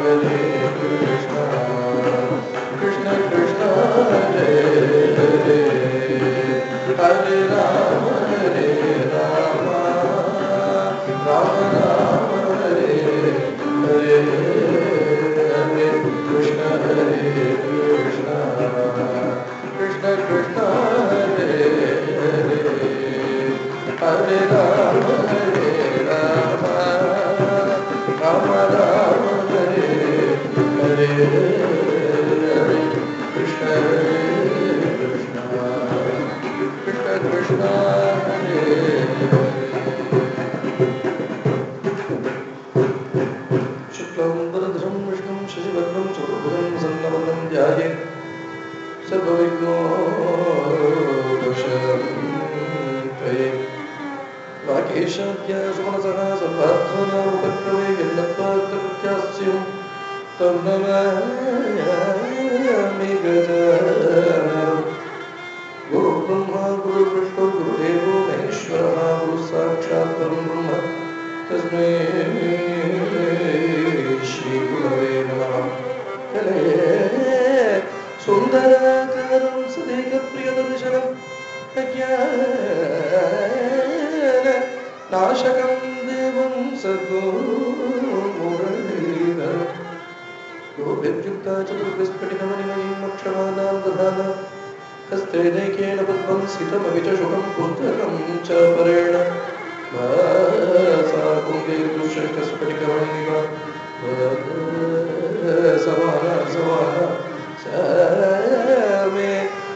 Hare Krishna, Krishna Krishna Hare Hare, Hare Rama Hare Rama, Rama Rama Hare Hare, Hare Krishna Hare Krishna, Krishna Krishna Hare Hare, Hare Rama Hare Rama, Rama Rama Hare Hare, Hare Krishna Hare Krishna, Krishna Krishna Hare Hare. शुक्लाम्बरधरं विष्णुं शशिवर्णं चतुर्भुजं सन्नवनं ध्यायेत् सर्वविघ्नोपशान्तये वाकेशाद्य सुमनसः सर्वार्थनामुपक्रमे यन्नत्वार्थकृत्यास्यं तं नमामि गजाननम् गुरुब्रह्मा गुरुविष्णु गुरुदेवो महेश्वरः गुरुसाक्षात् परं ब्रह्म तस्मै श्रीगुरवे नमः कलये सुन्दराकारं सदेकप्रियदर्शनम् अज्ञान नाशकं देवं सद्गुरुमुरलीधरम् गोभिर्युक्ता चतुर्विस्फटिकमणिमयीं मक्षमाणां दधाना हस्ते नैकेन पद्मं स्थितमपि च शुभं पुस्तकं च परेण भासा कुङ्गेर्दुष्यष्टस्फटिकमणिनिव समाना समाना स मे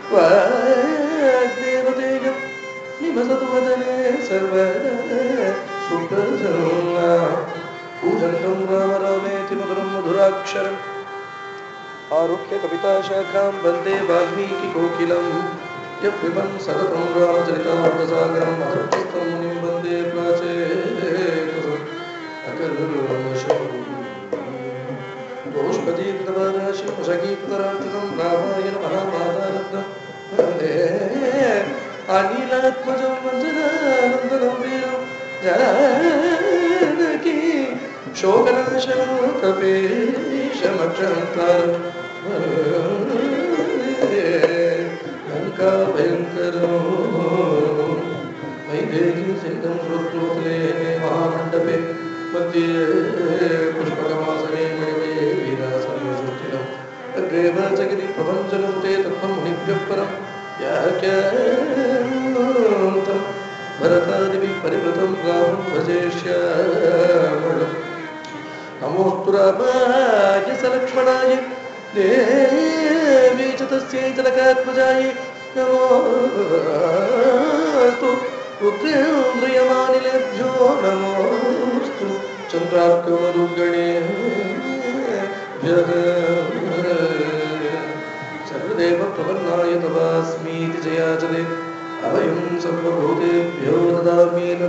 वाग्देवतेयं निवसतु वदने सर्वदा सुप्रसन्ना पूजन्तं राम रामेति मधुरं मधुराक्षरम् आरुह्य कविताशाखां वन्दे वाल्मीकिकोकिलं यः पिबन् सततं रामचरितामृतसागरं मधुरचित्तं मुनिं वन्दे प्राचेतसम् अकल्मषम् गोष्पदीकृतवाराशिवशकीकृतरार्चितं रामायण महामातारत्नं वन्दे अनिलात्मजं वन्दनानन्दनं वीरं जानकी शोकनाशनं कपेशमक्षन्तारं लङ्काभयङ्करो वैदेही सिद्धं श्रोत्रोत्ले महामण्डपे मध्ये पुष्पकमासने मणिमये वीरासनयोजोत्थिनम् अग्रे वाचगिरि प्रपञ्चनुते तत्त्वं मुनिभ्यः परं याख्यान्तं भरतादिभिः परिवृतं रामं भजेष्यामणम् नमोऽस्तु रामाय सलक्ष्मणाय देवी च तस्यै तिलकात्मजाय नमोऽस्तु रुद्रेन्द्रियमानिलेभ्यो नमोऽस्तु चन्द्रार्कमरुगणे सर्वदेव प्रपन्नाय तवास्मीति जयाचले अभयं सर्वभूतेभ्यो ददामि न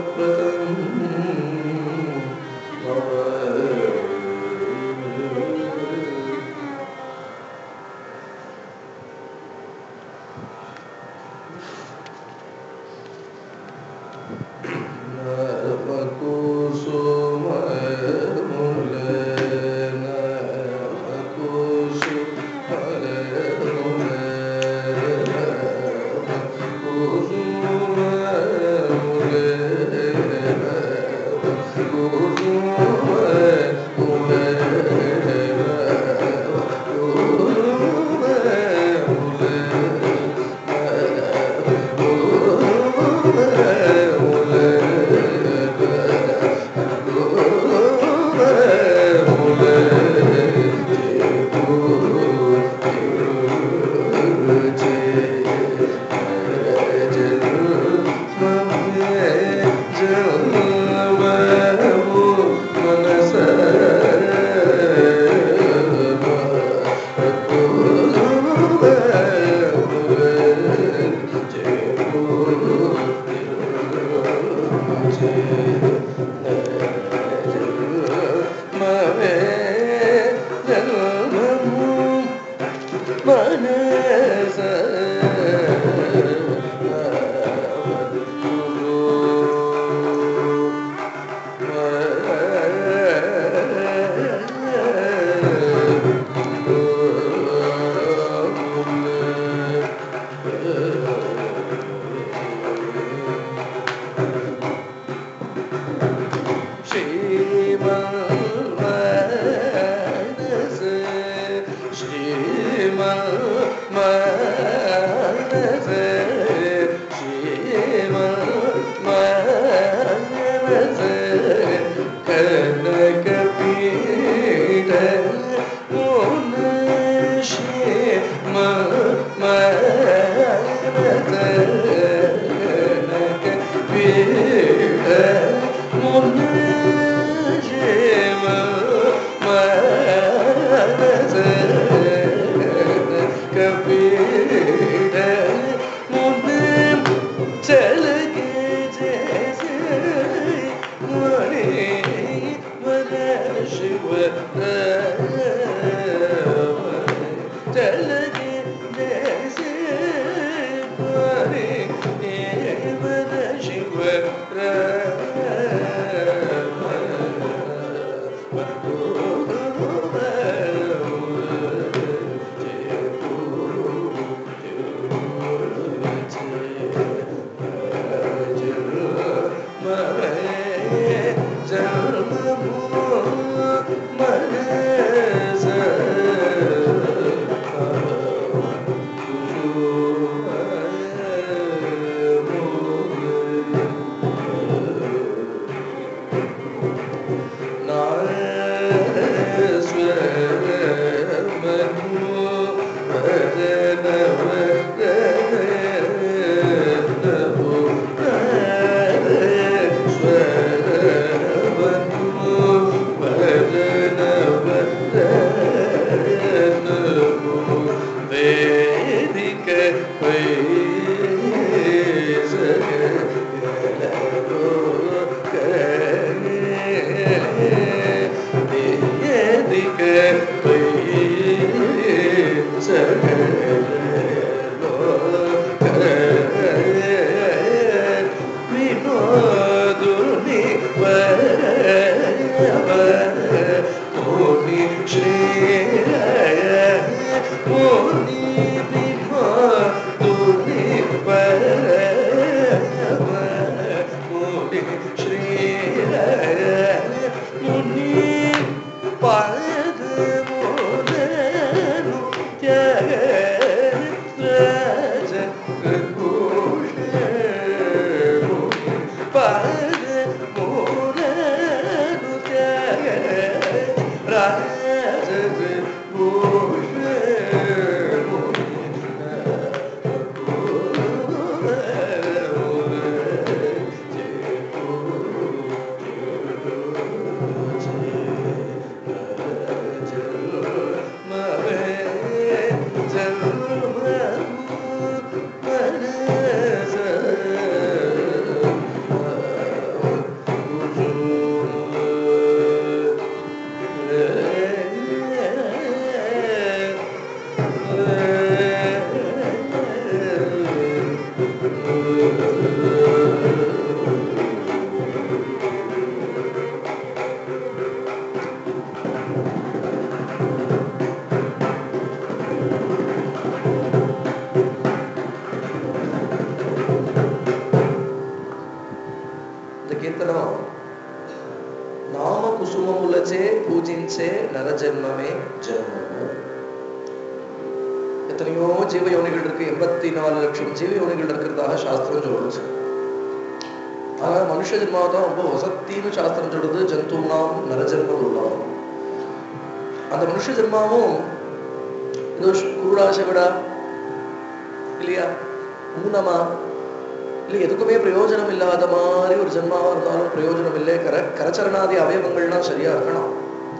चल के जैसे मरे वर शिव चल के जैसे मरे वर शिव வேதிக்க வேதிக்க வினோதுனி மோனி ஸ்ரீ மோனி வினோதுனி மோனி ஸ்ரீ முனி பாத மோனு தியாக ராஜ கோஷ பாத மோனு தியாக ராஜ கோஷ இந்த கீர்த்தனம் நாம కుసుమములచే పూజించే నరజన్మమే జన్మము எத்தனையோ ஜீவ யோனிகள் இருக்கு எண்பத்தி நாலு லட்சம் ஜீவ யோனிகள் இருக்கிறதாக சாஸ்திரம் சொல்லுச்சு ஆனா மனுஷ ஜென்மாவை தான் ரொம்ப வசத்தின்னு சாஸ்திரம் சொல்லுது ஜந்தூனாம் நரஜன்மம் உள்ளாம் அந்த மனுஷ ஜென்மாவும் ஏதோ குருடா செவிடா இல்லையா ஊனமா இல்லை எதுக்குமே பிரயோஜனம் இல்லாத மாதிரி ஒரு ஜென்மாவா இருந்தாலும் பிரயோஜனம் இல்லை கர கரச்சரணாதி அவயவங்கள்லாம் சரியா இருக்கணும்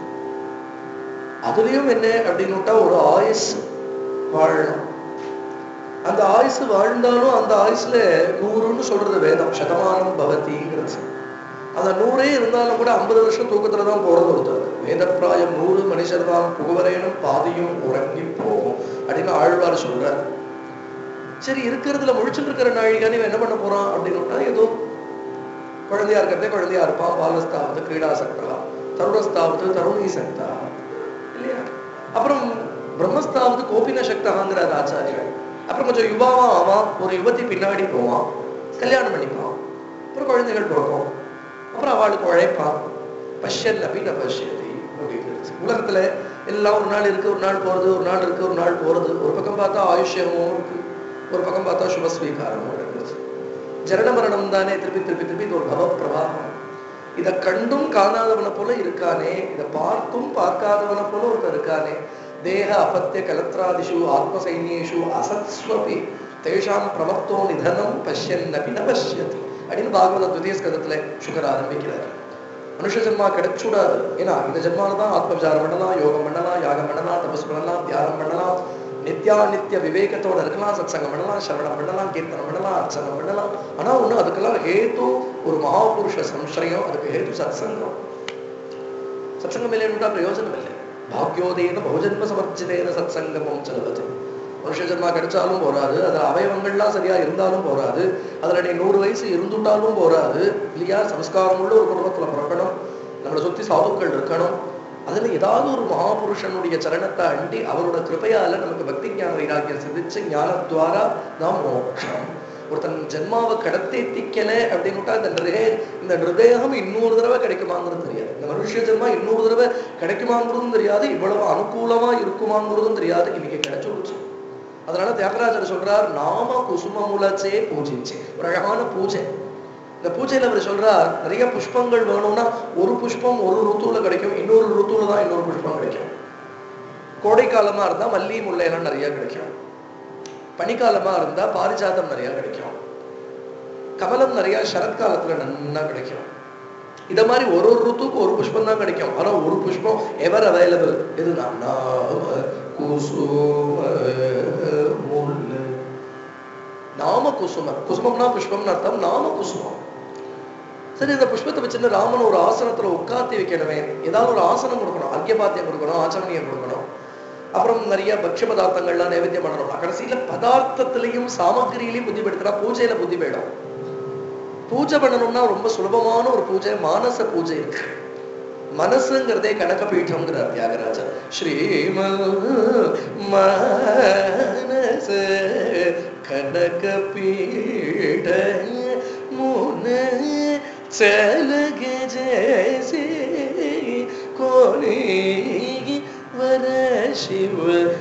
அதுலயும் என்ன அப்படின்னுட்டா ஒரு ஆயுஸ் வாழணும் அந்த ஆயுசு வாழ்ந்தாலும் அந்த ஆயுசுல நூறுன்னு சொல்றது வேதம் சதமானம் பவதிங்கிறது அந்த நூறே இருந்தாலும் கூட ஐம்பது வருஷம் தூக்கத்துல தான் போறது ஒருத்தர் வேதப்பிராயம் நூறு மனுஷர் தான் புகவரேனும் பாதியும் உறங்கி போகும் அப்படின்னு ஆழ்வார் சொல்றார் சரி இருக்கிறதுல முழிச்சுட்டு இருக்கிற நாழிகானே இவன் என்ன பண்ண போறான் அப்படின்னு ஏதோ குழந்தையா இருக்கிறதே குழந்தையா இருப்பான் பாலஸ்தாவது கிரீடாசக்தா தருணஸ்தாவது தருணி சக்தா இல்லையா அப்புறம் பிரம்மஸ்தாவது கோபின சக்தகாங்கிறார் ஆச்சாரியர் அப்புறம் கொஞ்சம் யுவாவா ஆவான் ஒரு யுவதி பின்னாடி போவான் கல்யாணம் பண்ணிப்பான் அப்புறம் குழந்தைகள் பிறக்கும் அப்புறம் அவளுக்கு உழைப்பான் பஷ்யன் அபின பஷ்யதி அப்படின்னு உலகத்துல எல்லாம் ஒரு நாள் இருக்கு ஒரு நாள் போறது ஒரு நாள் இருக்கு ஒரு நாள் போறது ஒரு பக்கம் பார்த்தா ஆயுஷ்யமும் இருக்கு ஒரு பக்கம் பார்த்தா சுபஸ்வீகாரமும் இருக்குது ஜனன மரணம் தானே திருப்பி திருப்பி திருப்பி இது ஒரு பவ பிரவாகம் இதை கண்டும் காணாதவனை போல இருக்கானே இதை பார்த்தும் பார்க்காதவனை போல ஒருத்தன் இருக்கானே தேக அபத்திய கலத்ராதிஷு ஆத்ம சைன்யேஷு அசத்ஸ்வபி தேஷாம் பிரமத்தோ நிதனம் பஷ்யன் நபி ந பஷ்யதி அப்படின்னு பாகவத துதிய ஸ்கந்தத்துல சுகர் ஆரம்பிக்கிறார் மனுஷ ஜென்மா கிடைச்சுடாது ஏன்னா இந்த ஜென்மால தான் ஆத்ம விசாரம் பண்ணலாம் யோகம் பண்ணலாம் யாகம் பண்ணலாம் தபஸ் பண்ணலாம் தியானம் பண்ணலாம் நித்யா நித்திய விவேகத்தோட இருக்கலாம் சத்சங்கம் பண்ணலாம் சரவணம் பண்ணலாம் கீர்த்தனம் பண்ணலாம் அர்ச்சனம் பண்ணலாம் ஆனா ஒண்ணு அதுக்கெல்லாம் ஹேத்து ஒரு மகாபுருஷ சம்சயம் அதுக்கு ஹேத்து சத்சங்கம் சத்சங்கம் இல்லைன்னா பிரயோஜனம் இல்லை பாக்யோதேன பகுஜன்ம சமர்ஜிதேன சத்சங்கமும் செல்வது மனுஷ ஜென்மா கிடைச்சாலும் போராது அது அவயவங்கள்லாம் சரியா இருந்தாலும் போராது அதுல நீ நூறு வயசு இருந்துட்டாலும் போராது இல்லையா சம்ஸ்காரம் உள்ள ஒரு குடும்பத்துல பிறக்கணும் நம்மளை சுத்தி சாதுக்கள் இருக்கணும் அதுல ஏதாவது ஒரு மகாபுருஷனுடைய சரணத்தை அண்டி அவரோட கிருபையால நமக்கு பக்தி ஞான வைராக்கியம் சிந்திச்சு ஞானத்வாரா நாம் மோட்சம் ஒருத்தன் ஜென்மாவை கடத்தேத்திக்கல அப்படின்னுட்டா இந்த நிருகே இந்த நிருதேகம் இன்னொரு தடவை கிடைக்குமாங்கிறது தெரியாது இந்த மனுஷ ஜென்மா இன்னொரு தடவை கிடைக்குமாங்கிறதும் தெரியாது இவ்வளவு அனுகூலமா இருக்குமாங்கிறதும் தெரியாது இன்னைக்கு கிடைச்சுடுச்சு அதனால தியாகராஜர் சொல்றார் நாம குசுமமுலச்சே பூஜிச்சே ஒரு அழகான பூஜை இந்த பூஜையில அவர் சொல்றார் நிறைய புஷ்பங்கள் வேணும்னா ஒரு புஷ்பம் ஒரு ருத்துவுல கிடைக்கும் இன்னொரு ருத்துவுல தான் இன்னொரு புஷ்பம் கிடைக்கும் கோடை காலமா இருந்தா மல்லி முல்லை எல்லாம் நிறைய கிடைக்கும் பனிக்காலமா இருந்தா பாரிஜாதம் நிறைய கிடைக்கும் கமலம் நிறைய சரத்காலத்துல நன்னா கிடைக்கும் இத மாதிரி ஒரு ஒரு ருத்துக்கு ஒரு புஷ்பம் தான் கிடைக்கும் ஆனா ஒரு புஷ்பம் எவர் அவைலபிள் இதுனா நாம குசும முல்லை நாம குசுமம் குசுமம்னா புஷ்பம்னு அர்த்தம் நாம குசுமம் சரி இந்த புஷ்பத்தை வச்சுட்டு ராமன் ஒரு ஆசனத்துல உட்காத்தி வைக்கணுமே ஏதாவது ஒரு ஆசனம் கொடுக்கணும் அர்க்கியபாத்தியம் கொடுக்கணும் ஆச்சமணியம் கொடுக்கணும் அப்புறம் நிறைய பக்ஷ பதார்த்தங்கள்லாம் நைவேத்தியம் பண்ணணும் கடைசியில பதார்த்தத்திலையும் சாமகிரியிலையும் புத்தி படுத்தினா பூஜையில புத்தி போயிடும் பூஜை பண்ணணும்னா ரொம்ப சுலபமான ஒரு பூஜை மானச பூஜை இருக்கு மனசுங்கிறதே கனக பீட்டம்ங்கிறார் தியாகராஜர் ஸ்ரீம மனச கனக பீட முன चलगे जैसे कोनी वर शिव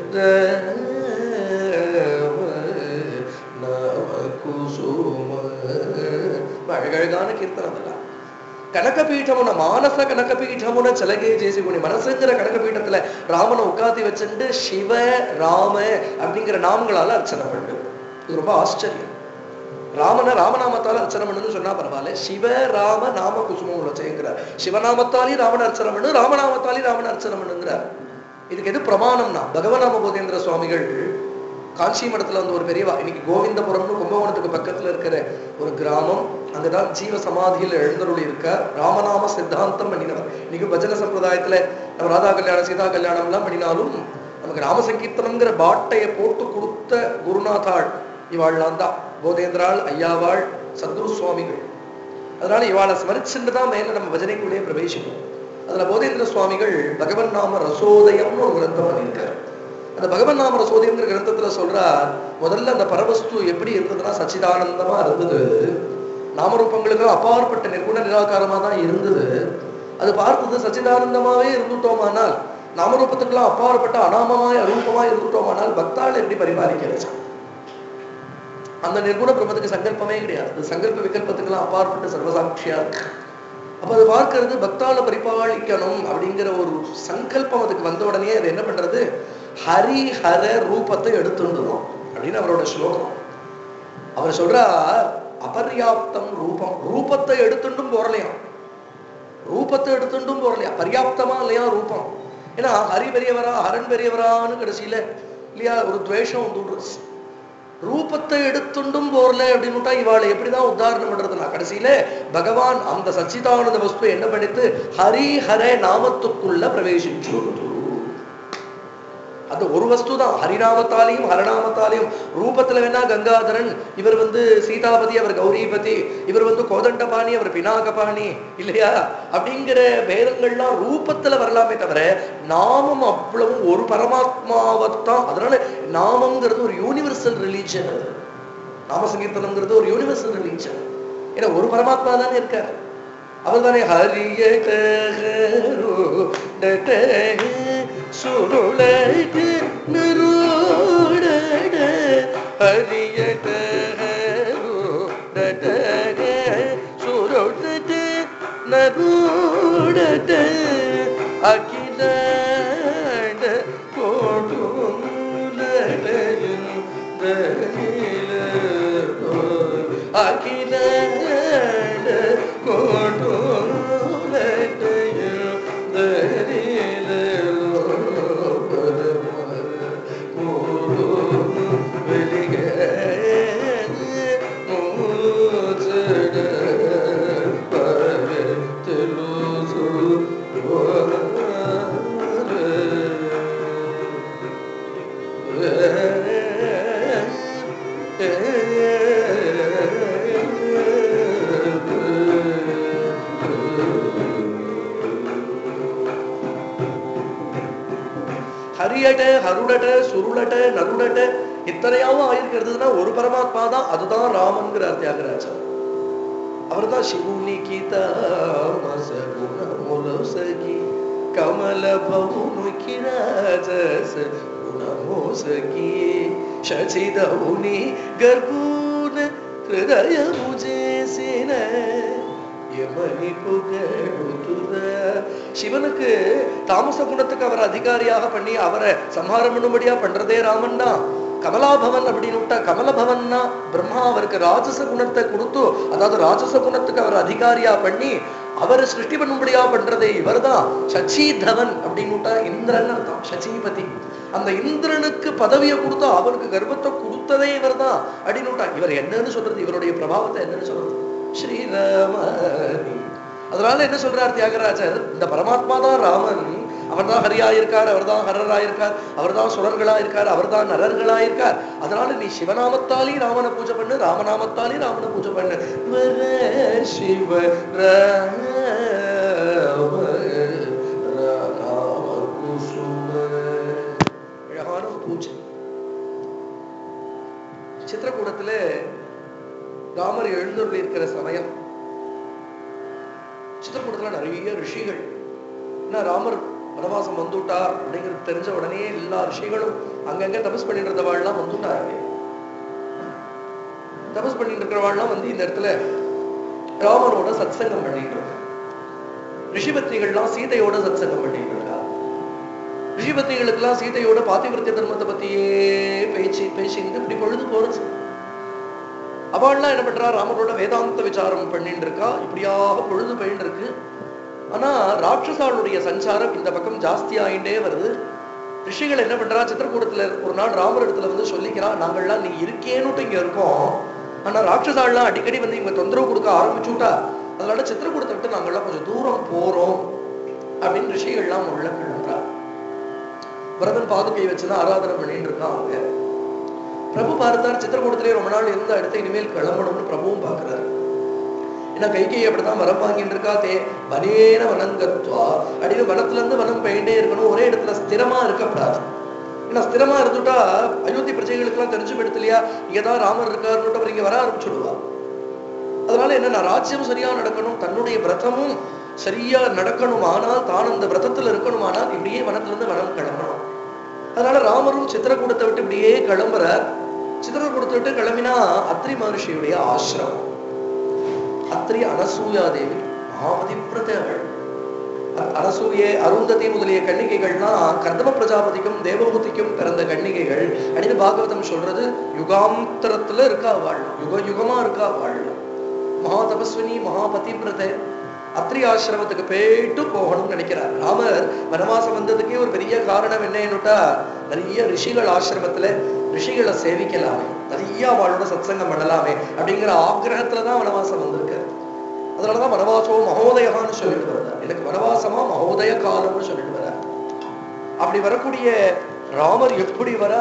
நவ குசும அழகழகான கீர்த்தனம் அதெல்லாம் கனகபீఠమున మానస కనకపీఠమున చలగే చేసి కొన్ని మనசுங்கிற கனகபீఠத்துல ராமனை உட்காத்தி வச்சுட்டு சிவ ராம அப்படிங்கிற நாமங்களால அர்ச்சனை பண்ணு இது ரொம்ப ஆச்சரியம் ராமனை ராமநாமத்தால அர்ச்சனை பண்ணுன்னு சொன்னா பரவாயில்ல சிவ ராம நாம குசுமம் உலச்சைங்கிறார் சிவநாமத்தாலையும் ராமன் அர்ச்சனை பண்ணு ராமநாமத்தாலையும் ராமன் அர்ச்சனை பண்ணுங்கிறார் இதுக்கு எது பிரமாணம்னா பகவநாம போதேந்திர சுவாமிகள் காஞ்சி மடத்துல வந்து ஒரு பெரியவா இன்னைக்கு கோவிந்தபுரம்னு கும்பகோணத்துக்கு பக்கத்துல இருக்கிற ஒரு கிராமம் அங்கதான் ஜீவ சமாதியில் எழுந்தருளி இருக்க ராமநாம சித்தாந்தம் பண்ணினவர் இன்னைக்கு பஜன சம்பிரதாயத்துல நம்ம ராதா கல்யாணம் சீதா கல்யாணம் எல்லாம் பண்ணினாலும் நமக்கு ராம சங்கீர்த்தனம்ங்கிற பாட்டையை போட்டு கொடுத்த குருநாதாள் இவாள்லாம் தான் போதேந்திராள் ஐயாவாள் சத்குரு சுவாமிகள் அதனால இவாளை ஸ்மரிச்சுட்டு தான் மேல நம்ம பஜனைக்குள்ளேயே பிரவேசிக்கணும் அதுல போதேந்திர சுவாமிகள் பகவன் நாம ரசோதயம்னு ஒரு கிரந்தம் பண்ணியிருக்காரு அந்த பகவன் நாம ரசோதயம்ங்கிற கிரந்தத்துல சொல்றார் முதல்ல அந்த பரவஸ்து எப்படி இருந்ததுன்னா சச்சிதானந்தமா இருந்தது நாமரூபங்களுக்கு அப்பாற்பட்ட நிர்குண நிராகாரமா தான் இருந்தது அது பார்த்தது சச்சிதானந்தமாவே இருந்துட்டோமானால் நாமரூபத்துக்கெல்லாம் அப்பாற்பட்ட அனாமமாய் அரூபமாய் இருந்துட்டோமானால் பக்தாள் எப்படி பரிபாலிக்கிறது அந்த நிர்குண பிரம்மத்துக்கு சங்கல்பமே கிடையாது அது சங்கல்ப விகல்பத்துக்கெல்லாம் அப்பாற்பட்ட சர்வசாட்சியா இருக்கு அப்ப அது பார்க்கறது பக்தால பரிபாலிக்கணும் அப்படிங்கிற ஒரு சங்கல்பம் அதுக்கு வந்த உடனே அது என்ன பண்றது ஹரி ஹர ரூபத்தை எடுத்துடணும் அப்படின்னு அவரோட ஸ்லோகம் அவர் சொல்றார் அபர்யாப்தம் ரூபம் ரூபத்தை எடுத்துட்டும் போறலையாம் ரூபத்தை எடுத்துட்டும் போறலையா பர்யாப்தமா இல்லையா ரூபம் ஏன்னா ஹரி பெரியவரா ஹரன் பெரியவரான்னு கடைசியில இல்லையா ஒரு துவேஷம் வந்துடுறது ரூபத்தை எடுத்துண்டும் போர்ல அப்படின்னுட்டா இவாளை எப்படிதான் உத்தாரணம் பண்றதுனா கடைசியில பகவான் அந்த சச்சிதானந்த வஸ்து என்ன பண்ணித்து ஹரி ஹர நாமத்துக்குள்ள பிரவேசிச்சு அந்த ஒரு வஸ்து தான் ஹரிநாமத்தாலையும் ஹரநாமத்தாலையும் ரூபத்துல வேணா கங்காதரன் இவர் வந்து சீதாபதி அவர் கௌரிபதி இவர் வந்து கோதண்டபாணி அவர் பினாகபாணி இல்லையா அப்படிங்கிற பேதங்கள்லாம் ரூபத்துல வரலாமே தவிர நாமம் அவ்வளவும் ஒரு பரமாத்மாவைத்தான் அதனால நாமங்கிறது ஒரு யூனிவர்சல் ரிலீஜன் அது நாம சங்கீர்த்தனம்ங்கிறது ஒரு யூனிவர்சல் ரிலீஜன் ஏன்னா ஒரு பரமாத்மா தானே இருக்கார் அவர் தானே ஹரிய சுருளது நிருடட ஹரியட சுருடது நரு ஹரியட ஹருடட சுருளட நருடட இத்தனையாவும் ஆயிருக்கிறதுனா ஒரு பரமாத்மா தான் அதுதான் ராமன்கிறார் தியாகராஜர் அவர்தான் ಶಿವುನಿಕಿ ತಾಮಸ ಗುಣ ಮುಲಸಗಿ ಕಮಲ ಭೌನುಕಿ ರಾಜಸ ಗುಣ ಮೋಸಗಿ ಶಚಿದೌನಿ ಗರ್ಭೂನ ಹೃದಯ ಮುಜೇಸಿನ எமனி புகழுதுர சிவனுக்கு தாமச குணத்துக்கு அவர் அதிகாரியாக பண்ணி அவரை சம்ஹாரம் பண்ணும்படியா பண்றதே ராமன் தான் கமலாபவன் அப்படின்னு விட்டா கமலபவன்னா பிரம்மா அவருக்கு ராஜச குணத்தை கொடுத்து அதாவது ராஜச குணத்துக்கு அவர் அதிகாரியா பண்ணி அவரை சிருஷ்டி பண்ணும்படியா பண்றதே இவர்தான் சச்சீதவன் அப்படின்னு விட்டா இந்திரன் அர்த்தம் சச்சீபதி அந்த இந்திரனுக்கு பதவியை கொடுத்தா அவருக்கு கர்ப்பத்தை கொடுத்ததே இவர்தான் அப்படின்னு விட்டா இவர் என்னன்னு சொல்றது இவருடைய பிரபாவத்தை என்னன்னு சொல்றது ஸ்ரீராமணி அதனால என்ன சொல்றார் தியாகராஜர் இந்த பரமாத்மா தான் ராமன் அவர் தான் ஹரியா இருக்கார் அவர் தான் ஹரரா இருக்கார் அவர் தான் சுரர்களா இருக்கார் அவர் தான் நரர்களா இருக்கார் அதனால நீ சிவநாமத்தாலே ராமனை பூஜை பண்ணு ராமநாமத்தாலே ராமனை பூஜை பண்ணு வர சிவ ராம ராம குசும அழகான ஒரு பூஜை சித்திரக்கூடத்துல ராமர் எழுந்தருள் இருக்கிற சமயம் சித்திரக்கூடத்துல நிறைய ரிஷிகள் என்ன ராமர் வனவாசம் வந்துட்டார் அப்படிங்கிறது தெரிஞ்ச உடனே எல்லா ரிஷிகளும் அங்கங்க தபஸ் பண்ணிட்டு இருந்தவாள்லாம் வந்துட்டாங்க தபஸ் பண்ணிட்டு இருக்கிறவாள்லாம் வந்து இந்த இடத்துல ராமரோட சத்சங்கம் பண்ணிட்டு இருக்காங்க ரிஷிபத்னிகள்லாம் சீதையோட சத்சங்கம் பண்ணிட்டு இருக்கா ரிஷிபத்னிகளுக்கெல்லாம் சீதையோட பாத்திவிரத்திய தர்மத்தை பத்தியே பேச்சு பேசிட்டு இப்படி பொழுது போறது அவள்லாம் என்ன பண்றா ராமரோட வேதாந்த விசாரம் பண்ணிட்டு இருக்கா இப்படியாக பொழுது போயிட்டு இருக்கு ஆனா ராட்சசாளுடைய சஞ்சாரம் இந்த பக்கம் ஜாஸ்தி ஆயிட்டே வருது ரிஷிகள் என்ன பண்றா சித்திரக்கூடத்துல ஒரு நாள் ராமர் இடத்துல வந்து சொல்லிக்கிறா நாங்கள்லாம் நீ இருக்கேன்னுட்டு இங்க இருக்கோம் ஆனா ராட்சசாள்லாம் அடிக்கடி வந்து இங்க தொந்தரவு கொடுக்க ஆரம்பிச்சுட்டா அதனால சித்திரக்கூடத்தை விட்டு நாங்கள்லாம் கொஞ்சம் தூரம் போறோம் அப்படின்னு ரிஷிகள்லாம் உள்ள கிளம்புறா பரதன் பாதுகை வச்சுதான் ஆராதனை பண்ணிட்டு இருக்கான் அவங்க பிரபு பார்த்தார் சித்திரக்கூடத்திலே ரொம்ப நாள் இருந்த அடுத்து இனிமேல் கிளம்பணும்னு பிரபுவும் பார்க்கிறார் ஏன்னா கைகை அப்படித்தான் வரம் வாங்கிட்டு இருக்கா தே வனேன வனங்கத்வா அப்படின்னு வனத்துல இருந்து வனம் போயிட்டே இருக்கணும் ஒரே இடத்துல ஸ்திரமா இருக்கக்கூடாது ஏன்னா ஸ்திரமா இருந்துட்டா அயோத்தி பிரஜைகளுக்கு எல்லாம் தெரிஞ்சு போயிடுது இல்லையா இங்கதான் ராமர் இருக்காருன்னு அவர் இங்க வர ஆரம்பிச்சுடுவா அதனால என்ன ராஜ்யம் சரியா நடக்கணும் தன்னுடைய விரதமும் சரியா நடக்கணும் ஆனால் தான் அந்த விரதத்துல இருக்கணுமானால் இப்படியே வனத்துல இருந்து வனம் கிளம்பணும் அதனால ராமரும் சித்திரக்கூடத்தை விட்டு இப்படியே கிளம்புறார் சித்திரக்கூடத்தை விட்டு கிளம்பினா அத்ரி மகர்ஷியுடைய ஆசிரமம் அத்ரி அனசூயா தேவி மகாமதிப்பிரத அவள் அ- அனசூயே அருந்ததி முதலிய கன்னிகைகள்லாம் கர்தம பிரஜாபதிக்கும் தேவபூதிக்கும் பிறந்த கன்னிகைகள் அப்படின்னு பாகவதம் சொல்றது யுகாந்தரத்துல இருக்கா வாழ் யுக யுகமா இருக்கா வாழ் மகா தபஸ்வினி மகா பதிவிரத அத்ரி ஆசிரமத்துக்கு போயிட்டு போகணும்னு நினைக்கிறார் ராமர் வனவாசம் வந்ததுக்கே ஒரு பெரிய காரணம் என்னன்னுட்டா நிறைய ரிஷிகள் ஆசிரமத்துல ரிஷிகளை சேவிக்கலாமே நிறைய அவளோட சத்சங்கம் பண்ணலாமே அப்படிங்கிற ஆக்கிரகத்துலதான் வனவாசம் வந்திருக்காரு அதனாலதான் வனவாசோ மகோதயகான்னு சொல்லிட்டு வர்றார் எனக்கு வனவாசமா மகோதய காலம்னு சொல்லிட்டு வர்றார் அப்படி வரக்கூடிய ராமர் எப்படி வர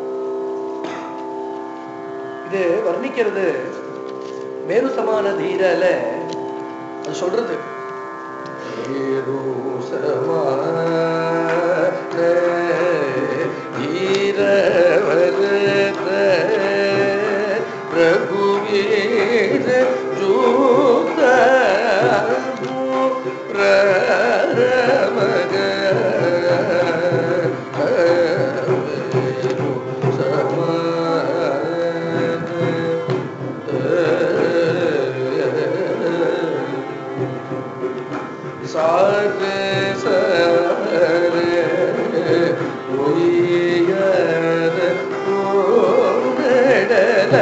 இது வர்ணிக்கிறது மேரு சமான தீரல அது சொல்றது மேரு சமான தீரவரத ரகுவீர ஜூத பிரமக சாரே சரே ஒய்யர ஓடல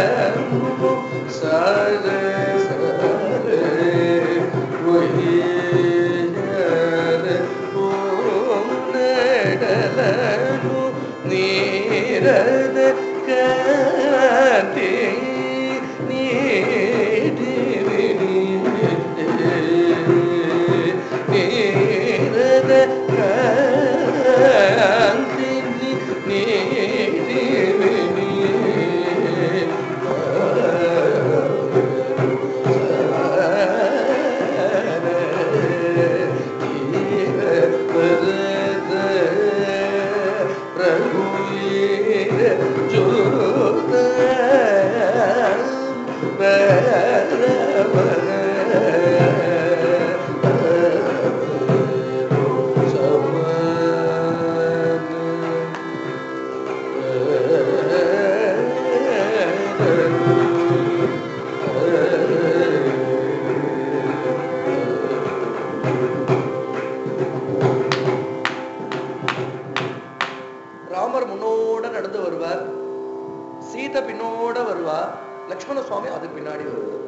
சாரே சரே ஒய்யர ஓடல நீரத கதி நீரத காந்தி ராமர் முன்னோட நடந்து வருவார் சீதை பின்னோட வருவா லக்ஷ்மண சுவாமி அதுக்கு பின்னாடி வருவார்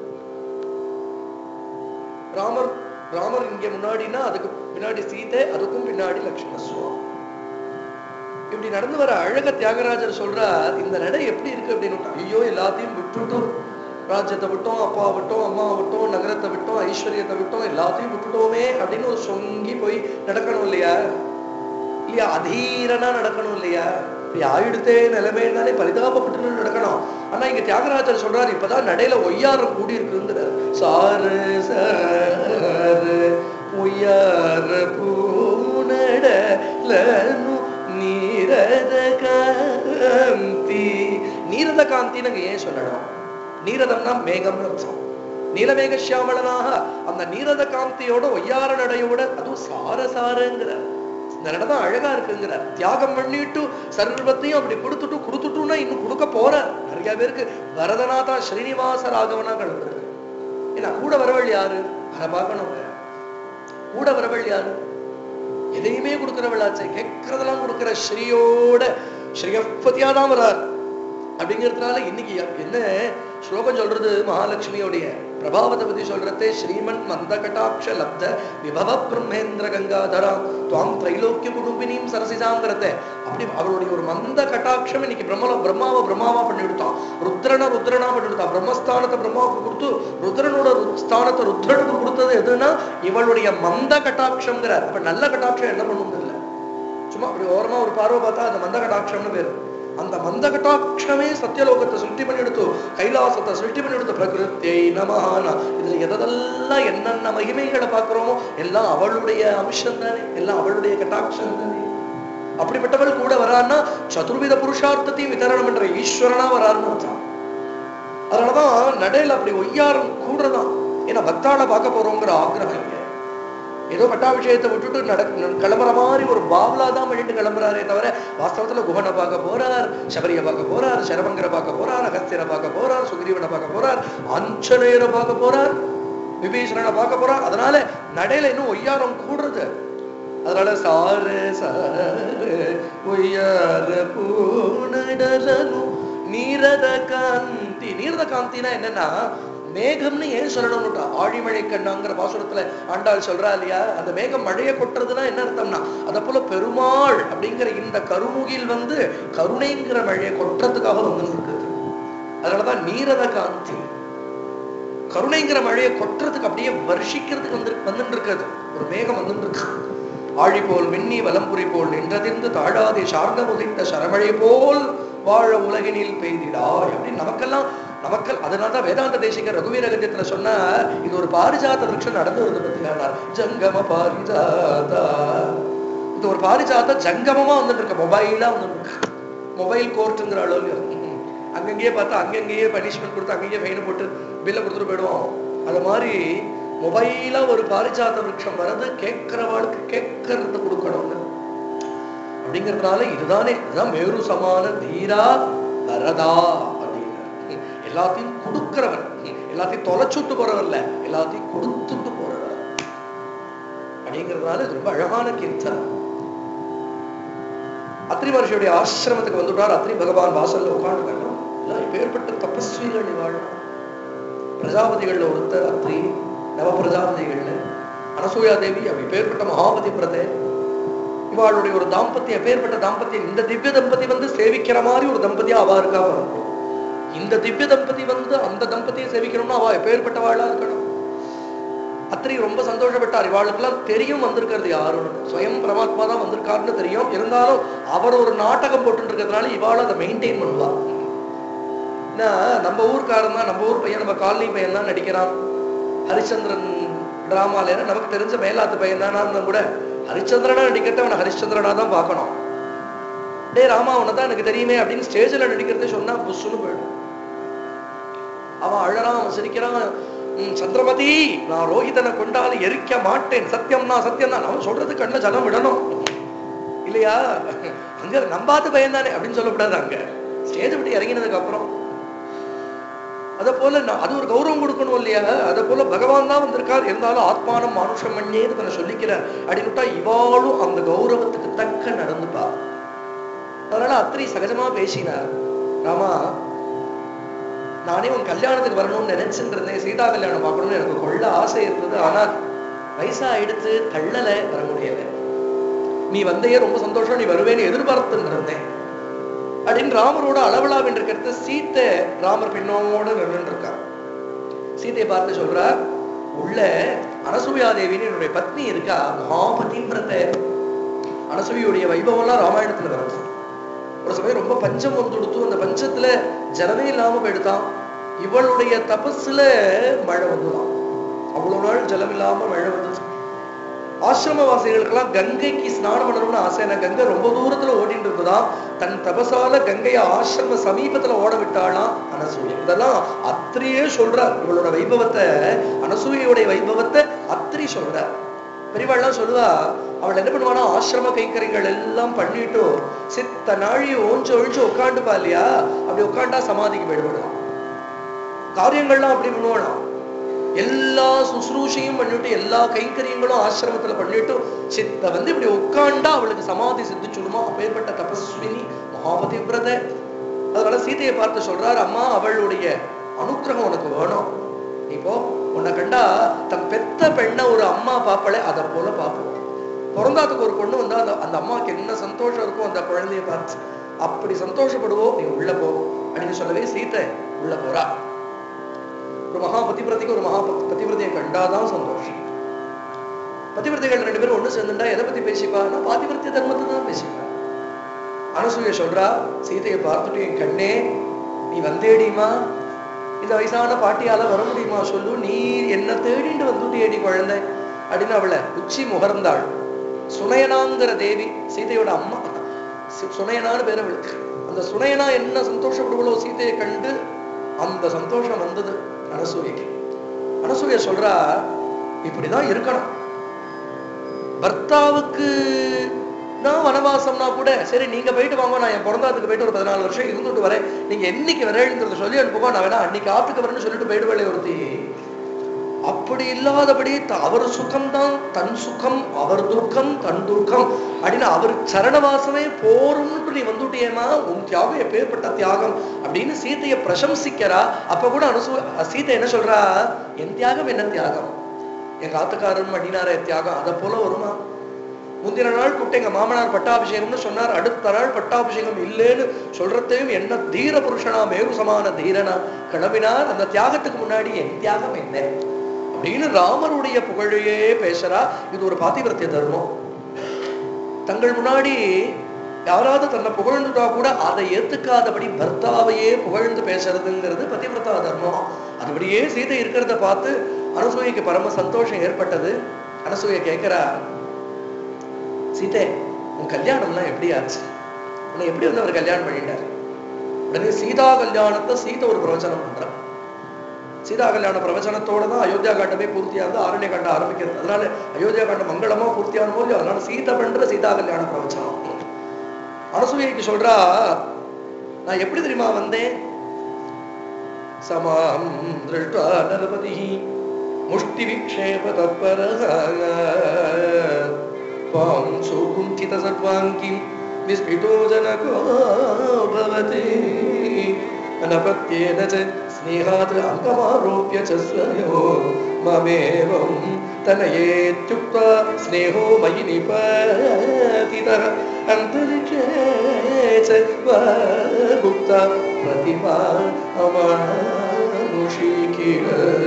ராமர் ராமர் இங்க முன்னாடினா அதுக்கு பின்னாடி சீதை அதுக்கும் பின்னாடி லக்ஷ்மண சுவாமி இப்படி நடந்து வர அழக தியாகராஜர் சொல்றார் இந்த நடை எப்படி இருக்கு அப்படின்னு ஐயோ எல்லாத்தையும் விட்டுட்டோம் ராஜ்யத்தை விட்டோம் அப்பா விட்டோம் அம்மா விட்டோம் நகரத்தை விட்டோம் ஐஸ்வர்யத்தை விட்டோம் எல்லாத்தையும் விட்டுட்டோமே அப்படின்னு ஒரு சொங்கி போய் நடக்கணும் இல்லையா இல்லையா அதீரனா நடக்கணும் இல்லையா இப்படி ஆயிடுத்தே நிலைமைனாலே பரிதாபப்பட்டு நடக்கணும் ஆனா இங்க தியாகராஜர் சொல்றாரு இப்பதான் நடையில ஒய்யாரம் கூடி இருக்குங்கிறார் சாரு சாரு ஒய்யார பூனடலனு நீரத காந்தி நீரத காந்தின்னு அங்க ஏன் சொல்லணும் நீரதம்னா மேகம் அர்த்தம் நீலமேக சியாமளனாக அந்த நீரத காந்தியோட ஒய்யார நடையோட அதுவும் சாரசாரங்கிற இந்த நட தான் அழகா இருக்குங்கிற தியாகம் பண்ணிட்டு சர்வத்தையும் அப்படி கொடுத்துட்டு கொடுத்துட்டுன்னா இன்னும் கொடுக்க போற நிறைய பேருக்கு வரதநாதா ஸ்ரீனிவாச ராகவனா கிளம்புறது ஏன்னா கூட வரவள் யாரு அதை பார்க்கணும் கூட வரவள் யாரு எதையுமே கொடுக்கிறவளாச்சே கேட்கறதெல்லாம் கொடுக்கிற ஸ்ரீயோட ஸ்ரீயப்பதியா தான் வரார் அப்படிங்கிறதுனால இன்னைக்கு என்ன ஸ்லோகம் சொல்றது மகாலட்சுமியோடைய பிரபாவத்தை பத்தி சொல்றதே ஸ்ரீமன் மந்த கட்டாட்ச லப்த விபவ பிரம்மேந்திர கங்காதரா துவாம் திரைலோக்கிய குடும்பினியும் சரசிதாங்கிறத அப்படி அவருடைய ஒரு மந்த கட்டாட்சம் இன்னைக்கு பிரம்மல பிரம்மாவை பிரம்மாவா பண்ணி விடுத்தான் ருத்ரனை ருத்ரனா பண்ணி விடுத்தான் பிரம்மஸ்தானத்தை பிரம்மாவுக்கு கொடுத்து ருத்ரனோட ரு- ஸ்தானத்தை ருத்ரனுக்கு கொடுத்தது எதுன்னா இவளுடைய மந்த கட்டாட்சம்ங்கிறார் அப்ப நல்ல கட்டாட்சம் என்ன பண்ணும் இல்ல சும்மா அப்படி ஓரமா ஒரு பார்வை பார்த்தா அது மந்த கட்டாட்சம்னு பேரு அந்த மந்த கட்டாட்சமே சத்தியலோகத்தை சிருஷ்டி பண்ணி எடுத்து கைலாசத்தை சிருஷ்டி பண்ணி எடுத்து பிரகிருத்தியை நமஹானா இதுல எதெல்லாம் என்னென்ன மகிமைகளை பார்க்கிறோமோ எல்லாம் அவளுடைய அம்சம் தானே எல்லாம் அவளுடைய கட்டாட்சம் தானே அப்படிப்பட்டவள் கூட வரான்னா சதுர்வித புருஷார்த்தத்தையும் விதரணம் பண்ற ஈஸ்வரனா வரான்னு அர்த்தம் அதனாலதான் நடையில அப்படி ஒய்யாரம் கூடுறதான் ஏன்னா பக்தாளை பார்க்க போறோங்கிற ஆக்கிரகம் இங்க ஏதோ பட்டாபிஷேகத்தை விட்டுட்டு நட கிளம்புற மாதிரி ஒரு பாவலா தான் பண்ணிட்டு கிளம்புறாரே தவிர வாஸ்தவத்துல குகனை பார்க்க போறார் சபரியை பார்க்க போறார் சரபங்கரை பார்க்க போறார் அகஸ்தியரை பார்க்க போறார் சுக்ரீவனை பார்க்க போறார் அஞ்சனேயரை பார்க்க போறார் விபீஷணனை பார்க்க போறார் அதனால நடையில இன்னும் ஒய்யாரம் கூடுறது அதனால சாரு சாரு ஒய்யார பூனடலனு நீரத காந்தி நீரத காந்தினா என்னன்னா மேகம்னு ஏன் சொல்லணும்னுட்டா ஆழிமழை கண்ணாங்கிற பாசுரத்துல ஆண்டாள் சொல்றா இல்லையா அந்த மேகம் மழையை கொட்டுறதுன்னா என்ன அர்த்தம்னா அத போல பெருமாள் அப்படிங்கிற இந்த கருமுகில் வந்து கருணைங்கிற மழையை கொட்டுறதுக்காக வந்து இருக்குது அதனாலதான் நீரத காந்தி கருணைங்கிற மழையை கொட்டுறதுக்கு அப்படியே வருஷிக்கிறதுக்கு வந்து வந்துட்டு இருக்கிறது ஒரு மேகம் வந்துட்டு இருக்கு ஆழி போல் மின்னி வலம்புரி போல் நின்றதிர்ந்து தாழாதே சார்ந்த முதிர்ந்த சரமழை போல் வாழ உலகினில் பெய்திடாய் அப்படின்னு நமக்கெல்லாம் நமக்கள் அதனாலதான் வேதாந்த தேசிக ரகுவீர கத்தியத்துல சொன்னா இது ஒரு பாரிஜாத விருட்சம் நடந்து வருது பத்தியானார் ஜங்கம பாரிஜாதா இது ஒரு பாரிஜாத ஜங்கமமா வந்துட்டு இருக்கு மொபைலா வந்துட்டு இருக்கு மொபைல் கோர்ட்டுங்கிற அளவுல அங்கங்கேயே பார்த்தா அங்கங்கேயே பனிஷ்மெண்ட் கொடுத்து அங்கேயே ஃபைன் போட்டு பில்லை கொடுத்துட்டு போயிடுவோம் அது மாதிரி மொபைலா ஒரு பாரிஜாத விருட்சம் வர்றது கேட்கிறவாளுக்கு கேட்கறது கொடுக்கணும்னு அப்படிங்கிறதுனால இதுதானே இதுதான் மேரு சமான தீரா வரதா அப்படின்னாரு எல்லாத்தையும் கொடுக்கிறவன் எல்லாத்தையும் தொலைச்சுட்டு போறவர் இல்ல எல்லாத்தையும் கொடுத்துட்டு போறவர் அப்படிங்கிறதுனால இது ரொம்ப அழகான கீர்த்தனம் அத்ரி மகர்ஷியுடைய ஆசிரமத்துக்கு வந்துட்டார் அத்ரி பகவான் வாசல்ல உட்கார்ந்து எல்லாம் இப்பேற்பட்ட தபஸ்விகள் இவாழ் பிரஜாபதிகள்ல ஒருத்தர் அத்ரி நவ பிரஜாபதிகள்ல அனசூயா தேவி அவ இப்பேற்பட்ட மகாபதி பிரதே இவாளுடைய ஒரு தாம்பத்தியம் எப்பேற்பட்ட தாம்பத்தியம் இந்த திவ்ய தம்பதி வந்து சேவிக்கிற மாதிரி ஒரு தம்பதியா அவா இருக்கா பாருங்க இந்த திவ்ய தம்பதி வந்து அந்த தம்பதியை சேவிக்கணும்னா அவ எப்பேற்பட்டவாளா இருக்கணும் அத்திரி ரொம்ப சந்தோஷப்பட்டார் இவாளுக்கெல்லாம் தெரியும் வந்திருக்கிறது யாருன்னு சுயம் பரமாத்மா தான் வந்திருக்காருன்னு தெரியும் இருந்தாலும் அவர் ஒரு நாடகம் போட்டு இருக்கிறதுனால இவாளும் அதை மெயின்டைன் பண்ணுவா ஏன்னா நம்ம ஊர்க்காரன் தான் நம்ம ஊர் பையன் நம்ம காலனி பையன் தான் நடிக்கிறான் ஹரிச்சந்திரன் டிராமால நமக்கு தெரிஞ்ச மேலாத்து பையன் தானா இருந்தா கூட ஹரிச்சந்திரனா நடிக்கிறத அவனை ஹரிச்சந்திரனா தான் பார்க்கணும் டேய் ராமா உன்னை தான் எனக்கு தெரியுமே அப்படின்னு ஸ்டேஜ்ல நடிக்கிறதே சொன்னா புஷ்ஷுன்னு போயிடும் அவன் அழறான் அவன் சிரிக்கிறான் "ம், சந்திரமதி நான் ரோஹிதனை கொண்டால எரிக்க மாட்டேன் சத்தியம் நான் சத்தியம் தான் அவன் சொல்றது கண்ணுல ஜலம் விடணும் இல்லையா அங்க நம்பாத்து பயந்தானே அப்படின்னு சொல்லக்கூடாது அங்க ஸ்டேஜ் விட்டு இறங்கினதுக்கு அப்புறம் அத போல நான் அது ஒரு கௌரவம் கொடுக்கணும் இல்லையா அத போல பகவான் தான் வந்திருக்கார் இருந்தாலும் ஆத்மானம் மானுஷம் மண்ணேன்னு தன்னை சொல்லிக்கிறார் அப்படின்னுட்டா இவாளும் அந்த கௌரவத்துக்கு தக்க நடந்துப்பா அதனால அத்திரி சகஜமா பேசினார் ராமா நானே உன் கல்யாணத்துக்கு வரணும்னு நினைச்சுட்டு இருந்தேன் சீதா கல்யாணம் பார்க்கணும்னு எனக்கு கொள்ள ஆசை இருந்தது ஆனா வயசா எடுத்து தள்ளல வர முடியல நீ வந்தையே ரொம்ப சந்தோஷம் நீ வருவேன்னு எதிர்பார்த்துட்டு இருந்தேன் அப்படின்னு ராமரோட அளவலா வென்றிருக்கிறது சீத்தை ராமர் பின்னோட நின்று இருக்கா சீதையை பார்த்து சொல்றா உள்ள அனசூயா தேவின்னு என்னுடைய பத்னி இருக்கா மகாபதின்றத அனசூயுடைய வைபவம்லாம் ராமாயணத்துல வரும் ஒரு சமயம் ரொம்ப பஞ்சம் வந்து கொடுத்து அந்த பஞ்சத்துல ஜலமே இல்லாம போயிடுதான் இவளுடைய தபஸ்ல மழை வந்துதான் அவ்வளவு நாள் ஜலம் இல்லாம மழை வந்துச்சு ஆசிரமவாசிகளுக்கெல்லாம் கங்கைக்கு ஸ்நானம் பண்ணணும்னு ஆசை ஏன்னா கங்கை ரொம்ப தூரத்துல ஓடிட்டு இருக்குதான் தன் தபசால கங்கையை ஆசிரம சமீபத்துல ஓட விட்டாளாம் அனசூயை இதெல்லாம் அத்திரியே சொல்றார் இவளோட வைபவத்தை அனசூயோடைய வைபவத்தை அத்திரி சொல்றார் பெரியவாள்லாம் சொல்லுவா அவள் என்ன பண்ணுவானா ஆசிரம கைக்கறிகள் எல்லாம் பண்ணிட்டு சித்த நாழி ஓஞ்சு ஒழிஞ்சு உட்காந்துப்பா இல்லையா அப்படி உட்காண்டா சமாதிக்கு போயிடுவாளாம் காரியங்கள்லாம் அப்படி பண்ணுவாளாம் எல்லா சுசுரூஷையும் பண்ணிட்டு எல்லா கைங்கரியங்களும் ஆசிரமத்துல பண்ணிட்டு சித்த வந்து இப்படி உட்காண்டா அவளுக்கு சமாதி சித்திச்சுடுமா அப்பேற்பட்ட தபஸ்வினி மகாபதிவிரத அதனால சீதையை பார்த்து சொல்றார் அம்மா அவளுடைய அனுக்கிரகம் உனக்கு வேணும் இப்போ உன்னை கண்டா தன் பெத்த பெண்ணை ஒரு அம்மா பாப்பளே அதை போல பார்ப்போம் பிறந்தாத்துக்கு ஒரு பொண்ணு வந்தா அந்த அந்த அம்மாவுக்கு என்ன சந்தோஷம் இருக்கும் அந்த குழந்தைய பார்த்து அப்படி சந்தோஷப்படுவோம் நீ உள்ள போ அப்படின்னு சொல்லவே சீத்தை உள்ள போறா ஒரு மகா பதிவிரதைக்கு ஒரு மகா பத்- பதிவிரதையை கண்டாதான் சந்தோஷம் பதிவிரதைகள் ரெண்டு பேரும் ஒண்ணு சேர்ந்துட்டா எதை பத்தி பேசிப்பான்னா பாதிவிரத்திய தர்மத்தை தான் பேசிப்பா அனசூய சொல்றா சீதையை பார்த்துட்டு என் கண்ணே நீ வந்தேடிமா இந்த வயசான பாட்டியால வர முடியுமா சொல்லு நீ என்ன தேடிண்டு வந்துட்டியேடி குழந்தை அப்படின்னு அவளை உச்சி முகர்ந்தாள் சுனயனாங்கிற தேவி சீதையோட அம்மா சு- சுனயனான்னு பேர் அவளுக்கு அந்த சுனயனா என்ன சந்தோஷப்படுவளோ சீதையை கண்டு அந்த சந்தோஷம் வந்தது அனசூயைக்கு அனசூய சொல்றா இப்படிதான் இருக்கணும் பர்த்தாவுக்கு நான் வனவாசம்னா கூட சரி நீங்க போயிட்டு வாங்க நான் என் பிறந்தாத்துக்கு போயிட்டு ஒரு பதினாலு வருஷம் இருந்துட்டு வரேன் நீங்க என்னைக்கு வரேங்கிறத சொல்லி அனுப்புங்க நான் வேணா அன்னைக்கு ஆத்துக்கு வரேன்னு சொல்லிட்டு போயிடுவேளே ஒருத்தி அப்படி இல்லாதபடி த- அவர் சுகம்தான் தன் சுகம் அவர் துக்கம் தன் துக்கம் அப்படின்னு அவர் சரணவாசமே போரும்னு நீ வந்துட்டியேமா உன் தியாகம் எப்பேற்பட்ட தியாகம் அப்படின்னு சீதையை பிரசம்சிக்கிறா அப்ப கூட அனுசு சீதை என்ன சொல்றா என் தியாகம் என்ன தியாகம் எங்க ஆத்துக்காரன் மடினார தியாகம் அதை போல வருமா முந்தின நாள் கூப்பிட்டு எங்க மாமனார் பட்டாபிஷேகம்னு சொன்னார் அடுத்த நாள் பட்டாபிஷேகம் இல்லைன்னு சொல்றதையும் என்ன தீர புருஷனா மேரு சமான தீரனா கிளம்பினார் அந்த தியாகத்துக்கு முன்னாடி என் தியாகம் என்ன அப்படின்னு ராமருடைய புகழையே பேசுறா இது ஒரு பாத்திவரத்திய தர்மம் தங்கள் முன்னாடி யாராவது தன்னை புகழ்ந்துட்டா கூட அதை ஏத்துக்காதபடி பர்த்தாவையே புகழ்ந்து பேசுறதுங்கிறது பதிவிரதா தர்மம் அதுபடியே சீதை இருக்கிறத பார்த்து அனசூயைக்கு பரம சந்தோஷம் ஏற்பட்டது அனசூய கேட்கிறா சீதே உன் கல்யாணம்லாம் எப்படி ஆச்சு உன்னை எப்படி வந்து அவர் கல்யாணம் பண்ணிட்டார் உடனே சீதா கல்யாணத்தை சீதை ஒரு பிரவச்சனம் பண்றான் சீதா கல்யாண பிரவச்சனத்தோட தான் அயோத்தியா காண்டமே பூர்த்தியாகுது ஆரண்ய காண்டம் ஆரம்பிக்கிறது அதனால அயோத்தியா காண்டம் மங்களமா பூர்த்தியான போது அதனால சீதை பண்ற சீதா கல்யாண பிரவச்சனம் அனசூயைக்கு சொல்றா நான் எப்படி தெரியுமா வந்தேன் சமாம் திருஷ்டா நரபதி முஷ்டி விக்ஷேப தத்பரः பாம்சோ குண்டித சர்வாங்கிம் விஸ்மிதோ ஜனகோ பவதி अनपत्येन च स्नेहात् अङ्गमारोप्य च स्वयो ममेवं तनयेत्युक्त्वा स्नेहो मयि निपातितः अन्तरिक्षे च वा गुप्ता प्रतिमा अमानुषी किल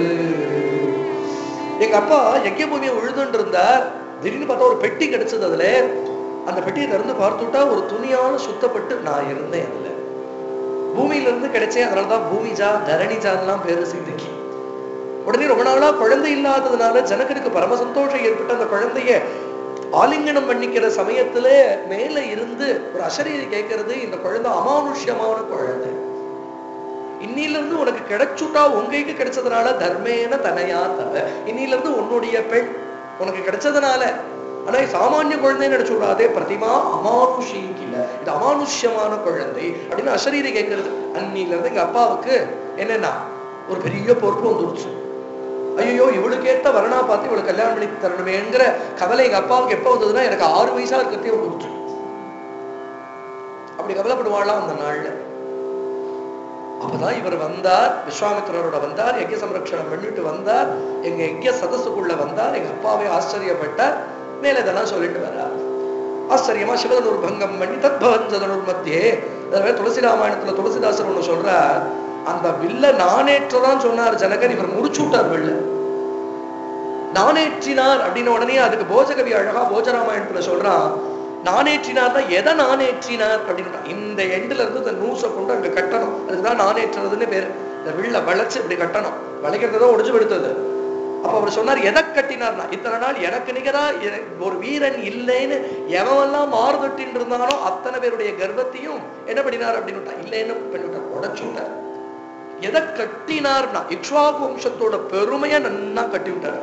எங்க அப்பா யஜ்ய பூமியை உழுதுன்னு இருந்தார் திடீர்னு பார்த்தா ஒரு பெட்டி கிடைச்சது அதுல அந்த பெட்டியை திறந்து பார்த்துட்டா ஒரு துணியால சுத்தப்பட்டு நான் இருந்தேன் அதுல பூமியில இருந்து கிடைச்சேன் அதனாலதான் பூமிஜா தரணிஜான்லாம் பேரு சீதைக்கு உடனே ரொம்ப நாளா குழந்தை இல்லாததுனால ஜனகனுக்கு பரம சந்தோஷம் ஏற்பட்டு அந்த குழந்தைய ஆலிங்கனம் பண்ணிக்கிற சமயத்துல மேல இருந்து ஒரு அசரீரி கேட்கறது இந்த குழந்தை அமானுஷ்யமான குழந்தை இன்னில இருந்து உனக்கு கிடைச்சுட்டா உங்கைக்கு கிடைச்சதுனால தர்மேன தனையா தவ இன்னில இருந்து உன்னுடைய பெண் உனக்கு கிடைச்சதுனால ஆனா இது சாமானிய குழந்தைன்னு நினைச்சு விடாதே பிரதிமா அமானுஷிக்கில இது அமானுஷ்யமான குழந்தை அப்படின்னு அசரீரி கேட்கறது அன்னில இருந்து எங்க அப்பாவுக்கு என்னன்னா ஒரு பெரிய பொறுப்பு வந்துருச்சு ஐயோ இவளுக்கு ஏத்த வரணா பார்த்து இவளுக்கு கல்யாணம் பண்ணி தரணுமேங்கிற கவலை எங்க அப்பாவுக்கு எப்ப வந்ததுன்னா எனக்கு ஆறு வயசா இருக்கிறதே வந்துருச்சு அப்படி கவலைப்படுவாளாம் அந்த நாள்ல அப்பதான் இவர் வந்தார் விஸ்வாமித்திரரோட வந்தார் யஜ்ய சம்ரக்ஷணம் பண்ணிட்டு வந்தார் எங்க யஜ்ய சதசுக்குள்ள வந்தார் எங்க அப்பாவே ஆச்சரியப்பட்டார் மேல இதெல்லாம் சொல்லிட்டு வர்றார் ஆச்சரியமா சிவதனூர் பங்கம் பண்ணி தத்பவன் சதனூர் மத்தியே அதாவது துளசி ராமாயணத்துல துளசிதாசர் ஒண்ணு சொல்றார் அந்த வில்ல நானேற்றதான் சொன்னார் ஜனகர் இவர் முடிச்சு விட்டார் வில்ல நானேற்றினார் அப்படின்ன உடனே அதுக்கு போஜகவி அழகா போஜராமாயணத்துல சொல்றான் நானேற்றினார்னா எதை நானேற்றினார் அப்படின்னு இந்த எண்டுல இருந்து இந்த நூசை கொண்டு அங்க கட்டணும் அதுக்குதான் நானேற்றுறதுன்னு பேரு இந்த வில்ல வளைச்சு இப்படி கட்டணும் வளைக்கிறதுதான் ஒடிஞ்சு விடுத்தது அப்ப அவர் சொன்னார் எதை கட்டினார்னா இத்தனை நாள் எனக்கு நிகரா எ- ஒரு வீரன் இல்லைன்னு எவனெல்லாம் மாறுதட்டின்னு இருந்தானோ அத்தனை பேருடைய கர்ப்பத்தையும் என்ன பண்ணினார் அப்படின்னு விட்டா இல்லைன்னு பண்ணிவிட்டார் உடைச்சு விட்டார் எதை கட்டினார்னா இக்ஷ்வாகு வம்சத்தோட பெருமையை நன்னா கட்டி விட்டார்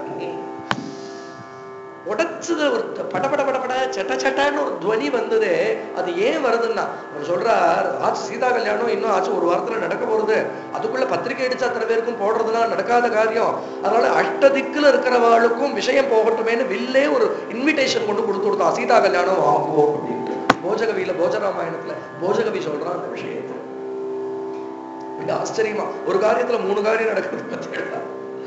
உடைச்சது ஒரு த- பட பட பட பட சட்ட சட்டன்னு ஒரு துவனி வந்தது அது ஏன் வருதுன்னா அவர் சொல்றார் ஆச்சு சீதா கல்யாணம் இன்னும் ஆச்சு ஒரு வாரத்துல நடக்க போறது அதுக்குள்ள பத்திரிக்கை அடிச்சு அத்தனை பேருக்கும் போடுறதுலாம் நடக்காத காரியம் அதனால அஷ்டதிக்குல இருக்கிறவாளுக்கும் விஷயம் போகட்டுமேன்னு வில்லே ஒரு இன்விடேஷன் கொண்டு கொடுத்து கொடுத்தான் சீதா கல்யாணம் வாங்குவோம் அப்படின்ட்டு போஜகவியில போஜராமாயணத்துல போஜகவி சொல்றான் அந்த விஷயத்தை இது ஆச்சரியமா ஒரு காரியத்துல மூணு காரியம் நடக்குது பார்த்தீங்களா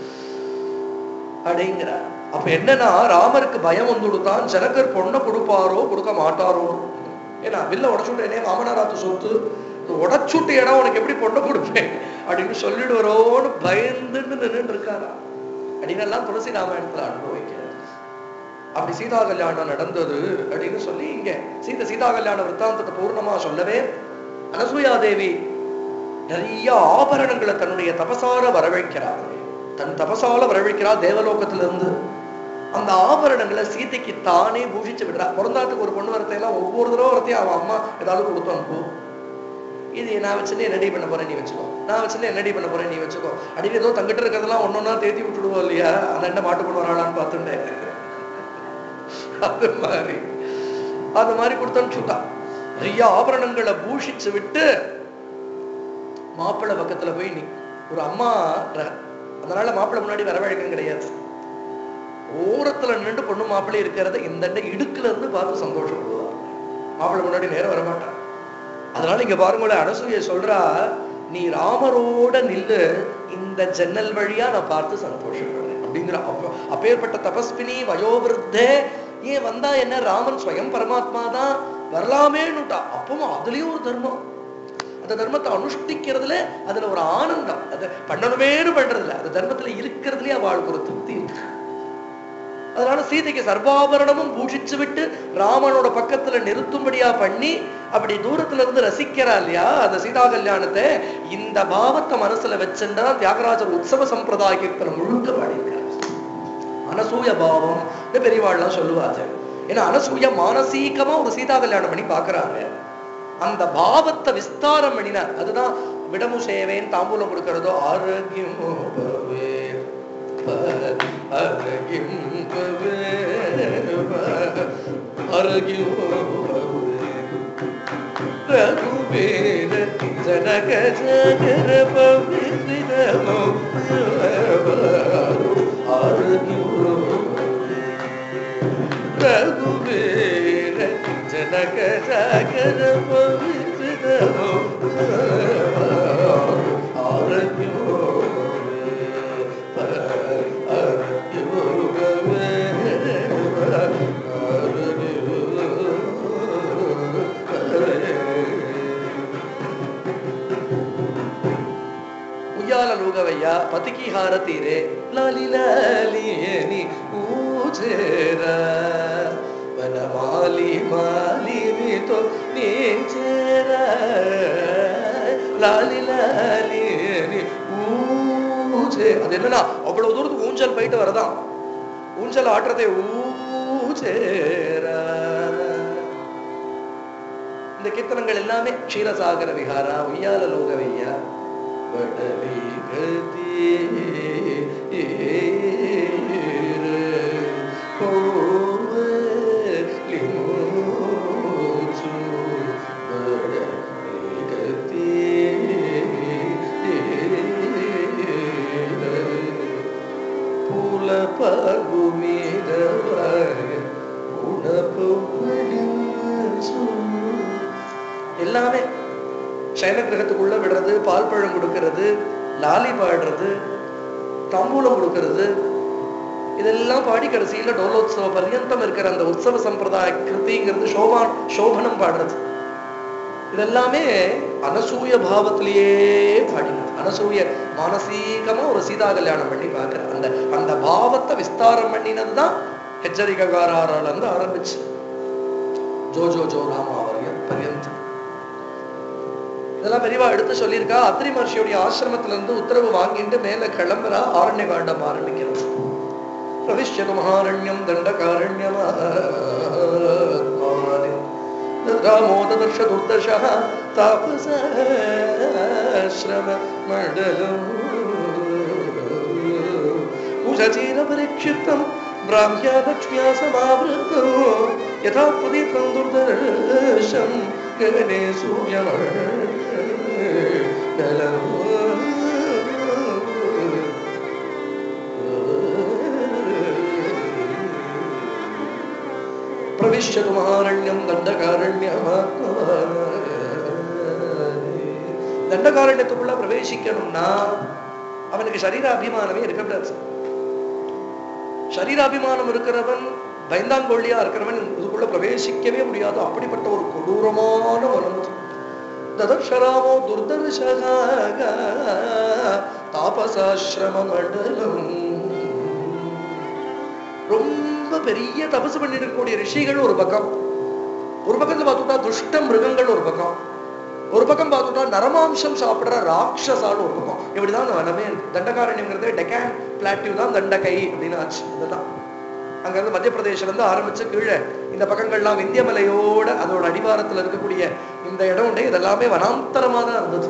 அப்படிங்கிறார் அப்ப என்னன்னா ராமருக்கு பயம் வந்து கொடுத்தான் ஜனகர் பொண்ணை கொடுப்பாரோ கொடுக்க மாட்டாரோ ஏன்னா வில்ல உடச்சுட்டேனே மாமனாராத்து சொத்து இது உடைச்சுட்ட இடம் உனக்கு எப்படி பொண்ணை கொடுப்பேன் அப்படின்னு சொல்லிடுவரோன்னு பயந்துன்னு நின்னுட்டு இருக்காரா அப்படின்னு எல்லாம் துளசி ராமாயணத்துல அனுபவிக்கிறார் அப்படி சீதா கல்யாணம் நடந்தது அப்படின்னு சொல்லி இங்க சீத சீதா கல்யாண விற்த்தாந்தத்தை பூர்ணமா சொல்லவே அனசூயா தேவி நிறைய ஆபரணங்களை தன்னுடைய தபசார வரவழைக்கிறார் தன் தபசால வரவழைக்கிறார் தேவலோகத்திலிருந்து அந்த ஆபரணங்களை சீதைக்கு தானே பூஷிச்சு விடுறா பிறந்தாத்துக்கு ஒரு பொண்ணு வரத்தையெல்லாம் ஒவ்வொரு தடவை வரத்தையும் அவன் அம்மா ஏதாவது கொடுத்து அனுப்பு இது நான் வச்சுட்டு என்னடி பண்ண போறேன் நீ வச்சுக்கோ நான் வச்சுட்டு என்னடி பண்ண போறேன் நீ வச்சுக்கோ அப்படின்னு ஏதோ தங்கிட்ட இருக்கிறதெல்லாம் ஒன்னொன்னா தேத்தி விட்டுடுவோம் இல்லையா அந்த என்ன மாட்டு கொண்டு வராளான்னு பார்த்துட்டேன் அது மாதிரி அது மாதிரி கொடுத்து அனுப்பிச்சுட்டா நிறைய ஆபரணங்களை பூஷிச்சு விட்டு மாப்பிள்ளை பக்கத்துல போய் நீ ஒரு அம்மா ர- அதனால மாப்பிள்ளை முன்னாடி வரவழைக்கம் கிடையாது ஓரத்துல நின்று பொண்ணு மாப்பிள்ளை இருக்கிறத இந்த இடுக்குல இருந்து பார்த்து சந்தோஷப்படுவார் மாப்பிள்ளை முன்னாடி நேரம் வரமாட்டான் அதனால இங்க பாருங்களேன் அனசூய சொல்றா நீ ராமரோட நில்லு இந்த ஜன்னல் வழியா நான் பார்த்து சந்தோஷப்படுறேன் அப்படிங்கிற அப்ப அப்பேற்பட்ட தபஸ்வினி வயோவிருத்தே ஏன் வந்தா என்ன ராமன் ஸ்வயம் பரமாத்மா தான் வரலாமேன்னுட்டா அப்பவும் அதுலயும் ஒரு தர்மம் அந்த தர்மத்தை அனுஷ்டிக்கிறதுல அதுல ஒரு ஆனந்தம் அது பண்ணணுமேனு பண்றதுல அந்த தர்மத்துல இருக்கிறதுலயே அவளுக்கு ஒரு திருப்தி இருக்கு அதனால சீதைக்கு சர்வாபரணமும் பூஷிச்சு விட்டு ராமனோட பக்கத்துல நிறுத்தும்படியா பண்ணி அப்படி தூரத்துல இருந்து ரசிக்கிறா இல்லையா அந்த சீதா கல்யாணத்தை இந்த பாவத்தை மனசுல வச்சுட்டா தியாகராஜர் உற்சவ சம்பிரதாய கீர்த்தனம் முழுக்க பாடியிருக்காரு அனசூய பாவம் பெரியவாள்லாம் சொல்லுவாங்க ஏன்னா அனசூய மானசீகமா ஒரு சீதா கல்யாணம் பண்ணி பாக்குறாங்க அந்த பாவத்தை விஸ்தாரம் பண்ணினார் அதுதான் விடமு சேவேன் தாம்பூலம் கொடுக்கிறதோ ஆரோக்கியமோ பவே அரகிம்பவே அரகிமோ ரகுபேர ஜனக ஜகர பவித்ரமோ அரகிமோ ரகுபேர ஜனக ஜகர பவித்ரமோ அரகிமோ ఉయ్యాల లూగవయ్యా పతికి హారతీరే లాలి లాలి అని ఊచేరా వనమాలి మాలినితో నేచేరా లాలి లాలి అని ஊஞ்சே அது என்னன்னா அவ்வளவு தூரத்துக்கு ஊஞ்சல் போயிட்டு வரதான் ஊஞ்சல் ஆட்டுறதே ஊ சேர இந்த கீர்த்தனங்கள் எல்லாமே க்ஷீரசாகர விஹாரா உய்யால லோகவையா வடலை புல எல்லாமே சைன கிரகத்துக்குள்ள விடுறது பால் பழம் கொடுக்கறது லாலி பாடுறது தாம்பூலம் கொடுக்கறது இதெல்லாம் பாடி கடைசியில டோலோத்சவ பர்யந்தம் இருக்கிற அந்த உற்சவ சம்பிரதாய கிருதிங்கிறது சோபா சோபனம் பாடுறது இதெல்லாமே அனசூய பாவத்திலேயே பாடினது அனசூய மானசீகமா ஒரு சீதா கல்யாணம் பண்ணி பார்க்கிற அந்த அந்த பாவத்தை விஸ்தாரம் பண்ணினதுதான் ஹெச்சரிகாராரால இருந்து ஆரம்பிச்சு ஜோ ஜோ ஜோ ராமா வரையும் பர்யந்தம் இதெல்லாம் பெரியவா எடுத்து சொல்லியிருக்கா அத்திரி மகர்ஷியுடைய ஆசிரமத்துல இருந்து உத்தரவு வாங்கிட்டு மேல கிளம்புறா ஆரண்ய காண்டம் ஆரம்பிக்கிறது பிரவிஷ்யது மகாரண்யம் தண்டகாரண்யம் ராமோதர்ஷ துர்தர்ஷः தாபசாश्रम மண்டலம் உஷச்சீர பரிक्षिप्तं ब्राह्म्या लक्ष्म्या समावृतो यथा प्रदीप्तं दुर्दर्शं गगने सूर्यमण्डलम् பிரவிஷ்யது மகாரண்யம் தண்டகாரண்யமாத்மவான் தண்டகாரண்யத்துக்குள்ள பிரவேசிக்கணும்னா அவனுக்கு சரீர அபிமானமே இருக்கக்கூடாது சரீராபிமானம் இருக்கிறவன் பயந்தாங்கொள்ளியா இருக்கிறவன் இதுக்குள்ள பிரவேசிக்கவே முடியாது அப்படிப்பட்ட ஒரு கொடூரமான வனம் ததர்ஷராமோ துர்தர்ஷகாக தாபசாசிரம மண்டலம் ரொம்ப பெரிய தபசு பண்ணிருக்கக்கூடிய ரிஷிகள் ஒரு பக்கம் ஒரு பக்கத்துல பார்த்துட்டா துஷ்ட மிருகங்கள் ஒரு பக்கம் ஒரு பக்கம் பார்த்துட்டா நரமாம்சம் சாப்பிடுற ராட்சசால் ஒரு பக்கம் இப்படிதான் அந்த வனமே இருக்கு தண்டகாரண்யங்கிறது டெக்கான் பிளாட்டிவ் தான் தண்டகை அப்படின்னு ஆச்சு இதுதான் அங்க இருந்து மத்திய பிரதேசல இருந்து ஆரம்பிச்சு கீழே இந்த பக்கங்கள்லாம் விந்தியமலையோட அதோட அடிவாரத்துல இருக்கக்கூடிய இந்த இடம் உண்டு இதெல்லாமே வனாந்தரமா தான் இருந்தது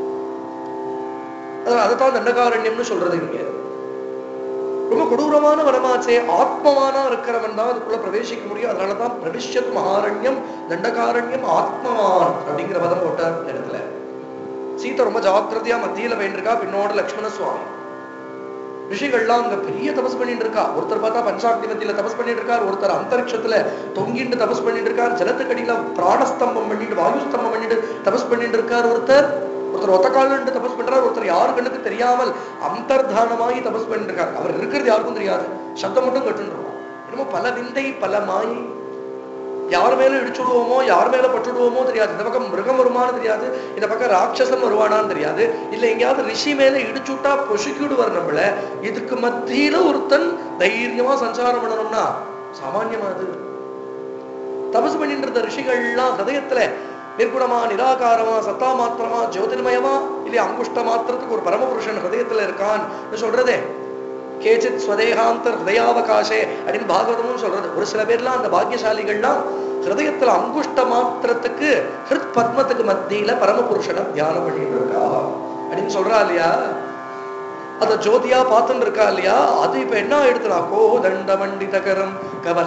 அதைத்தான் தண்டகாரண்யம்னு சொல்றது இங்க ரொம்ப கொடூரமான வனமாச்சே ஆத்மவானா இருக்கிறவன் தான் அதுக்குள்ள பிரவேசிக்க முடியும் அதனாலதான் பிரவிஷ்யத் மகாரண்யம் தண்டகாரண்யம் ஆத்மவான் அப்படிங்கிற பதம் போட்டார் இந்த இடத்துல சீதை ரொம்ப ஜாக்கிரதையா மத்தியில வேண்டிருக்கா பின்னோட லக்ஷ்மண சுவாமி ரிஷிகள்லாம் அங்க பெரிய தபஸ் பண்ணிட்டு இருக்கா ஒருத்தர் பார்த்தா பஞ்சாக்தி மத்தியில தபஸ் பண்ணிட்டு இருக்கார் ஒருத்தர் அந்தரிக்ஷத்துல தொங்கிட்டு தபஸ் பண்ணிட்டு இருக்கார் ஜலத்துக்கடியில பிராணஸ்தம்பம் பண்ணிட்டு வாயு ஸ்தம்பம் பண்ணிட்டு தபஸ் பண்ணிட்டு இருக்கார் ஒருத்தர் ஒருத்தர் ஒத்த காலில் தபஸ் பண்றார் ஒருத்தர் யாரு கண்ணுக்கு தெரியாமல் அந்தர்தானமாகி தபஸ் பண்ணிட்டு இருக்கார் அவர் இருக்கிறது யாருக்கும் தெரியாது சப்தம் மட்டும் கட்டுருக்கோம் என்னமோ பல விந்தை பல மாயை யார் மேல இடிச்சுடுவோமோ யார் மேல பட்டுடுவோமோ தெரியாது இந்த பக்கம் மிருகம் வருமானு தெரியாது இந்த பக்கம் ராட்சசம் வருவானான்னு தெரியாது இல்ல எங்கேயாவது ரிஷி மேல இடிச்சுட்டா பொசுக்கிடுவார் நம்மள இதுக்கு மத்தியில ஒருத்தன் தைரியமா சஞ்சாரம் பண்ணணும்னா சாமான்யமா அது தபசு பண்ணிட்டு இருந்த ரிஷிகள்லாம் ஹதயத்துல நிர்குணமா நிராகாரமா சத்தா மாத்திரமா ஜோதிர்மயமா இல்லையா அங்குஷ்ட மாத்திரத்துக்கு ஒரு பரமபுருஷன் ஹதயத்துல இருக்கான் சொல்றதே கேச்சித் ஸ்வதேகாந்தர் ஹிருதயாவகாசே அப்படின்னு பாகவதமும் சொல்றது ஒரு சில பேர்லாம் அந்த பாக்கியசாலிகள்லாம் ஹிருதயத்துல அங்குஷ்ட மாத்திரத்துக்கு ஹிருத் பத்மத்துக்கு மத்தியில பரமபுருஷனை தியானம் பண்ணிட்டு இருக்கா அப்படின்னு சொல்றா இல்லையா அத ஜோதியா பார்த்துட்டு இருக்கா இல்லையா அது இப்ப என்ன ஆயிடுத்துனா கோதண்ட மண்டிதகரம்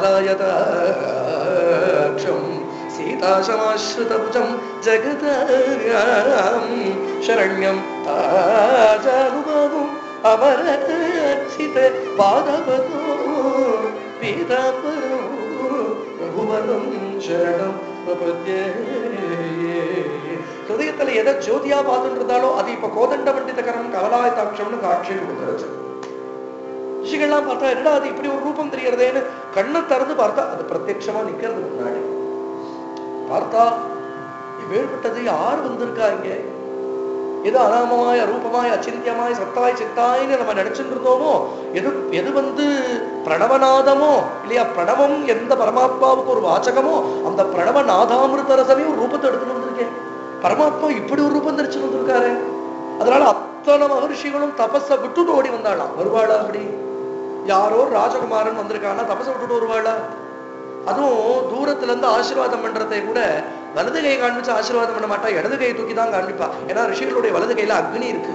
கவலாயதாட்சம் சீதாசமாஸ்ருதபுஜம் ஜகதாம் சரண்யம் தாஜானுபவம் அமரச்சித பாதவதோ பீதாம்பரோ ரகுவரம் சரணம் பிரபத்யே ஹிருதயத்துல எதை ஜோதியா பார்த்துட்டு இருந்தாலோ அது இப்ப கோதண்ட பண்டிதகரம் கவலாயதாட்சம்னு காட்சி கொடுக்கிறது ரிஷிகள்லாம் பார்த்தா என்னடா அது இப்படி ஒரு ரூபம் தெரியறதேன்னு கண்ணை திறந்து பார்த்தா அது பிரத்யட்சமா நிக்கிறது முன்னாடி பார்த்தா வேறுபட்டது யார் வந்திருக்கா இங்க எது அனாமமாய் அரூபமாய் அச்சிந்தியமாய் சத்தாய் சித்தாய்னு நம்ம நினைச்சுட்டு இருந்தோமோ எது எது வந்து பிரணவநாதமோ இல்லையா பிரணவம் எந்த பரமாத்மாவுக்கு ஒரு வாச்சகமோ அந்த பிரணவ நாதாமிருத ரசமே ஒரு ரூபத்தை எடுத்துட்டு வந்திருக்கேன் பரமாத்மா இப்படி ஒரு ரூபம் தரிச்சு வந்திருக்காரு அதனால அத்தனை மகர்ஷிகளும் தபஸ விட்டுட்டு ஓடி வந்தாளாம் வருவாளா அப்படி யாரோ ராஜகுமாரன் வந்திருக்கானா தபஸ விட்டுட்டு வருவாளா அதுவும் தூரத்துல இருந்து ஆசீர்வாதம் பண்றதை கூட வலது கையை காண்பிச்சு ஆசீர்வாதம் பண்ண மாட்டா இடது கையை தூக்கி தான் காண்பிப்பா ஏன்னா ரிஷிகளுடைய வலது கையில அக்னி இருக்கு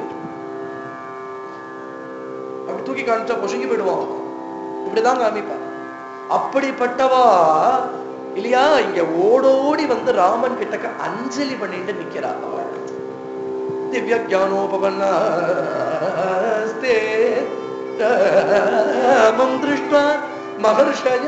அப்படி தூக்கி காமிச்சா பொசுங்கி போயிடுவான் இப்படிதான் காமிப்பா அப்படிப்பட்டவா இல்லையா இங்க ஓடோடி வந்து ராமன் கிட்டக்க அஞ்சலி பண்ணிட்டு நிக்கிறா அவள் திவ்ய ஜானோபவன்னாஸ்தே ராமம் திருஷ்டா மகர்ஷய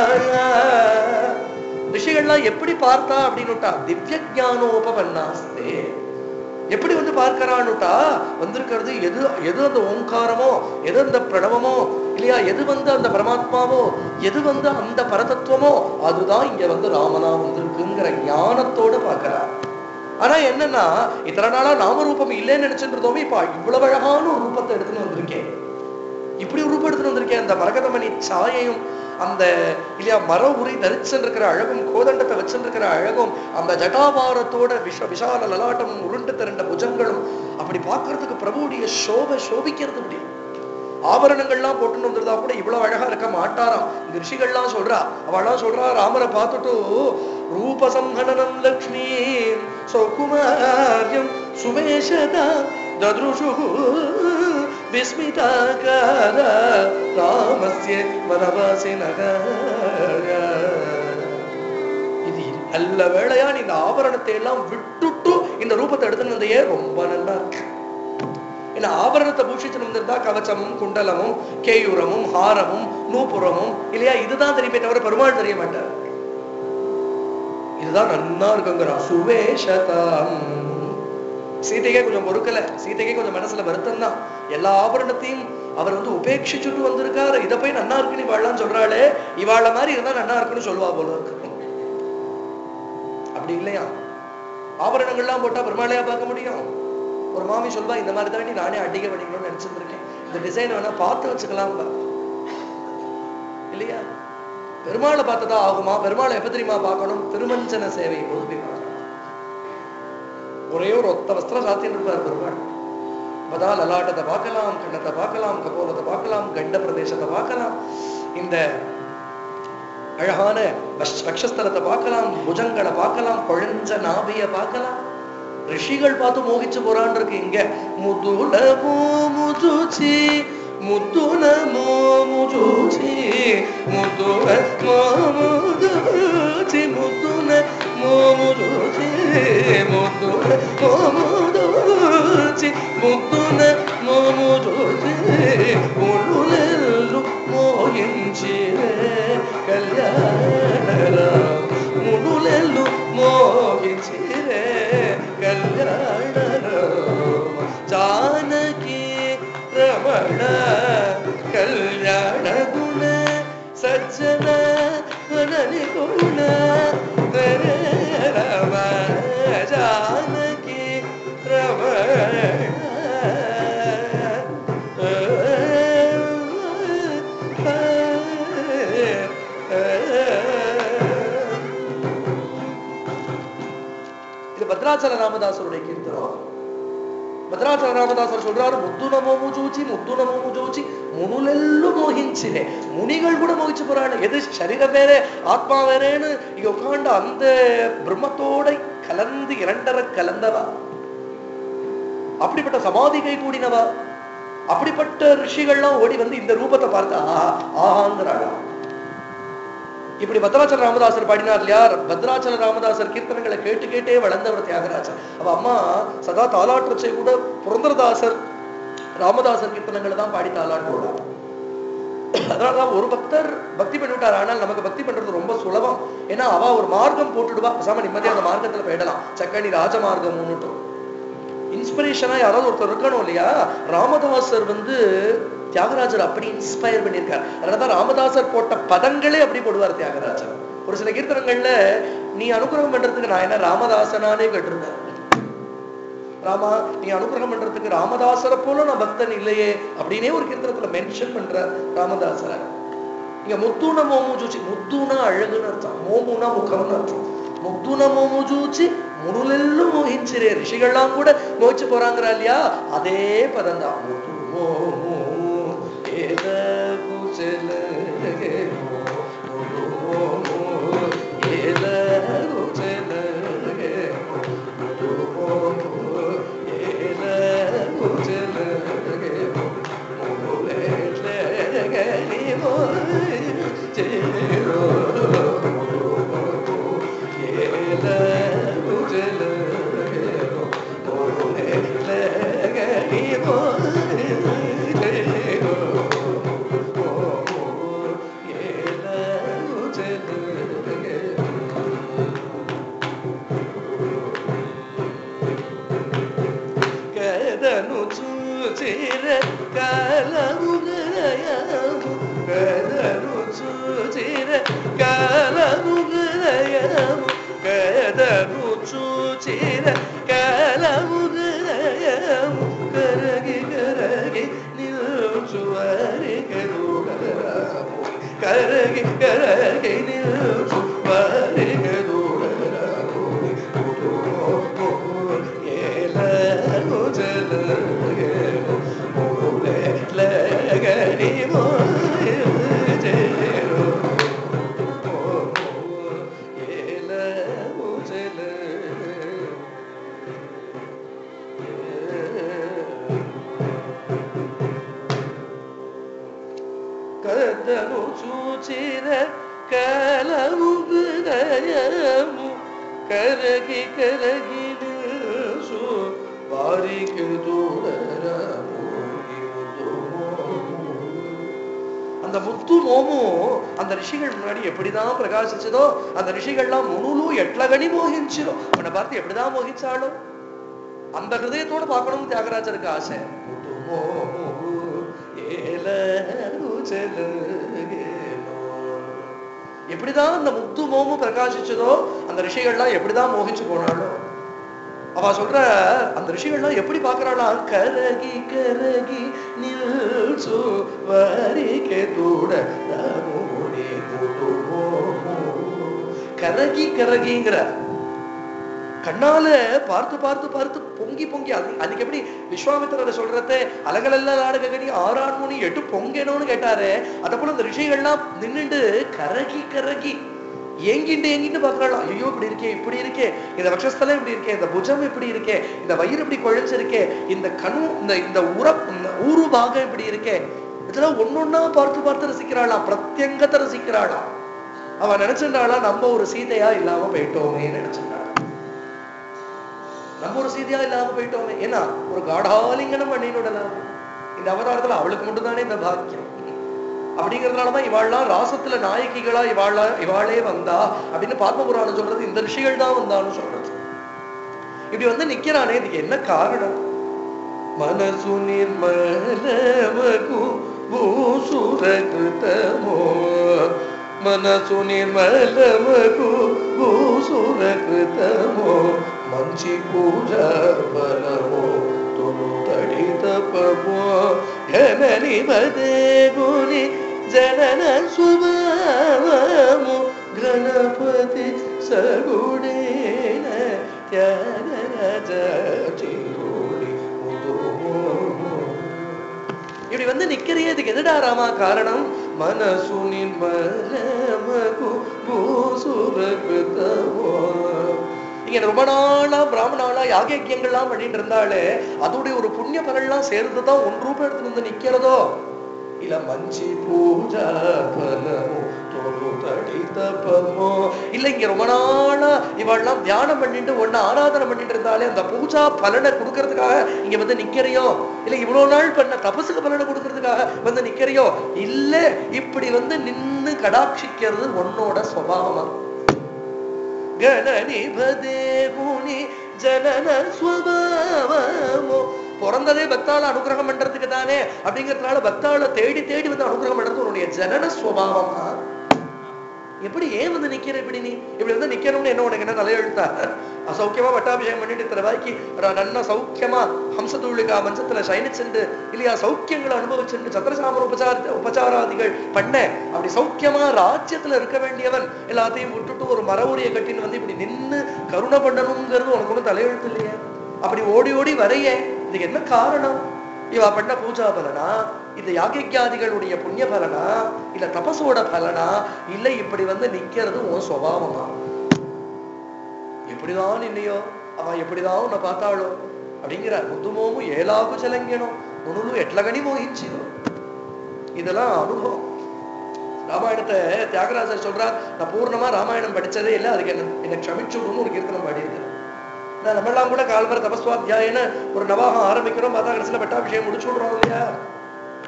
ரிஷிகள்லாம் எப்படி பார்த்தா அப்படின்னுட்டா திவ்ய ஜானோபவன்னாஸ்தே எப்படி வந்து பார்க்கறான்னுட்டா வந்திருக்கிறது எது எது அந்த ஓங்காரமோ எது அந்த பிரணவமோ இல்லையா எது வந்து அந்த பரமாத்மாவோ எது வந்து அந்த பரதத்துவமோ அதுதான் இங்க வந்து ராமனா வந்திருக்குங்கிற ஞானத்தோட பார்க்கறா ஆனா என்னன்னா இத்தனை நாளா நாமரூபம் இல்லைன்னு நினைச்சிட்டு இருந்தோமே இப்ப இவ்வளவு அழகான ஒரு ரூபத்தை எடுத்துன்னு வந்திருக்கேன் இப்படி ஒரு ரூபம் எடுத்துட்டு வந்திருக்கேன் அந்த மரகதமணி சாயையும் அந்த இல்லையா மர உரி தரிச்சுன்னு இருக்கிற அழகும் கோதண்டத்தை வச்சுட்டு இருக்கிற அழகும் அந்த ஜட்டாபாரத்தோட விஷ விஷால லலாட்டமும் உருண்டு திரண்ட புஜங்களும் அப்படி பார்க்கிறதுக்கு பிரபுடைய சோபை சோபிக்கிறது முடியும் ஆபரணங்கள்லாம் போட்டுன்னு வந்திருந்தா கூட இவ்வளவு அழகா இருக்க மாட்டாராம் இந்த ரிஷிகள்லாம் சொல்றா அவள்லாம் சொல்றா ராமரை பார்த்துட்டு ரூபசம்ஹனனம் லக்ஷ்மி சௌகுமாரியம் சுமேஷதா தத்ருஷு விஸ்மிதாகார ராமஸ்ய வனவாசினக இது நல்ல வேளையா நீ இந்த ஆபரணத்தை எல்லாம் விட்டுட்டு இந்த ரூபத்தை எடுத்துன்னு வந்தையே ரொம்ப நல்லா இருக்கு ஏன்னா ஆபரணத்தை பூஷிச்சு வந்திருந்தா கவச்சமும் குண்டலமும் கேயூரமும் ஹாரமும் நூபுரமும் இல்லையா இதுதான் தெரியுமே தவிர பெருமாள் தெரிய மாட்டார் இதுதான் நன்னா இருக்குங்கிறா சுவேஷதாம் சீதைக்கே கொஞ்சம் பொறுக்கல சீதைக்கே கொஞ்சம் மனசுல வருத்தம் தான் எல்லா ஆபரணத்தையும் அவர் வந்து உபேட்சிச்சுட்டு வந்திருக்காரு இதை போய் நன்னா இருக்குன்னு இவாள்லாம் சொல்றாளே இவாள மாதிரி இருந்தா நன்னா இருக்குன்னு சொல்லுவா போல இருக்கு அப்படி இல்லையா ஆபரணங்கள்லாம் போட்டா பெருமாளையா பார்க்க முடியும் ஒரு மாமி சொல்வா இந்த மாதிரி தாண்டி நானே அடிக்க பண்ணிக்கணும்னு நினைச்சிருந்திருக்கேன் இந்த டிசைன் வேணா பார்த்து வச்சுக்கலாம் இல்லையா பெருமாளை பார்த்ததா ஆகுமா பெருமாளை எப்ப தெரியுமா பார்க்கணும் திருமஞ்சன சேவை போது போய் பார்க்கணும் ஒரே ஒரு ஒத்த வஸ்திரம் சாத்தின்னு இருப்பார் பெருமாள் அப்பதான் லலாட்டத்தை பார்க்கலாம் கண்ணத்தை பார்க்கலாம் கபோலத்தை பார்க்கலாம் கண்ட பிரதேசத்தை பார்க்கலாம் இந்த அழகான வஷ்- வக்ஷஸ்தலத்தை பார்க்கலாம் புஜங்களை பார்க்கலாம் குழஞ்ச நாபிய பார்க்கலாம் ரிஷிகள் பார்த்து மோகிச்சு போறான் இருக்கு இங்க முதுலமோ முதுச்சி முத்துனமோ முதுச்சி முதுல முதுச்சி முத்துன மோமுதுச்சி முத்துன மோமுதுச்சி முத்துன మోముజోజే మునులెల్లు మోగించిరే కళ్యాణ మునులెల్లు మోగించిరే కళ్యాణ జానకి రమణ కళ్యాణ గుణ సజ్జన వనని గుణ రమ జానకి இது பத்ராச்சல ராமதாசருடைய கீர்த்தனம் భద్రాచల రామదాసరు சொல்றாரு ముద్దున మోము చూచి ముద్దున మోము చూచి మునులెల్లు మోహించినే முனிகள் கூட மோகிச்சு போறாங்க எது சரீரம் வேற ஆத்மா வேறேன்னு இங்க உட்காந்து அந்த பிரம்மத்தோட கலந்து இரண்டர கலந்தவா அப்படிப்பட்ட சமாதி கை கூடினவா அப்படிப்பட்ட ரிஷிகள்லாம் ஓடி வந்து இந்த ரூபத்தை பார்த்து ஆஹா ஆஹாங்கிறாளா இப்படி பத்ராச்சல ராமதாசர் பாடினார் இல்லையா பத்ராச்சல ராமதாசர் கீர்த்தனங்களை கேட்டு கேட்டே வளர்ந்தவர் தியாகராஜர் அவ அம்மா சதா தாலாற்றச்சை கூட புரந்தரதாசர் ராமதாசர் கீர்த்தனங்களை தான் பாடி தாலாட்டுவார் அதனாலதான் ஒரு பக்தர் பக்தி பண்ணிவிட்டார் ஆனால் நமக்கு பக்தி பண்றது ரொம்ப சுலபம் ஏன்னா அவ ஒரு மார்க்கம் போட்டுடுவா பேசாம நிம்மதியா அந்த மார்க்கத்துல போயிடலாம் சக்கணி ராஜமார்க்கம் முன்னுட்டும் இன்ஸ்பிரேஷனா யாராவது ஒருத்தர் இருக்கணும் இல்லையா ராமதாசர் வந்து தியாகராஜர் அப்படி இன்ஸ்பயர் பண்ணியிருக்கார் அதனாலதான் ராமதாசர் போட்ட பதங்களே அப்படி போடுவார் தியாகராஜர் ஒரு சில கீர்த்தனங்கள்ல நீ அனுகிரகம் பண்றதுக்கு நான் என்ன ராமதாசனானே கேட்டிருந்தேன் ராமா நீ அனுகிரகம் பண்றதுக்கு ராமதாசரை போல நான் பக்தன் இல்லையே அப்படின்னே ஒரு கீர்த்தனத்துல மென்ஷன் பண்ற ராமதாசரை இங்க முத்துன மோமு ஜூச்சி முத்துனா அழகுன்னு அர்த்தம் மோமுனா முகம்னு அர்த்தம் முத்துன மோமு ஜூச்சி முருளெல்லும் மோகிச்சிரே ரிஷிகள்லாம் கூட மோகிச்சு போறாங்கிறா இல்லையா அதே பதம் தான் முத்து மோமு ஏத குசல முது மோமு కదను చూచిర కాలము గలయము కదను చూచిర కాలము గలయము కదను చూచిర కాలము గలయము కరగి కరగి నిలుచువరి కరుడరము కరగి కరగి నిలుచువరి కరుడరము ఏలను జలగేను మూలే లగని మోయజేరు ఏలను జలగేను కదను చూచిన కలము హృదయము కరగి కరగి నిలుసు వారికి దూరము அந்த முத்து மோமும் அந்த ரிஷிகள் முன்னாடி எப்படிதான் பிரகாசிச்சதோ அந்த ரிஷிகள்லாம் முழுலு எட்லகனி மோகிச்சிரோ அவனை பார்த்து எப்படிதான் மோகிச்சாளோ அந்த ஹிருதயத்தோட பார்க்கணும் தியாகராஜருக்கு ஆசை முத்து மோமு ஏலரு செலுகேனோ. எப்படிதான் அந்த முத்து மோமு பிரகாசிச்சதோ அந்த ரிஷிகள்லாம் எப்படிதான் மோகிச்சு போனாளோ அவ சொல்ற அந்த ரிஷிகள்லாம் எப்படி பாக்குறாளாம் கரகி கரகி நில்சு வரிகே தூட ரமுனி குடுமோ. கரகி கரகிங்கிற கண்ணால பார்த்து பார்த்து பார்த்து பொங்கி பொங்கி அது அதுக்கு எப்படி விஸ்வாமித்திரர் சொல்றத அலகலல்ல நாடகடி ஆறான் முனி எட்டு பொங்கணும்னு கேட்டாரு அத போல இந்த ரிஷிகள்லாம் நின்னுண்டு கரகி கரகி ஏங்கிட்டு ஏங்கிட்டு பார்க்கறாளாம் ஐயோ இப்படி இருக்கே இப்படி இருக்கே இந்த வக்ஷஸ்தலம் இப்படி இருக்கே இந்த புஜம் இப்படி இருக்கே இந்த வயிறு இப்படி குழைஞ்சிருக்கே இந்த கணு இந்த இந்த உர இந்த ஊரு பாகம் இப்படி இருக்கே இதெல்லாம் ஒன்னொன்னா பார்த்து பார்த்து ரசிக்கிறாளாம் பிரத்யங்கத்தை ரசிக்கிறாளாம் அவ நினைச்சிருந்தாளா நம்ம ஒரு சீதையா இல்லாம போயிட்டோமே நினைச்சிருந்தாள் நம்ம ஒரு சீதையா இல்லாம போயிட்டோமே ஏன்னா ஒரு காடாலிங்கனம் பண்ணிவிடலாம் இந்த அவதாரத்துல அவளுக்கு மட்டும்தானே இந்த பாக்கியம் அப்படிங்கறதுனாலதான் இவாள்லாம் ராசத்துல நாயகிகளா இவாளா இவாளே வந்தா அப்படின்னு பாத்மபுராணம் சொல்றது இந்த ரிஷிகள் தான் வந்தான்னு சொல்றது இப்படி வந்து நிக்கிறானே இதுக்கு என்ன காரணம் மனசு நிர்மலமகு பூசுர கிருத்தமோ మనసు నిర్మలమకు భూసుర కృతమో మంచి పూజ బలమో తొలు తడి తపమో ఘనని మదేగుని జనన స్వభావము గణపతి సగుడేన త్యాగరాజ చిరుడి இப்படி வந்து நிக்கிறியே இதுக்கு எதுடா ராமா காரணம் மனசு நிர்மலமகு பூசுர கிருத்தமோ இங்க ரொம்ப நாளா பிராமணாளா யாகியங்கள்லாம் பண்ணிட்டு இருந்தாலே அதோடைய ஒரு புண்ணிய பலன்லாம் சேர்ந்துதான் ஒன்று ரூபாய் எடுத்துட்டு வந்து நிக்கிறதோ இல்ல மஞ்சி பூஜா பலமோ தொழு தடி தப்பமோ இல்ல இங்க ரொம்ப நாளா இவாள்லாம் தியானம் பண்ணிட்டு ஒண்ணு ஆராதனை பண்ணிட்டு இருந்தாலே அந்த பூஜா பலனை கொடுக்கறதுக்காக இங்க வந்து நிக்கிறையோ இல்ல இவ்வளவு நாள் பண்ண தபசுக்கு பலனை கொடுக்கறதுக்காக வந்து நிக்கிறையோ இல்ல இப்படி வந்து நின்னு கடாட்சிக்கிறது உன்னோட சுவாவமா கணனிபதே முனி ஜனன ஸ்வபாவமோ பிறந்ததே பக்தாள அனுகிரகம் பண்றதுக்கு தானே அப்படிங்கறதுனால பக்தாள தேடி தேடி வந்து அனுகிரகம் பண்றது உன்னுடைய ஜனன சுவாவமா எப்படி ஏன் வந்து நிக்கிற இப்படி நீ இப்படி வந்து நிக்கணும்னு என்ன உனக்கு என்ன தலையெழுத்தா அசௌக்கியமா பட்டாபிஷேகம் பண்ணிட்டு இத்தனை வாய்க்கு ஒரு நல்ல சௌக்கியமா ஹம்சதூளிகா மஞ்சத்துல சயனிச்சுண்டு இல்லையா சௌக்கியங்களை அனுபவிச்சுண்டு சத்திரசாமர் உபசார உபசாராதிகள் பண்ண அப்படி சௌக்கியமா ராஜ்யத்துல இருக்க வேண்டியவன் எல்லாத்தையும் விட்டுட்டு ஒரு மர உரிய கட்டின்னு வந்து இப்படி நின்னு கருணை பண்ணணுங்கிறது உனக்கு ஒன்றும் தலையெழுத்து இல்லையே அப்படி ஓடி ஓடி வரைய இதுக்கு என்ன காரணம் இவ பண்ண பூஜா பலனா இந்த யாகியாதிகளுடைய புண்ணிய பலனா இல்ல தபசோட பலனா இல்ல இப்படி வந்து நிக்கிறது உன் சுவாவமா எப்படிதான் இல்லையோ அவன் எப்படிதான் உன்னை பார்த்தாளோ அப்படிங்கிற முதுமோமு ஏலாகு செலங்கணும் முனுலு எட்லகனி மோகிச்சிதோ இதெல்லாம் அனுபவம் ராமாயணத்தை தியாகராஜர் சொல்றார் நான் பூர்ணமா ராமாயணம் படிச்சதே இல்லை அதுக்கு என்ன என்னை க்ஷமிச்சு விடுன்னு ஒரு கீர்த்தனம் பாடியிருக்கேன் நான் நம்மெல்லாம் கூட கால்வர தபஸ்வாத்தியாயன்னு ஒரு நவாகம் ஆரம்பிக்கிறோம் பார்த்தா கடைசியில் பட்டாபிஷேகம் முடிச்சு விடுறோம் இல்லையா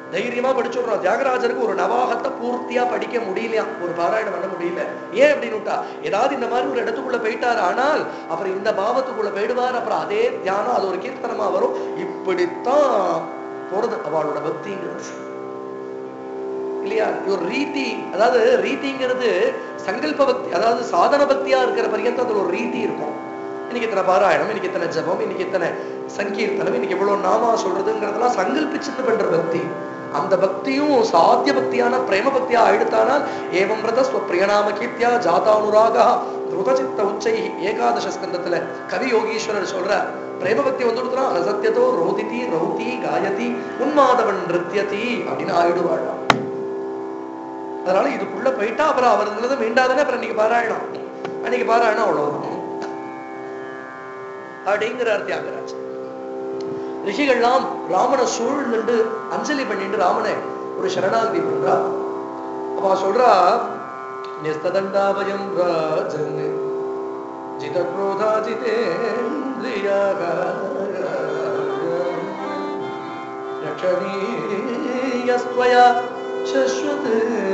தைரியமா படிச்சுடுறோம் தியாகராஜருக்கு ஒரு நவாகத்தை பூர்த்தியா படிக்க முடியலையா ஒரு பாராயணம் பண்ண முடியல ஏன் அப்படின்னு ஏதாவது இந்த மாதிரி ஒரு இடத்துக்குள்ள போயிட்டார் ஆனால் அப்புறம் இந்த பாவத்துக்குள்ள போயிடுவார் அப்புறம் அதே தியானம் அது ஒரு கீர்த்தனமா வரும் இப்படித்தான் போறது அவளோட பக்திங்கிறது இல்லையா ஒரு ரீதி அதாவது ரீதிங்கிறது சங்கல்ப பக்தி அதாவது சாதன பக்தியா இருக்கிற பரியந்தம் அதுல ஒரு ரீதி இருக்கும் இன்னைக்கு இத்தனை பாராயணம் இன்னைக்கு இத்தனை ஜபம் இன்னைக்கு இத்தனை சங்கீர்த்தனம் இன்னைக்கு இவ்வளவு நாமா சொல்றதுங்கிறதெல்லாம் சங்கல்பிச்சுட்டு பண்ற பக்தி அந்த பக்தியும் சாத்திய பக்தியான பிரேம பக்தியா ஆயிடுத்தானால் ஏவம் ரத ஸ்வப்பிரியநாம கீர்த்தியா ஜாதானுராகா திருதசித்த உச்சை ஏகாதச ஸ்கந்தத்துல கவி யோகீஸ்வரர் சொல்ற பிரேம பக்தி வந்துடுதுனா ரசத்தியதோ ரோதிதி ரௌதி காயதி உன்மாதவன் நிருத்தியதி அப்படின்னு ஆயிடுவாழாம் அதனால இதுக்குள்ள போயிட்டா அப்புறம் அவர் இருந்தது மீண்டாதானே அப்புறம் இன்னைக்கு பாராயணம் அன்னைக்கு பாராயணம் அவ்வளவுதான் அப்படிங்கிறார் தியாகராஜ் ரிஷிகள்லாம் ராமனை சூழ்ந்துண்டு அஞ்சலி பண்ணிட்டு ராமனை ஒரு சரணாகதி பண்றா அப்ப சொல்றா நிஸ்ததண்டாபயம் ராஜன் ஜிதக்ரோதாஜிதேந்திரியாக ரக்ஷணீயஸ்வயா शश्वत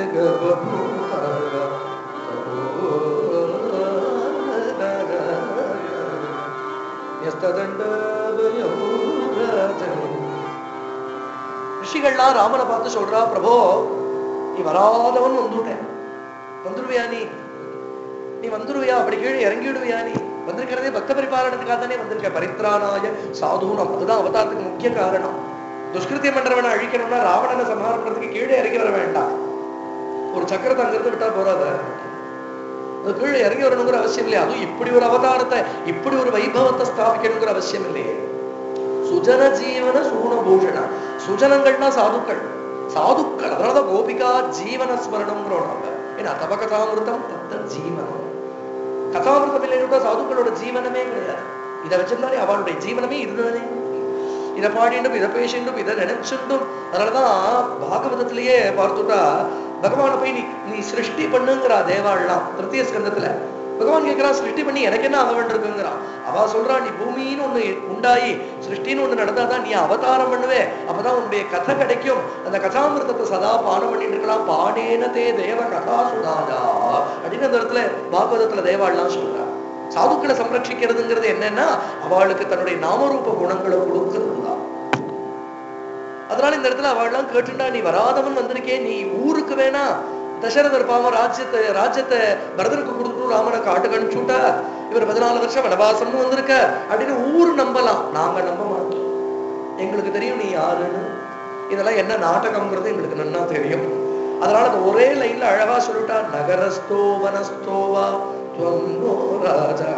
ரிஷிகள்லாம் ராமனை பார்த்து சொல்றா பிரபோ நீ வராதவன் வந்துட்டேன் வந்துருவியா நீ நீ வந்துருவியா அப்படி கீழே இறங்கிடுவியா நீ வந்திருக்கிறதே பக்த பரிபாலனத்துக்காக தானே வந்திருக்க பரித்ராணாய சாதுனம் அதுதான் அவதாரத்துக்கு முக்கிய காரணம் துஷ்கிருத்தியம் பண்றவனை அழிக்கணும்னா ராவணனை சம்ஹாரம் பண்றதுக்கு கீழே இறங்கி வர வேண்டாம் ஒரு சக்கரத்தை அங்கிருந்து விட்டா போறாத அது கீழே இறங்கி வரணுங்கிற அவசியம் இல்லையா அதுவும் இப்படி ஒரு அவதாரத்தை இப்படி ஒரு வைபவத்தை ஸ்தாபிக்கணுங்கிற அவசியம் இல்லையே சுஜன ஜீவன சூனபூஷண சுஜனங்கள்னா சாதுக்கள் சாதுக்கள் அதனாலதான் கோபிகா ஜீவன ஸ்மரணம்ங்கிறோம் நம்ம ஏன்னா தப கதாமிருத்தம் தத்த ஜீவனம் கதாமிருத்தம் இல்லைன்னு சாதுக்களோட ஜீவனமே கிடையாது இதை வச்சிருந்தாலே அவளுடைய ஜீவனமே இருந்ததே இதை பாடிண்டும் இதை பேசிண்டும் இதை நினைச்சுண்டும் அதனாலதான் பாகவதத்திலேயே பார்த்துட்டா பகவானை போய் நீ நீ சிருஷ்டி பண்ணுங்கிறா தேவாள்லாம் திருத்திய ஸ்கந்தத்துல பகவான் கேட்கிறான் சிருஷ்டி பண்ணி எனக்கு என்ன ஆக வேண்டியிருக்குங்கிறான் அவ சொல்றா நீ பூமின்னு ஒண்ணு உண்டாயி சிருஷ்டின்னு ஒண்ணு நடந்தாதான் நீ அவதாரம் பண்ணுவே அப்பதான் உன்னுடைய கதை கிடைக்கும் அந்த கதாமிருத்தத்தை சதா பானம் பண்ணிட்டு இருக்கலாம் பாடேன தே தேவ கதா சுதாதா அப்படின்னு அந்த இடத்துல பாகவதத்துல தேவாள்லாம் சொல்றா சாதுக்களை சம்ரட்சிக்கிறதுங்கிறது என்னன்னா அவளுக்கு தன்னுடைய நாமரூப குணங்களை கொடுக்கிறது தான் அதனால இந்த இடத்துல அவள்லாம் கேட்டுண்டா நீ வராதவன் வந்திருக்கே நீ ஊருக்கு வேணா தசரதர் பாவம் ராஜ்யத்தை ராஜ்யத்தை பரதனுக்கு கொடுத்துட்டு ராமனை காட்டுக்கு அனுப்பிச்சுட்டா இவர் பதினாலு வருஷம் வனவாசம்னு வந்திருக்க அப்படின்னு ஊர் நம்பலாம் நாங்க நம்ப மாட்டோம் எங்களுக்கு தெரியும் நீ யாருன்னு இதெல்லாம் என்ன நாடகம்ங்கிறது எங்களுக்கு நன்னா தெரியும் அதனால அந்த ஒரே லைன்ல அழகா சொல்லிட்டா நகரஸ்தோ வனஸ்தோவா துவங்கோ ராஜா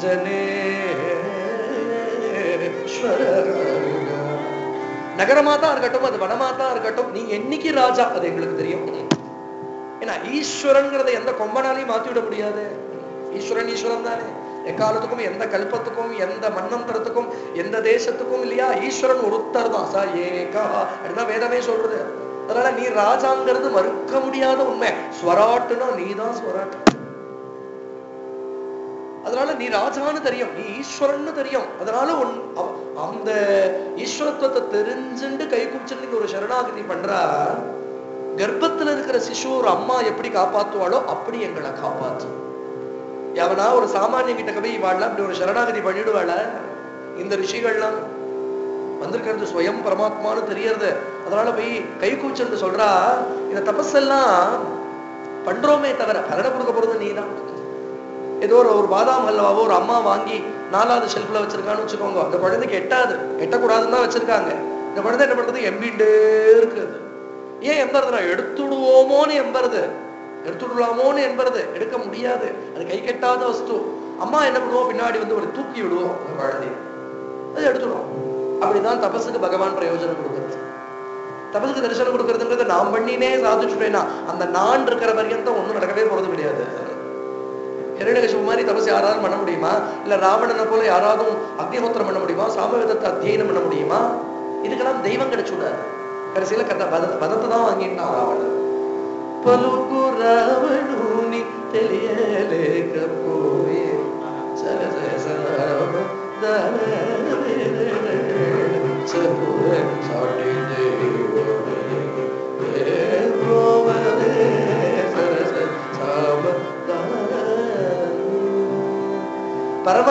ஜனேஸ்வர நகரமாதான் இருக்கட்டும் அது வனமாதான் இருக்கட்டும் நீ என்னைக்கு ராஜா அது எங்களுக்கு தெரியும் ஏன்னா ஈஸ்வரன்கிறத எந்த கொம்பனாலையும் மாத்தி விட முடியாது ஈஸ்வரன் ஈஸ்வரன் தானே எக்காலத்துக்கும் எந்த கல்பத்துக்கும் எந்த மன்னந்தரத்துக்கும் எந்த தேசத்துக்கும் இல்லையா ஈஸ்வரன் ஒருத்தர் தான் சா ஏகா அப்படிதான் வேதமே சொல்றது அதனால நீ ராஜாங்கிறது மறுக்க முடியாத உண்மை ஸ்வராட்டுனா நீதான் ஸ்வராட்டு அதனால நீ ராஜான்னு தெரியும் நீ ஈஸ்வரன்னு தெரியும் அதனால உன் அவ- அந்த ஈஸ்வரத்துவத்தை தெரிஞ்சுண்டு கை குப்பிச்சுட்டு நீங்க ஒரு சரணாகதி பண்றா கர்ப்பத்துல இருக்கிற சிசு ஒரு அம்மா எப்படி காப்பாத்துவாளோ அப்படி எங்களை காப்பாத்து எவனா ஒரு சாமானிய கிட்ட போய் வாழலாம் இப்படி ஒரு சரணாகதி பண்ணிடுவாள இந்த ரிஷிகள்லாம் வந்திருக்கிறது ஸ்வயம் பரமாத்மான்னு தெரியறது அதனால போய் கை கூச்சல் சொல்றா இந்த தபஸெல்லாம் பண்றோமே தவிர பலனை கொடுக்க போறது நீதான் ஏதோ ஒரு ஒரு பாதாம் ஹல்வாவோ ஒரு அம்மா வாங்கி நாலாவது ஷெல்ஃப்ல வச்சிருக்கான்னு வச்சுக்கோங்க அந்த குழந்தைக்கு எட்டாது எட்டக்கூடாதுன்னு தான் வச்சிருக்காங்க இந்த குழந்தை என்ன பண்றது எம்பிண்டே இருக்குது ஏன் எம்பறதுனா எடுத்துடுவோமோன்னு எம்பறது எடுத்துடலாமோன்னு என்பறது எடுக்க முடியாது அது கை கெட்டாத வஸ்து அம்மா என்ன பண்ணுவோம் பின்னாடி வந்து ஒரு தூக்கி விடுவோம் அந்த குழந்தைய அது எடுத்துடும் அப்படிதான் தபஸுக்கு பகவான் பிரயோஜனம் கொடுக்கிறது தபஸுக்கு தரிசனம் கொடுக்கறதுங்கிறது நான் பண்ணினே சாதிச்சுட்டேன்னா அந்த நான் இருக்கிற பரியந்தம் ஒண்ணும் நடக்கவே போறது கிடையாது ஹிரண்யகசிபு மாதிரி தபஸ் யாராவது பண்ண முடியுமா இல்ல ராவணனை போல யாராவது அக்னிஹோத்திரம் பண்ண முடியுமா சாமவேதத்தை அத்தியனம் பண்ண முடியுமா இதுக்கெல்லாம் தெய்வம் கிடைச்சுடாது கடைசியில கதை பத பதத்தை தான் வாங்கிட்டான் ராவணன் పలుకు రావణుని తెలియలేకపోయే సరస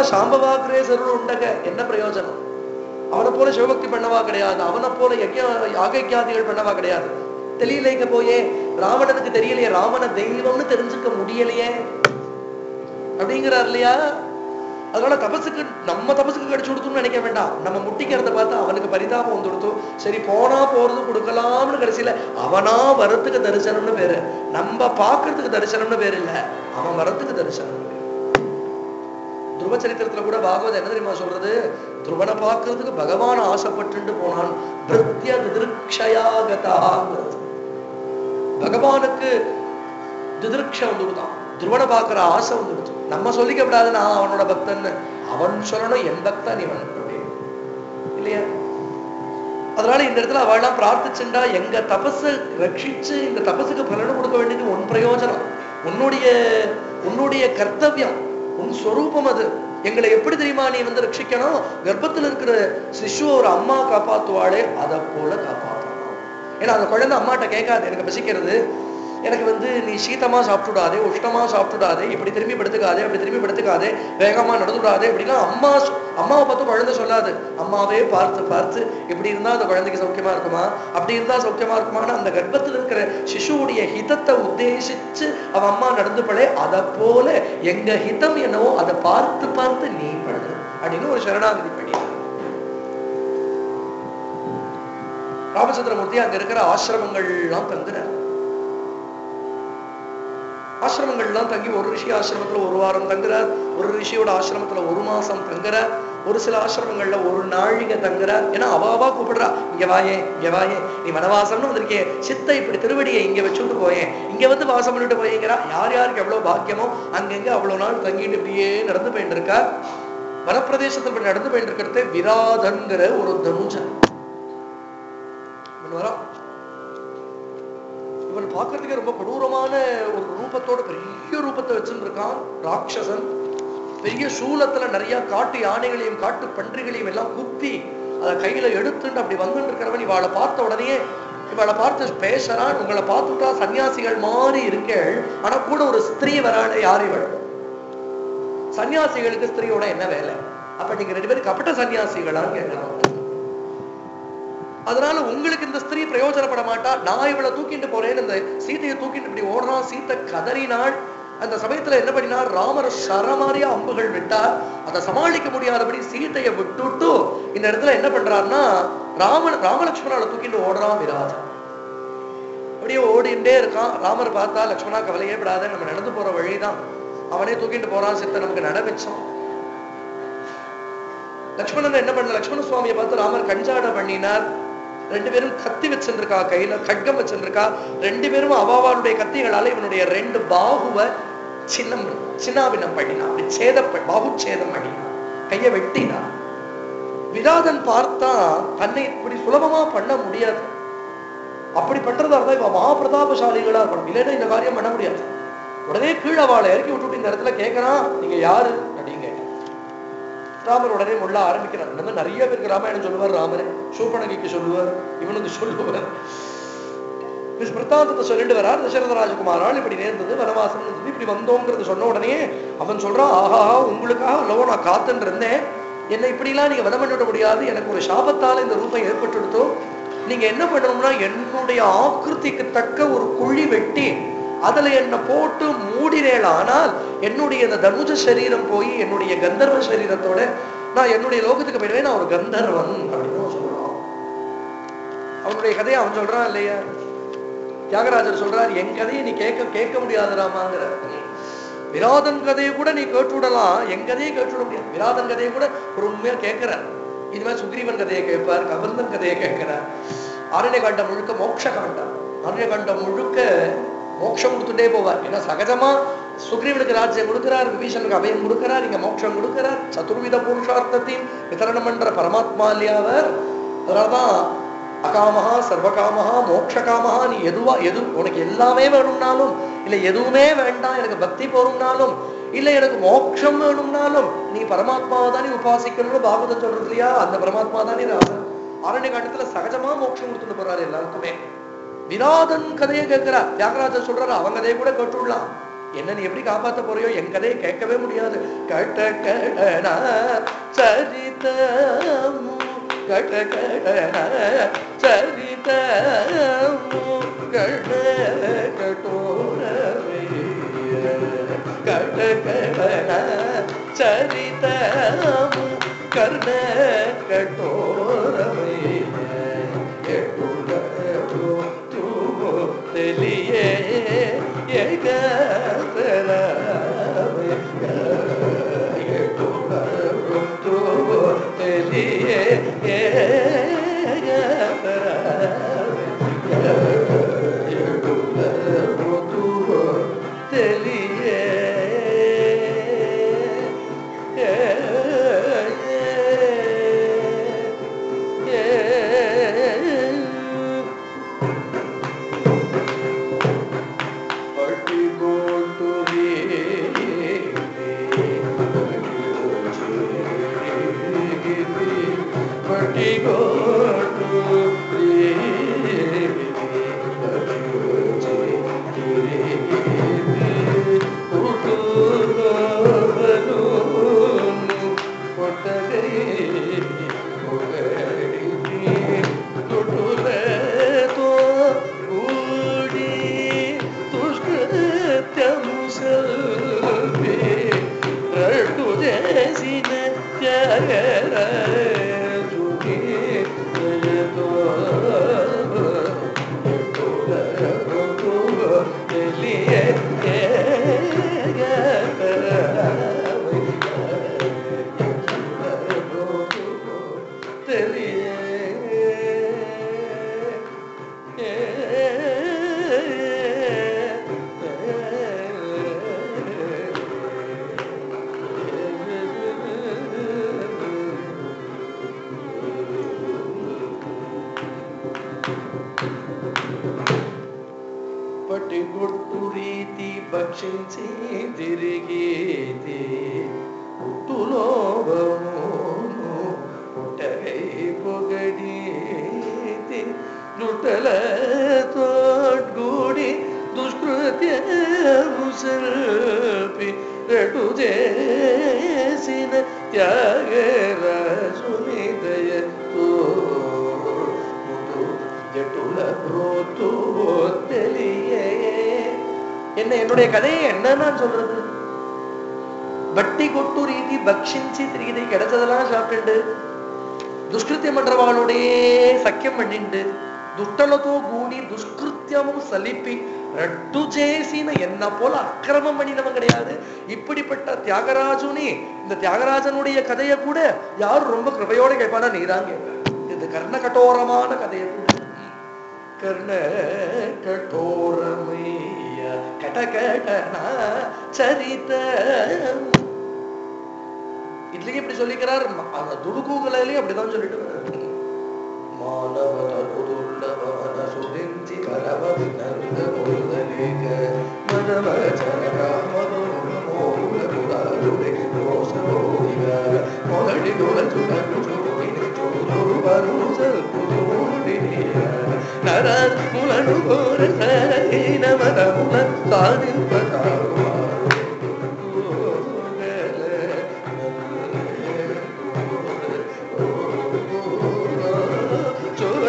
சாம்பவாகிரேசருள் உண்டக என்ன பிரயோஜனம் அவனை போல சிவபக்தி பண்ணவா கிடையாது அவனை போல யஜ்ய யாகைக்கியாதிகள் பண்ணவா கிடையாது தெரியலைங்க போயே ராவணனுக்கு தெரியலையே ராவண தெய்வம்னு தெரிஞ்சுக்க முடியலையே அப்படிங்கிறார் இல்லையா அதனால தபசுக்கு நம்ம தபசுக்கு கிடைச்சு கொடுத்தோம்னு நினைக்க வேண்டாம் நம்ம முட்டிக்கிறத பார்த்து அவனுக்கு பரிதாபம் வந்து கொடுத்தோம் சரி போனா போறது கொடுக்கலாம்னு கடைசியில அவனா வரத்துக்கு தரிசனம்னு பேரு நம்ம பாக்குறதுக்கு தரிசனம்னு பேரு இல்ல அவன் வரத்துக்கு தரிசனம் துருவ சரித்திரத்துல கூட பாகவத் என்ன தெரியுமா சொல்றது துருவனை பார்க்கறதுக்கு பகவான் ஆசைப்பட்டு போனான் பிருத்திய திதிருக்ஷயாகதாங்கிறது பகவானுக்கு திதிருக்ஷ வந்துடுதான் துருவனை பார்க்கிற ஆசை வந்துடுச்சு நம்ம சொல்லிக்க கூடாது நான் அவனோட பக்தன்னு அவன் சொல்லணும் என் பக்தன் இவன் அப்படின்னு. இல்லையா அதனால இந்த இடத்துல அவள்லாம் பிரார்த்திச்சுண்டா எங்க தபஸை ரட்சிச்சு இந்த தபஸுக்கு பலன் கொடுக்க வேண்டியது உன் பிரயோஜனம் உன்னுடைய உன்னுடைய கர்த்தவியம் உன் ஸ்வரூபம் அது எங்களை எப்படி தெரியுமா நீ வந்து ரட்சிக்கணும் கர்ப்பத்துல இருக்கிற சிசு ஒரு அம்மா காப்பாத்துவாளே அதை போல காப்பாற்றணும் ஏன்னா அந்த குழந்தை அம்மாட்ட கேட்காது எனக்கு பசிக்கிறது எனக்கு வந்து நீ சீத்தமா சாப்பிட்டுடாதே உஷ்ணமா சாப்பிட்டுடாதே இப்படி திரும்பி படுத்துக்காதே அப்படி திரும்பி படுத்துக்காதே வேகமா நடந்துடாதே இப்படிலாம் அம்மா சொ- அம்மாவை பார்த்து குழந்தை சொல்லாது அம்மாவே பார்த்து பார்த்து இப்படி இருந்தா அந்த குழந்தைக்கு சௌக்கியமா இருக்குமா அப்படி இருந்தா சௌக்கியமா இருக்குமான்னு அந்த கர்ப்பத்தில் இருக்கிற சிசுவுடைய ஹிதத்தை உத்தேசிச்சு அவ அம்மா நடந்து பழே அதை போல எங்க ஹிதம் என்னவோ அதை பார்த்து பார்த்து நீ பழகு அப்படின்னு ஒரு சரணாகதி பண்ணிடுறாங்க ராமச்சந்திரமூர்த்தி அங்க இருக்கிற ஆசிரமங்கள்லாம் தங்குறார் ஆசிரமங்கள்லாம் தங்கி ஒரு ரிஷி ஆசிரமத்துல ஒரு வாரம் தங்குறார் ஒரு ரிஷியோட ஆசிரமத்துல ஒரு மாசம் தங்குறார் ஒரு சில ஆசிரமங்கள்ல ஒரு நாழிகை தங்குறார் ஏன்னா அவாவா கூப்பிடுறா இங்க வாயே இங்க வாயே நீ வனவாசம்னு வந்திருக்கே சித்த இப்படி திருவடியை இங்க வச்சுட்டு போயேன் இங்க வந்து வாசம் பண்ணிட்டு போயேங்கிறா யார் யாருக்கு எவ்வளவு பாக்கியமோ அங்கங்க அவ்வளவு நாள் தங்கிட்டு இப்படியே நடந்து போயிட்டு இருக்கா வனப்பிரதேசத்துல இப்படி நடந்து போயிட்டு இருக்கிறது விராதன்கிற ஒரு தனுஜன் இவன் வரான் இவன் பார்க்கறதுக்கே ரொம்ப கொடூரமான ஒரு ரூபத்தோட பெரிய ரூபத்தை வச்சுட்டு இருக்கான் ராட்சசன் பெரிய சூலத்துல நிறைய காட்டு யானைகளையும் காட்டு பன்றிகளையும் எல்லாம் குத்தி அதை கையில எடுத்துட்டு அப்படி வந்துட்டு இருக்கிறவன் இவாளை பார்த்த உடனே இவளை பார்த்து பேசுறான் உங்களை பார்த்துட்டா சன்னியாசிகள் மாதிரி இருக்கேள் ஆனா கூட ஒரு ஸ்திரீ வராளே யார் இவள் சன்னியாசிகளுக்கு ஸ்திரீயோட என்ன வேலை அப்ப நீங்க ரெண்டு பேரும் கபட்ட சன்னியாசிகளான்னு கேட்கலாம் அதனால உங்களுக்கு இந்த ஸ்திரீ பிரயோஜனப்பட மாட்டா நான் இவளை தூக்கிட்டு போறேன்னு இந்த சீதையை தூக்கிட்டு இப்படி ஓடுறான் சீத்தை கதறினாள் அந்த சமயத்துல என்ன பண்ணினார் ராமர் சரமாரியா அம்புகள் விட்டார் அதை சமாளிக்க முடியாதபடி சீதையை விட்டுட்டு இந்த இடத்துல என்ன பண்றாருன்னா ராமன் ராமலட்சுமணாவை தூக்கிட்டு ஓடுறான் விராஜன் அப்படியே ஓடிண்டே இருக்கான் ராமர் பார்த்தா லட்சுமணா கவலையே விடாத நம்ம நடந்து போற வழிதான் அவனே தூக்கிட்டு போறான் சித்த நமக்கு நட மிச்சம் லக்ஷ்மணன் என்ன பண்ண லக்ஷ்மண சுவாமியை பார்த்து ராமர் கஞ்சாட பண்ணினார் ரெண்டு பேரும் கத்தி வச்சிருக்கா கையில கட்கம் வச்சிருக்கா ரெண்டு பேரும் அவாவாளுடைய கத்திகளால இவனுடைய ரெண்டு பாகுவ சின்னம் சின்னாபின்னம் பண்ணினான் அப்படி சேத பாகு சேதம் பண்ணினான் கையை வெட்டினான் விராதன் பார்த்தா தன்னை இப்படி சுலபமா பண்ண முடியாது அப்படி பண்றதா இருந்தா இவன் மகாபிரதாபசாலிகளா இருக்கணும் இல்லைன்னா இந்த காரியம் பண்ண முடியாது உடனே கீழே வாழை இறக்கி விட்டுட்டு இந்த இடத்துல கேட்கறான் நீங்க யாரு அப்படின்னு கேட்டான் ராமர் உடனே முள்ள ஆரம்பிக்கிறார் இந்த மாதிரி நிறைய பேருக்கு ராமாயணம் சொல்லுவார் ராமர் சூப்பனகிக்கு சொல்லுவார் இவனுக்கு சொல்லுவார் விஸ்மிருத்தாந்தத்தை சொல்லிட்டு வரார் தசரத ராஜகுமாரால் இப்படி நேர்ந்தது வனவாசம் இருந்தது இப்படி வந்தோங்கிறது சொன்ன உடனே அவன் சொல்றான் ஆஹா உங்களுக்காக அல்லவோ நான் காத்துன்னு இருந்தேன் என்னை இப்படிலாம் நீங்க வதம் பண்ணிவிட முடியாது எனக்கு ஒரு சாபத்தால இந்த ரூபம் ஏற்பட்டுடுத்தோ நீங்க என்ன பண்ணணும்னா என்னுடைய ஆக்கிருதிக்கு தக்க ஒரு குழி வெட்டி அதுல என்ன போட்டு மூடினேன் ஆனால் என்னுடைய இந்த தனுஜ சரீரம் போய் என்னுடைய கந்தர்வ சரீரத்தோட நான் என்னுடைய லோகத்துக்கு போயிடுவேன் நான் ஒரு கந்தர்வன் அப்படின்னு அவன் சொல்றான் அவனுடைய கதையை அவன் சொல்றான் இல்லையா தியாகராஜர் சொல்றார் என் கதையை நீ கேட்க கேட்க முடியாது ராமாங்கிற விராதன் கதையை கூட நீ கேட்டுவிடலாம் என் கதையை கேட்டுவிட முடியாது விராதன் கதையை கூட ஒரு உண்மையா கேட்கிறார் இது மாதிரி சுக்ரீவன் கதையை கேட்பார் கபர்ந்தன் கதையை கேட்கிறார் ஆரண்ய காண்டம் முழுக்க மோட்ச காண்டம் ஆரண்ய காண்டம் முழுக்க மோட்சம் கொடுத்துட்டே போவார் ஏன்னா சகஜமா சுக்ரீவனுக்கு ராஜ்யம் கொடுக்கிறார் விபீஷனுக்கு அபயம் கொடுக்கிறார் இங்க மோட்சம் கொடுக்கிறார் சதுர்வித புருஷார்த்தத்தையும் விதரணம் பண்ற பரமாத்மா இல்லையா அவர் அதனாலதான் அகாமஹா சர்வகாமஹா மோட்சகாமஹா நீ எதுவா எது உனக்கு எல்லாமே வேணும்னாலும் இல்ல எதுவுமே வேண்டாம் எனக்கு பக்தி போறோம்னாலும் இல்ல எனக்கு மோட்சம் வேணும்னாலும் நீ பரமாத்மாவை தான் நீ உபாசிக்கணும்னு பாகவதம் சொல்றது இல்லையா அந்த பரமாத்மா தான் நீ ராமன் ஆரண்ய காண்டத்துல சகஜமா மோட்சம் கொடுத்துட்டு போறாரு எல்லாருக்குமே விராதன் கதையை கேட்கிறார் தியாகராஜர் சொல்றாரு அவன் கதையை கூட கேட்டுடலாம் என்ன நீ எப்படி காப்பாத்த போறியோ என் கதையை கேட்கவே முடியாது கட்ட கடனா சரிதமு கட்ட கடனா சரிதமு கட கட்டோரவே கட கடனா சரிதமு கர்ண கட்டோரவே தெளியே పటిగొట్టు రీతి భక్షించి తిరిగేది పుట్టులోభమును పుట్టగై పొగడీతి దుటలతో గూడి దుష్కృత్యము సల్పి రటు చేసిన త్యాగరాజుని దయతో ஜட்டுல புரோத்து தெளியே என்ன என்னுடைய கதையை என்ன நான் சொல்றது வட்டி கொட்டு ரீதி பக்ஷிంచి తిరిగి கிடைச்சதெல்லாம் சாப்பிட்டு దుష్కృత్యం பண்றவாளுடைய సఖ్యం பண்ணிண்டு దుష్టలతో கூடி துஷ்கிருத்தியமும் சலிப்பி ரட்டு చేసిన என்ன போல அக்கிரமம் பண்ணினவன் கிடையாது இப்படிப்பட்ட தியாகராஜுனி இந்த தியாகராஜனுடைய கதையை கூட யாரும் ரொம்ப கிருபையோட கேட்பானா நீதான் கேட்ப இது கர்ண கட்டோரமான கதையை கூட கர்ண கட்டோரமைய கட கடனா சரித இதுலயும் இப்படி சொல்லிக்கிறார் ம- அந்த துடுக்குகளையும் அப்படிதான் சொல்லிட்டு வர்றாரு. மாணவன புதுள்ளவன சுதிஞ்சி பரவ வினந்த பொருதலேக மதவ ஜனராமதோ மோகுல புராருடை ரோசரோதிக ಮೊದಲಿ ದೊಳಚುಡಲು ಚುರುವಿನ ಚುರು ಬರುಸಲ್ ಪುದುಡಿನಿಯ ನರ ಮುಲನು ಗೋರ ಸರಿನ ಮದ ಮುಲ ಸಾಧಿಂಪ ಚೋರ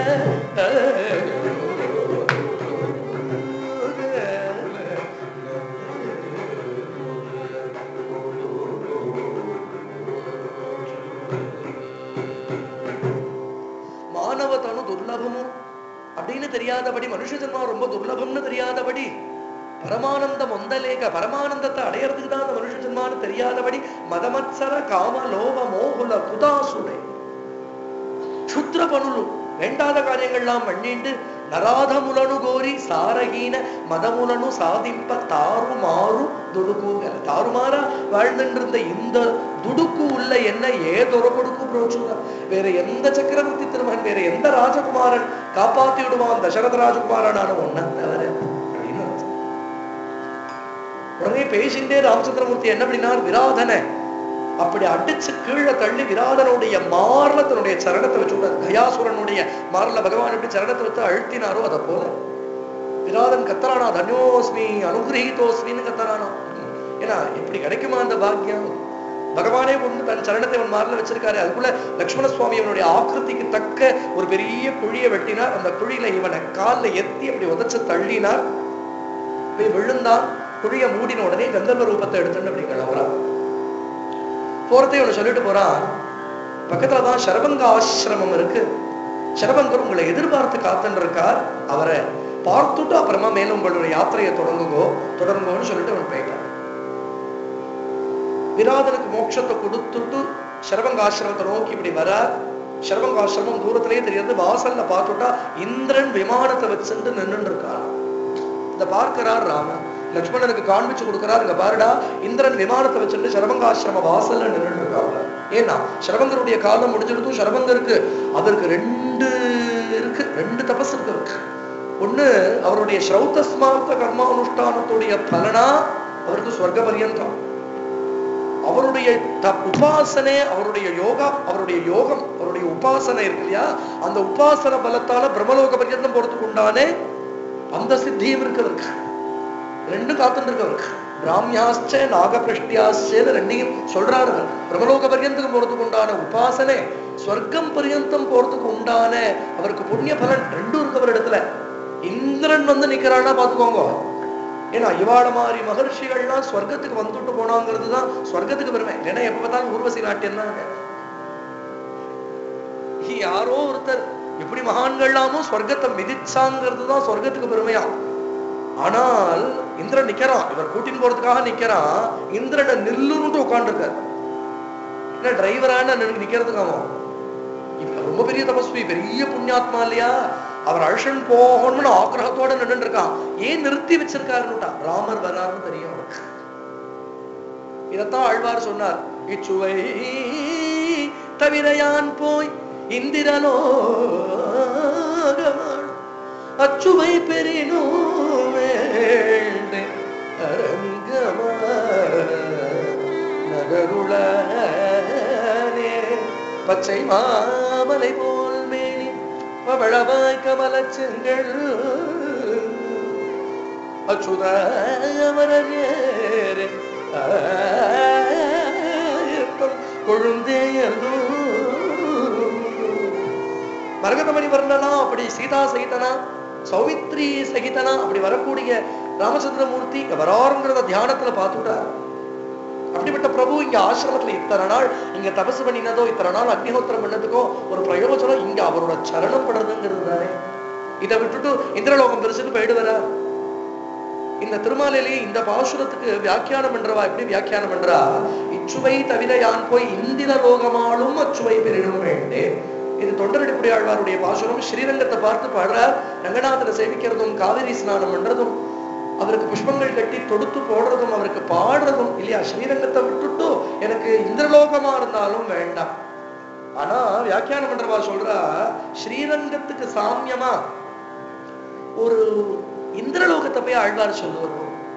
மானவ தனு துர்லபமும் அப்படின்னு தெரியாதபடி மனுஷ ஜென்மா ரொம்ப துர்லபம்னு தெரியாதபடி பரமானந்தம் ஒந்தலேக பரமானந்தத்தை அடையறதுக்கு தான் அந்த மனுஷ ஜென்மான்னு தெரியாதபடி மதமத்சர காம லோப மோகுல குதாசுடை ಕ್ಷುದ್ರ ಪನುಲು வேண்டாத காரியங்கள்லாம் பண்ணிண்டு நராதமுலனு கோரி சாரகீன மதமுலனு சாதிப்ப தாறுமாறு துடுக்குங்க தாறுமாறா வாழ்ந்துட்டு இந்த துடுக்கு உள்ள என்ன ஏதொரு கொடுக்கு புரோச்சுங்க வேற எந்த சக்கரவர்த்தி திருமகன் வேற எந்த ராஜகுமாரன் காப்பாத்தி விடுவான் தசரத ராஜகுமாரனான ஒன்ன தவிர அப்படின்னு அர்த்தம். உடனே பேசிண்டே ராமச்சந்திரமூர்த்தி என்ன பண்ணினார் விராதனை அப்படி அடிச்சு கீழே தள்ளி விராதனுடைய மார்ல தன்னுடைய சரணத்தை வச்சு விட்டார் கயாசுரனுடைய மார்ல பகவான் எப்படி சரணத்தை வச்சு அழுத்தினாரோ அதை போல விராதன் கத்தரானா தன்யோஸ்மி அனுகிரகிதோஸ்மின்னு கத்தரானா ஏன்னா இப்படி கிடைக்குமா அந்த பாக்கியம் பகவானே கொண்டு தன் சரணத்தை அவன் மாறல வச்சிருக்காரு அதுக்குள்ள லக்ஷ்மண சுவாமி அவனுடைய ஆக்கிருத்திக்கு தக்க ஒரு பெரிய குழியை வெட்டினார் அந்த குழியில இவனை கால்ல எத்தி அப்படி உதச்சு தள்ளினார் போய் விழுந்தான் குழிய மூடின உடனே கந்தர்வ ரூபத்தை எடுத்துட்டு அப்படி கிளம்புறான் போறதை இவனை சொல்லிட்டு போறான் பக்கத்துலதான் சரபங்க ஆசிரமம் இருக்கு சரபங்கர் உங்களை எதிர்பார்த்து காத்துன்னு இருக்கார் அவரை பார்த்துட்டு அப்புறமா மேலும் உங்களுடைய யாத்திரையை தொடங்குங்கோ தொடருங்கோன்னு சொல்லிட்டு அவன் போயிட்டான் விராதனுக்கு மோட்சத்தை கொடுத்துட்டு சரபங்காசிரமத்தை நோக்கி இப்படி வரார் சரபங்காசிரமம் தூரத்திலேயே தெரியாது வாசல்ல பார்த்துட்டா இந்திரன் விமானத்தை வச்சுட்டு நின்னுட்டு இருக்கான் இத பார்க்கிறார் ராமன் லக்ஷ்மணனுக்கு காண்பிச்சு கொடுக்கிறார் இங்க பாருடா இந்திரன் விமானத்தை வச்சுட்டு சரபங்காசிரம வாசல்ல நின்னுட்டு இருக்காங்க ஏன்னா சரபங்கருடைய காலம் முடிஞ்சிருக்கும் சரபங்கருக்கு அதற்கு ரெண்டு இருக்கு ரெண்டு தபஸ் இருக்கு அவருக்கு ஒண்ணு அவருடைய ஸ்ரௌதஸ்மார்த்த கர்மானுஷ்டானத்துடைய பலனா அவருக்கு சொர்க்க பரியந்தம் அவருடைய த- உபாசனை அவருடைய யோகா அவருடைய யோகம் அவருடைய உபாசனை இருக்கு இல்லையா அந்த உபாசன பலத்தால பிரம்மலோக பரியந்தம் போறதுக்கு உண்டானே அந்த சித்தியும் இருக்கு அவருக்கு ரெண்டும் காத்துட்டு இருக்கு அவருக்கு பிராமியாஸ்ச நாகபிருஷ்டியாஸ்சேன்னு ரெண்டையும் சொல்றாரு அவர். பிரம்மலோக பரியந்தம் போறதுக்கு உண்டான உபாசனை ஸ்வர்க்கம் பரியந்தம் போறதுக்கு உண்டான அவருக்கு புண்ணிய பலன் ரெண்டும் இருக்கு அவர் இடத்துல இந்திரன் வந்து நிக்கிறான்னா பாத்துக்கோங்க ஏன்னா இவாள மாதிரி மகர்ஷிகள்லாம் ஸ்வர்க்கத்துக்கு வந்துட்டு போனாங்கிறது தான் ஸ்வர்க்கத்துக்கு பெருமை ஏன்னா எப்ப பார்த்தாலும் ஊர்வசி நாட்டியம் தான் யாரோ ஒருத்தர் எப்படி மகான்கள்லாமோ ஸ்வர்க்கத்தை மிதிச்சாங்கிறது தான் சொர்க்கத்துக்கு பெருமையா ஆனால் இந்திரன் நிக்கிறான் இவர் கூட்டின்னு போறதுக்காக நிக்கிறான் இந்திரனை நில்லுன்னு உட்காந்துருக்காரு என்ன டிரைவரான நிக்கிறதுக்காமோ இப்ப ரொம்ப பெரிய தபஸ்வி பெரிய புண்ணியாத்மா இல்லையா அவர் அழிஷன் போகணும்னு ஆக்கிரகத்தோட நின்று இருக்கான் ஏன் நிறுத்தி வச்சிருக்காருன்னுட்டா ராமர் வராருன்னு தெரியும் அவருக்கு இதத்தான் ஆழ்வார் சொன்னார் இச்சுவை தவிர யான் போய் இந்திரலோ அச்சுவை பெரினோ வேண்டே அரங்கமா நகருளே பச்சை மாமலை போல் மேனி பவளவாய் கமலச் செங்கல் அச்சுத அமரரேரே ஆயத்தம் கொழுந்தேயல்லோ மரகதமணி வர்ணனா அப்படி சீதா சகிதனா சௌமித்ரி சகிதனா அப்படி வரக்கூடிய ராமச்சந்திரமூர்த்தி இங்க வராருங்கிறத தியானத்துல பார்த்துட்டார் அப்படிப்பட்ட பிரபு இங்க ஆசிரமத்துல இத்தனை நாள் இங்க தபசு பண்ணினதோ இத்தனை நாள் அக்னிஹோத்திரம் பண்ணதுக்கோ ஒரு பிரயோஜனம் இங்க அவரோட சரணம் படுறதுங்கிறது தானே இதை விட்டுட்டு இந்திரலோகம் பெருசுன்னு போயிடுவாரா இந்த திருமாலையிலேயே இந்த பாசுரத்துக்கு வியாக்கியானம் பண்றவா எப்படி வியாக்கியானம் பண்றா இச்சுவை தவிர யான் போய் இந்திர லோகமாலும் அச்சுவை பெரினும் வேண்டே இது தொண்டரடிப்புடி ஆழ்வாருடைய பாசுரம் ஸ்ரீரங்கத்தை பார்த்து பாடுறார் ரங்கநாதனை சேவிக்கிறதும் காவிரி ஸ்நானம் பண்றதும் அவருக்கு புஷ்பங்கள் கட்டி தொடுத்து போடுறதும் அவருக்கு பாடுறதும் இல்லையா ஸ்ரீரங்கத்தை விட்டுட்டு எனக்கு இந்திரலோகமா இருந்தாலும் வேண்டாம் ஆனா வியாக்கியானம் பண்றவா சொல்றா ஸ்ரீரங்கத்துக்கு சாமியமா ஒரு இந்திரலோகத்தை போய் ஆழ்வார் சொல்லுவார்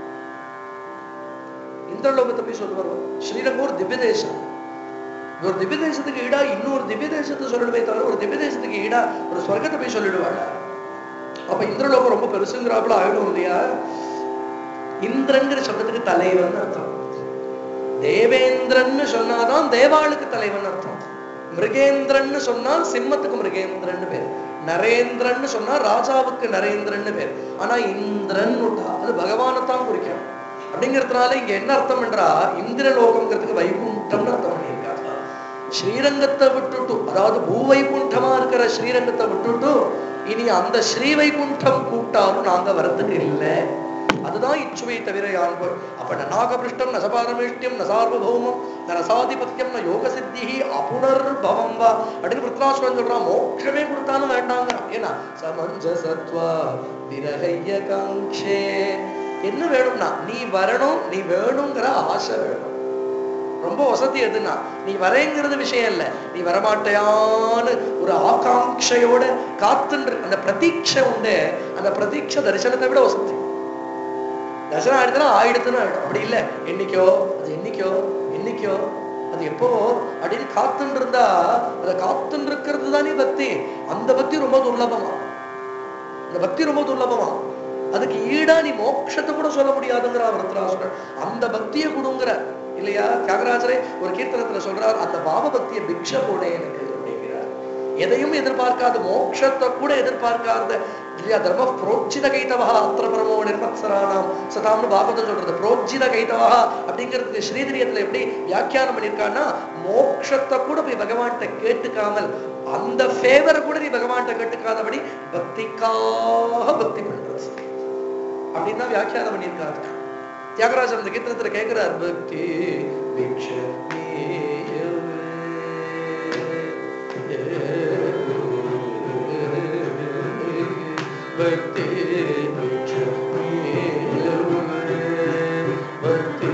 இந்திரலோகத்தை போய் சொல்லுவார் ஸ்ரீரங்கம் ஒரு திவ்ய தேசம் ஒரு திவ்ய தேசத்துக்கு ஈடா இன்னொரு திவ்ய தேசத்தை சொல்லணுமே தவிர ஒரு திவ்ய தேசத்துக்கு ஈடா ஒரு சொர்க்கத்தை போய் சொல்லிடுவாங்க அப்ப இந்திரலோகம் ரொம்ப பெருசுங்கிறாப்புல ஆயிடும் இல்லையா இந்திரங்கிற சப்தத்துக்கு தலைவன் அர்த்தம் தேவேந்திரன்னு சொன்னாதான் தேவாளுக்கு தலைவன் அர்த்தம் மிருகேந்திரன்னு சொன்னால் சிம்மத்துக்கு மிருகேந்திரன்னு பேர் நரேந்திரன்னு சொன்னா ராஜாவுக்கு நரேந்திரன்னு பேர் ஆனா இந்திரன் அது பகவானைத்தான் குறிக்கும் அப்படிங்கிறதுனால இங்க என்ன அர்த்தம் என்றா இந்திரலோகம்ங்கிறதுக்கு வைகுண்டம்னு அர்த்தம் பண்ணியிருக்காங்க ஸ்ரீரங்கத்தை விட்டுட்டு அதாவது பூவைகுண்டமா இருக்கிற ஸ்ரீரங்கத்தை விட்டுட்டு இனி அந்த ஸ்ரீவைகுண்டம் கூட்டாலும் நாங்க வரதுக்கு இல்லை அதுதான் இச்சுவை தவிர யான் போய் அப்ப ந நாகபிருஷ்டம் ந சபாரமேஷ்டியம் ந சார்வபௌமம் ந ரசாதிபத்தியம் ந யோக சித்தி அபுனர்பவம் வா அப்படின்னு பிருத்ராசுரன் சொல்றான் மோட்சமே கொடுத்தாலும் வேண்டாங்க ஏன்னா சமஞ்சசத்வா விரகைய காங்கே என்ன வேணும்னா நீ வரணும் நீ வேணுங்கிற ஆசை வேணும் ரொம்ப வசதி எதுனா நீ வரேங்கிறது விஷயம் இல்ல நீ வரமாட்டையான்னு ஒரு ஆகாங்கையோட காத்துன்ற அந்த பிரதீட்சை உண்டு அந்த பிரதீட்சை தரிசனத்தை விட வசதி தரிசனம் ஆயிடுச்சுன்னா ஆயிடுத்துன்னு ஆயிடும் அப்படி இல்ல என்னைக்கோ அது என்னைக்கோ என்னைக்கோ அது எப்போ அப்படின்னு காத்துன்னு இருந்தா அதை காத்துன்னு இருக்கிறது தானே பக்தி அந்த பக்தி ரொம்ப துர்லபமா அந்த பக்தி ரொம்ப துர்லபமா அதுக்கு ஈடா நீ மோட்சத்தை கூட சொல்ல முடியாதுங்கிற விருத்தராசுரன் அந்த பக்தியை கொடுங்கிற இல்லையா தியாகராஜரே ஒரு கீர்த்தனத்துல சொல்றார் அந்த பாவ பக்தியை பிக்ஷ போட எனக்கு அப்படிங்கிறார் எதையும் எதிர்பார்க்காத மோட்சத்தை கூட எதிர்பார்க்காத இல்லையா தர்ம புரோச்சித கைத்தவா அத்திர பரமோ நிர்மத்சரானாம் சதாம்னு பாகவதம் சொல்றது புரோச்சித கைத்தவா அப்படிங்கிறதுக்கு ஸ்ரீதரியத்துல எப்படி வியாக்கியானம் பண்ணியிருக்கான்னா மோட்சத்தை கூட போய் பகவான்கிட்ட கேட்டுக்காமல் அந்த ஃபேவரை கூட நீ பகவான்கிட்ட கேட்டுக்காதபடி பக்திக்காக பக்தி பண்றது அப்படின்னு தான் வியாக்கியானம் பண்ணியிருக்காரு தியாகராஜர் அந்த கீர்த்தனத்துல கேட்கிறார் பக்தி பக்தி பக்தி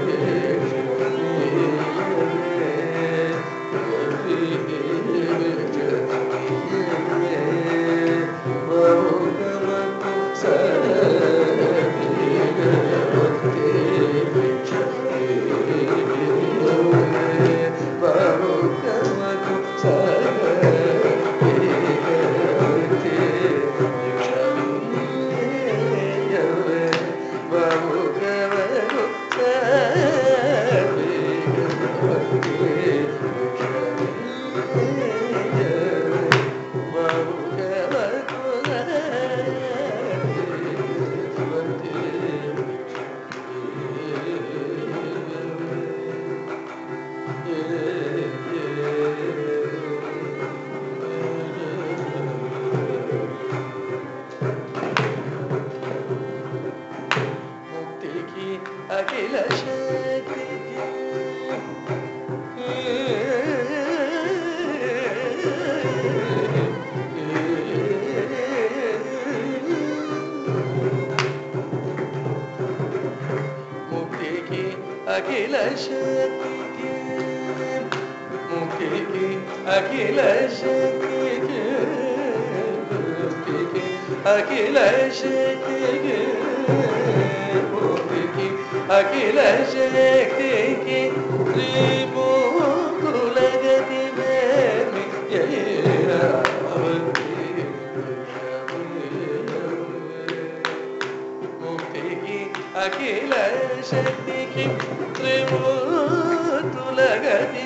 मुक्ति की अखिल शक्ति मुक्ति की अखिल शक्ति मुक्ति की अखिल शक्ति मुक्ति की अखिल शक्ति मुक्ति की अखिल शक्ति की त्रिभुवनगति में मुक्ति की अखिल शक्ति की त्रिभुवनगति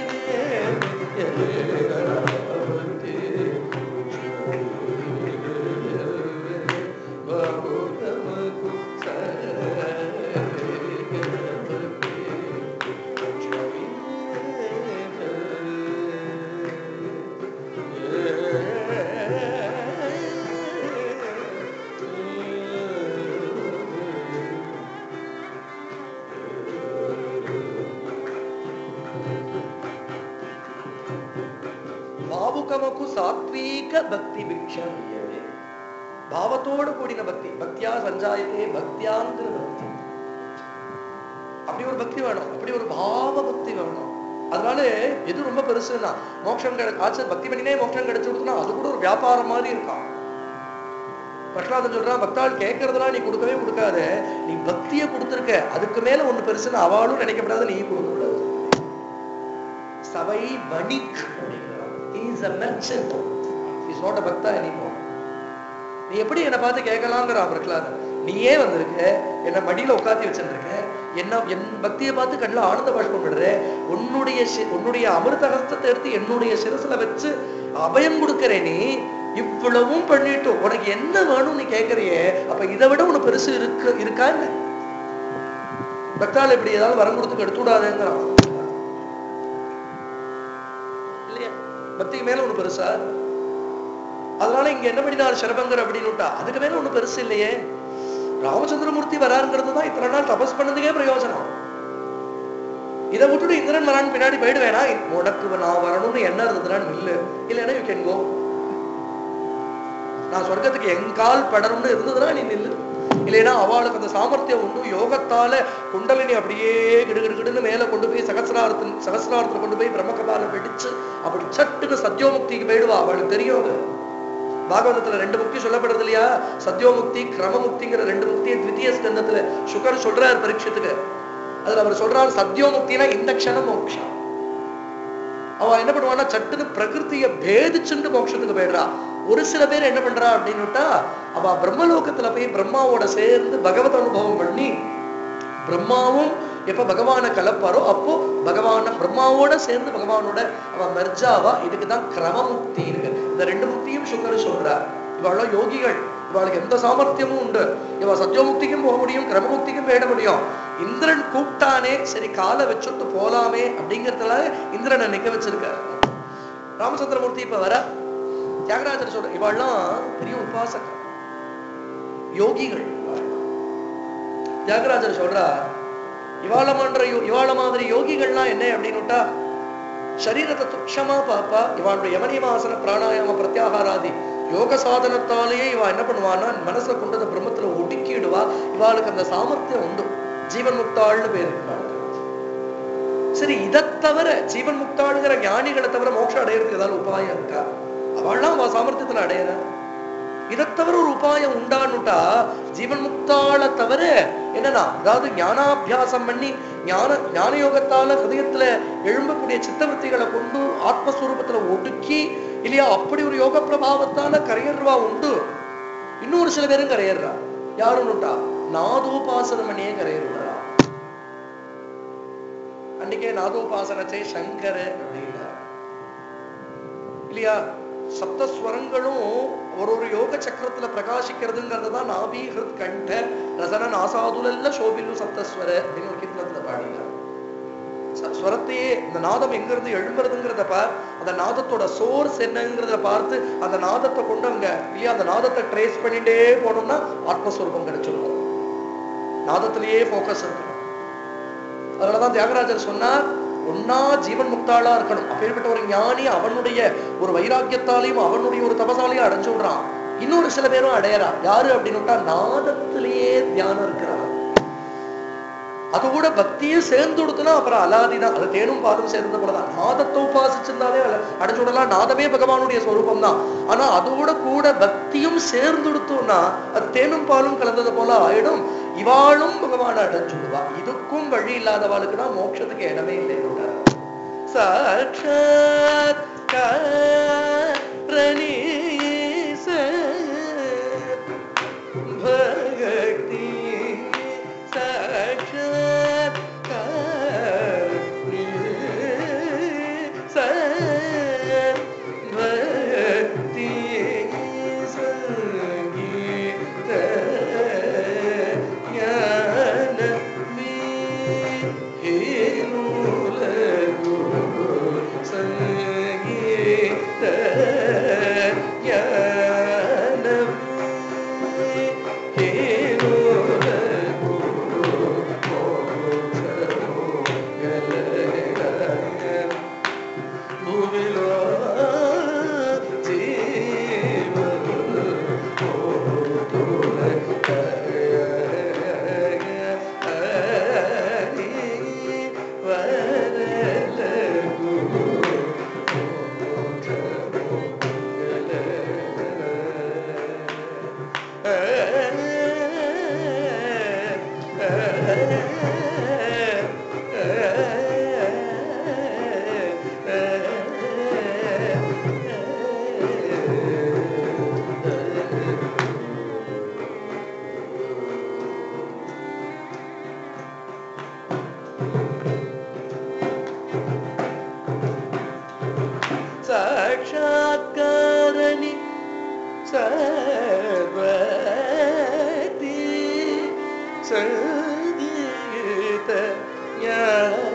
ಭಾವುಕಮಕು ಸಾತ್ವಿಕ ಭಕ್ತಿ ಭಿಕ್ಷಾಮೀಯತೆ பாவத்தோடு கூடின பக்தி பக்தியா சஞ்சாயத்தே பக்தியாங்கிற பக்தி அப்படி ஒரு பக்தி வேணும் அப்படி ஒரு பாவ பக்தி வேணும் அதனால எது ரொம்ப பெருசுன்னா மோட்சம் கிடை ஆச்சு பக்தி பண்ணினே மோட்சம் கிடைச்சு கொடுத்தனா அது கூட ஒரு வியாபாரம் மாதிரி இருக்கான் பிரகலாதன் சொல்றான் பக்தாள் கேட்கறதெல்லாம் நீ கொடுக்கவே கொடுக்காத நீ பக்தியை கொடுத்துருக்க அதுக்கு மேல ஒண்ணு பெருசுன்னு அவளும் நினைக்கப்படாத நீ கொடுக்க கூடாது சபை vanik is a merchant is not a bhakta anymore நீ எப்படி என்னை பார்த்து கேட்கலாங்கிறான் பிரகலாதன் நீயே வந்திருக்க என்னை மடியில உட்காத்தி வச்சிருக்க என்ன என் பக்தியை பார்த்து கண்ணில் ஆனந்த பாஷ்பம் விடுற உன்னுடைய சி- உன்னுடைய அமிர்த ஹஸ்தத்தை எடுத்து என்னுடைய சிரசுல வச்சு அபயம் கொடுக்கற நீ இவ்வளவும் பண்ணிட்டு உனக்கு என்ன வேணும் நீ கேட்கறியே அப்ப இதை விட உனக்கு பெருசு இருக்கு இருக்கா என்ன பக்தாள் இப்படி ஏதாவது வரம் கொடுத்து எடுத்து விடாதேங்கிறான் இல்லையா பக்திக்கு மேல ஒண்ணு பெருசா அதனால இங்க என்ன பண்ணினார் சிரபங்கர் அப்படின்னு விட்டா அதுக்கு மேல ஒண்ணு பெருசு இல்லையே ராமச்சந்திரமூர்த்தி வராருங்கிறது தான் இத்தனை நாள் தபஸ் பண்ணதுக்கே பிரயோஜனம் இதை விட்டுட்டு இந்திரன் வரான்னு பின்னாடி போயிடுவேனா உனக்கு நான் வரணும்னு என்ன இருந்ததுன்னா இல்ல இல்லைன்னா யூ கேன் கோ நான் சொர்க்கத்துக்கு எங்கால் படணும்னு இருந்ததுன்னா நீ நில்லு இல்லைன்னா அவளுக்கு அந்த சாமர்த்தியம் உண்டு யோகத்தால குண்டலினி அப்படியே கிடுகிடுகிடுன்னு மேல கொண்டு போய் சகசிரார்த்தம் சகசிரார்த்தம் கொண்டு போய் பிரம்மகபால வெடிச்சு அப்படி சட்டுன்னு சத்யோமுக்திக்கு போயிடுவா அவளுக்கு தெரியும் அது. பாகவதத்துல ரெண்டு முக்தி சொல்லப்படுறது இல்லையா சத்யோமுக்தி கிரமமுக்திங்கிற ரெண்டு முக்தியை த்விதீய ஸ்கந்தத்துல சுகர் சொல்றார் பரீட்சத்துக்கு அதுல அவர் சொல்றார் சத்யோமுக்தினா இந்த க்ஷணம் மோக்ஷம் அவ என்ன பண்ணுவான்னா சட்டுன்னு பிரகிருத்திய பேதிச்சுண்டு மோட்சத்துக்கு போயிடுறா ஒரு சில பேர் என்ன பண்றா அப்படின்னுட்டா அவ பிரம்மலோகத்துல போய் பிரம்மாவோட சேர்ந்து பகவத் அனுபவம் பண்ணி பிரம்மாவும் எப்ப பகவானை கலப்பாரோ அப்போ பகவான பிரம்மாவோட சேர்ந்து பகவானோட அவ மெர்ஜாவா இதுக்குதான் கிரமமுக்தி இருக்கு இந்த ரெண்டு முக்தியும் சுக்கர் சொல்றார் இவாளெல்லாம் யோகிகள் இவாளுக்கு எந்த சாமர்த்தியமும் உண்டு இவ சத்யோமுக்திக்கும் போக முடியும் கிரமமுக்திக்கும் போயிட முடியும் இந்திரன் கூப்பிட்டானே சரி காலை வச்சுட்டு போலாமே அப்படிங்கறதுல இந்திரனை நிக்க வச்சிருக்காரு ராமச்சந்திரமூர்த்தி இப்ப வர தியாகராஜர் சொல்ற இவாள்லாம் பெரிய உபாசக யோகிகள் இவாள்லாம். தியாகராஜர் சொல்றார் இவாள மான்ற யோ- இவாள மாதிரி யோகிகள்லாம் என்ன அப்படின்னுட்டா சரீரத்தை துட்சமா பாப்பா இவாளுடைய யமனியமாசன பிராணாயாம பிரத்யாகாராதி யோக சாதனத்தாலேயே இவா என்ன பண்ணுவான்னா மனசுல கொண்டு அந்த பிரம்மத்துல ஒடுக்கிடுவா இவாளுக்கு அந்த சாமர்த்தியம் உண்டு ஜீவன் முக்தாள்னு பேரு இவாளுக்கு. சரி இதை தவிர ஜீவன் முக்தாளுங்கிற ஞானிகளை தவிர மோட்சம் அடையிறதுக்கு ஏதாவது உபாயம் இருக்கா அவள்லாம் அவ சாமர்த்தியத்துல அடையிற இதை தவிர ஒரு உபாயம் உண்டான்னுட்டா ஜீவன் முக்தாள தவிர என்னன்னா அதாவது ஞானாபியாசம் பண்ணி ஞான ஞான யோகத்தால ஹிருதயத்துல எழும்பக்கூடிய சித்தவൃத்திகளை கொண்டு ஆத்மஸ்வரூபத்துல ஒடுக்கி இல்லையா அப்படி ஒரு யோக பிரபாவத்தால கரையேறுவா உண்டு இன்னொரு சில பேரும் கரையேறா யாருன்னுட்டா நாதோபாசனம் பண்ணியே கரையேறுறா அன்னைக்கே நாதோபாசனத்தை சங்கர அப்படின்னா இல்லையா சப்தஸ்வரங்களும் ஒரு ஒரு யோக சக்கரத்துல பிரகாசிக்கிறதுங்கிறது தான் நாபி ஹிருத் கண்ட ரசன நாசாதுலல்ல சோபில்லு சப்தஸ்வர அப்படின்னு ஒரு கீர்த்தனத்துல பாடினார் ச- ஸ்வரத்தையே இந்த நாதம் எங்க இருந்து எழும்புறதுங்கிறத பார் அந்த நாதத்தோட சோர்ஸ் என்னங்கிறத பார்த்து அந்த நாதத்தை கொண்டு அங்க இல்லையா அந்த நாதத்தை ட்ரேஸ் பண்ணிட்டே போனோம்னா ஆத்மஸ்வரூபம் கிடைச்சிடும் நாதத்திலேயே ஃபோக்கஸ் இருக்கணும் அதனாலதான் தியாகராஜர் சொன்னார் ஒன்னா ஜீவன் முக்தாளா இருக்கணும் அப்பேற்பட்ட ஒரு ஞானி அவனுடைய ஒரு வைராக்கியத்தாலையும் அவனுடைய ஒரு தபசாலையும் அடைஞ்சு விடுறான் இன்னொரு சில பேரும் அடையறா யாரு அப்படின்னுட்டா நாதத்திலேயே தியானம் இருக்கிறார் அது கூட பக்தியும் சேர்ந்து கொடுத்தனா அப்புறம் அலாதிதான் அது தேனும் பாதம் சேர்ந்த போலதான் நாதத்தை உபாசிச்சிருந்தாலே அல- அடைஞ்சு விடலாம் நாதமே பகவானுடைய ஸ்வரூபம் தான் ஆனா அதோட கூட பக்தியும் சேர்ந்து கொடுத்தோம்னா அது தேனும் பாலும் கலந்தது போல ஆயிடும் இவாளும் பகவானை அடைஞ்சு விடுவா இதுக்கும் வழி இல்லாதவாளுக்கு தான் மோட்சத்துக்கு இடமே இல்லை சாட்சாத் கரணி भक्ति साक्षात् भक्ति संगीत ज्ञान संगीत ज्ञान साक्षात्कारणी सर्वति सङ्गीत ज्ञान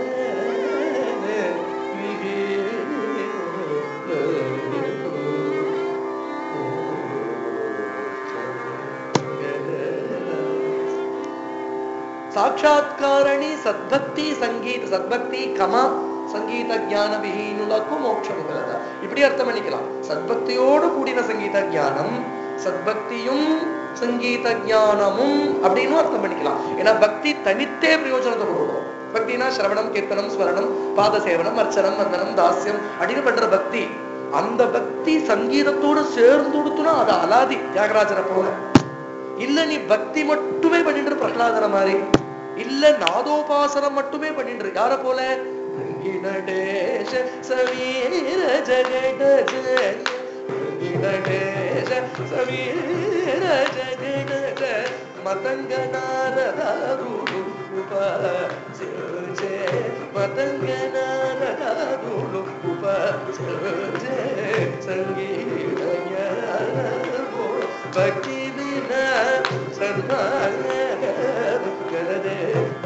సాక్షాత్కారణి సద్భక్తి సంగీత సద్భక్తి కమ சங்கீத ஞான விஹீனுலக்கும் மோட்சம் கலத இப்படி அர்த்தம் பண்ணிக்கலாம் சத்பக்தியோடு கூடின சங்கீத ஞானம் சத்பக்தியும் சங்கீத ஞானமும் அப்படின்னு அர்த்தம் பண்ணிக்கலாம் ஏன்னா பக்தி தனித்தே பிரயோஜனத்தை கொடுக்கும் பக்தினா சிரவணம் கீர்த்தனம் ஸ்மரணம் பாத சேவனம் அர்ச்சனம் வந்தனம் தாஸ்யம் அப்படின்னு பண்ற பக்தி அந்த பக்தி சங்கீதத்தோடு சேர்ந்து கொடுத்துனா அது அலாதி தியாகராஜரை போல இல்ல நீ பக்தி மட்டுமே பண்ணிட்டு இரு பிரகலாதன மாதிரி இல்ல நாதோபாசனம் மட்டுமே பண்ணிட்டு இரு. யார போல வெங்கிடேஷ சவீர ஜகட ஜய வெங்கிடேஷ சவீர ஜகட ஜய மதங்க நாரதாருடு உப சிறுஜே மதங்க நாரதாருடு உப சிறுஜே சங்கீத ஞானமோ பக்தி வின சன்மான கரதே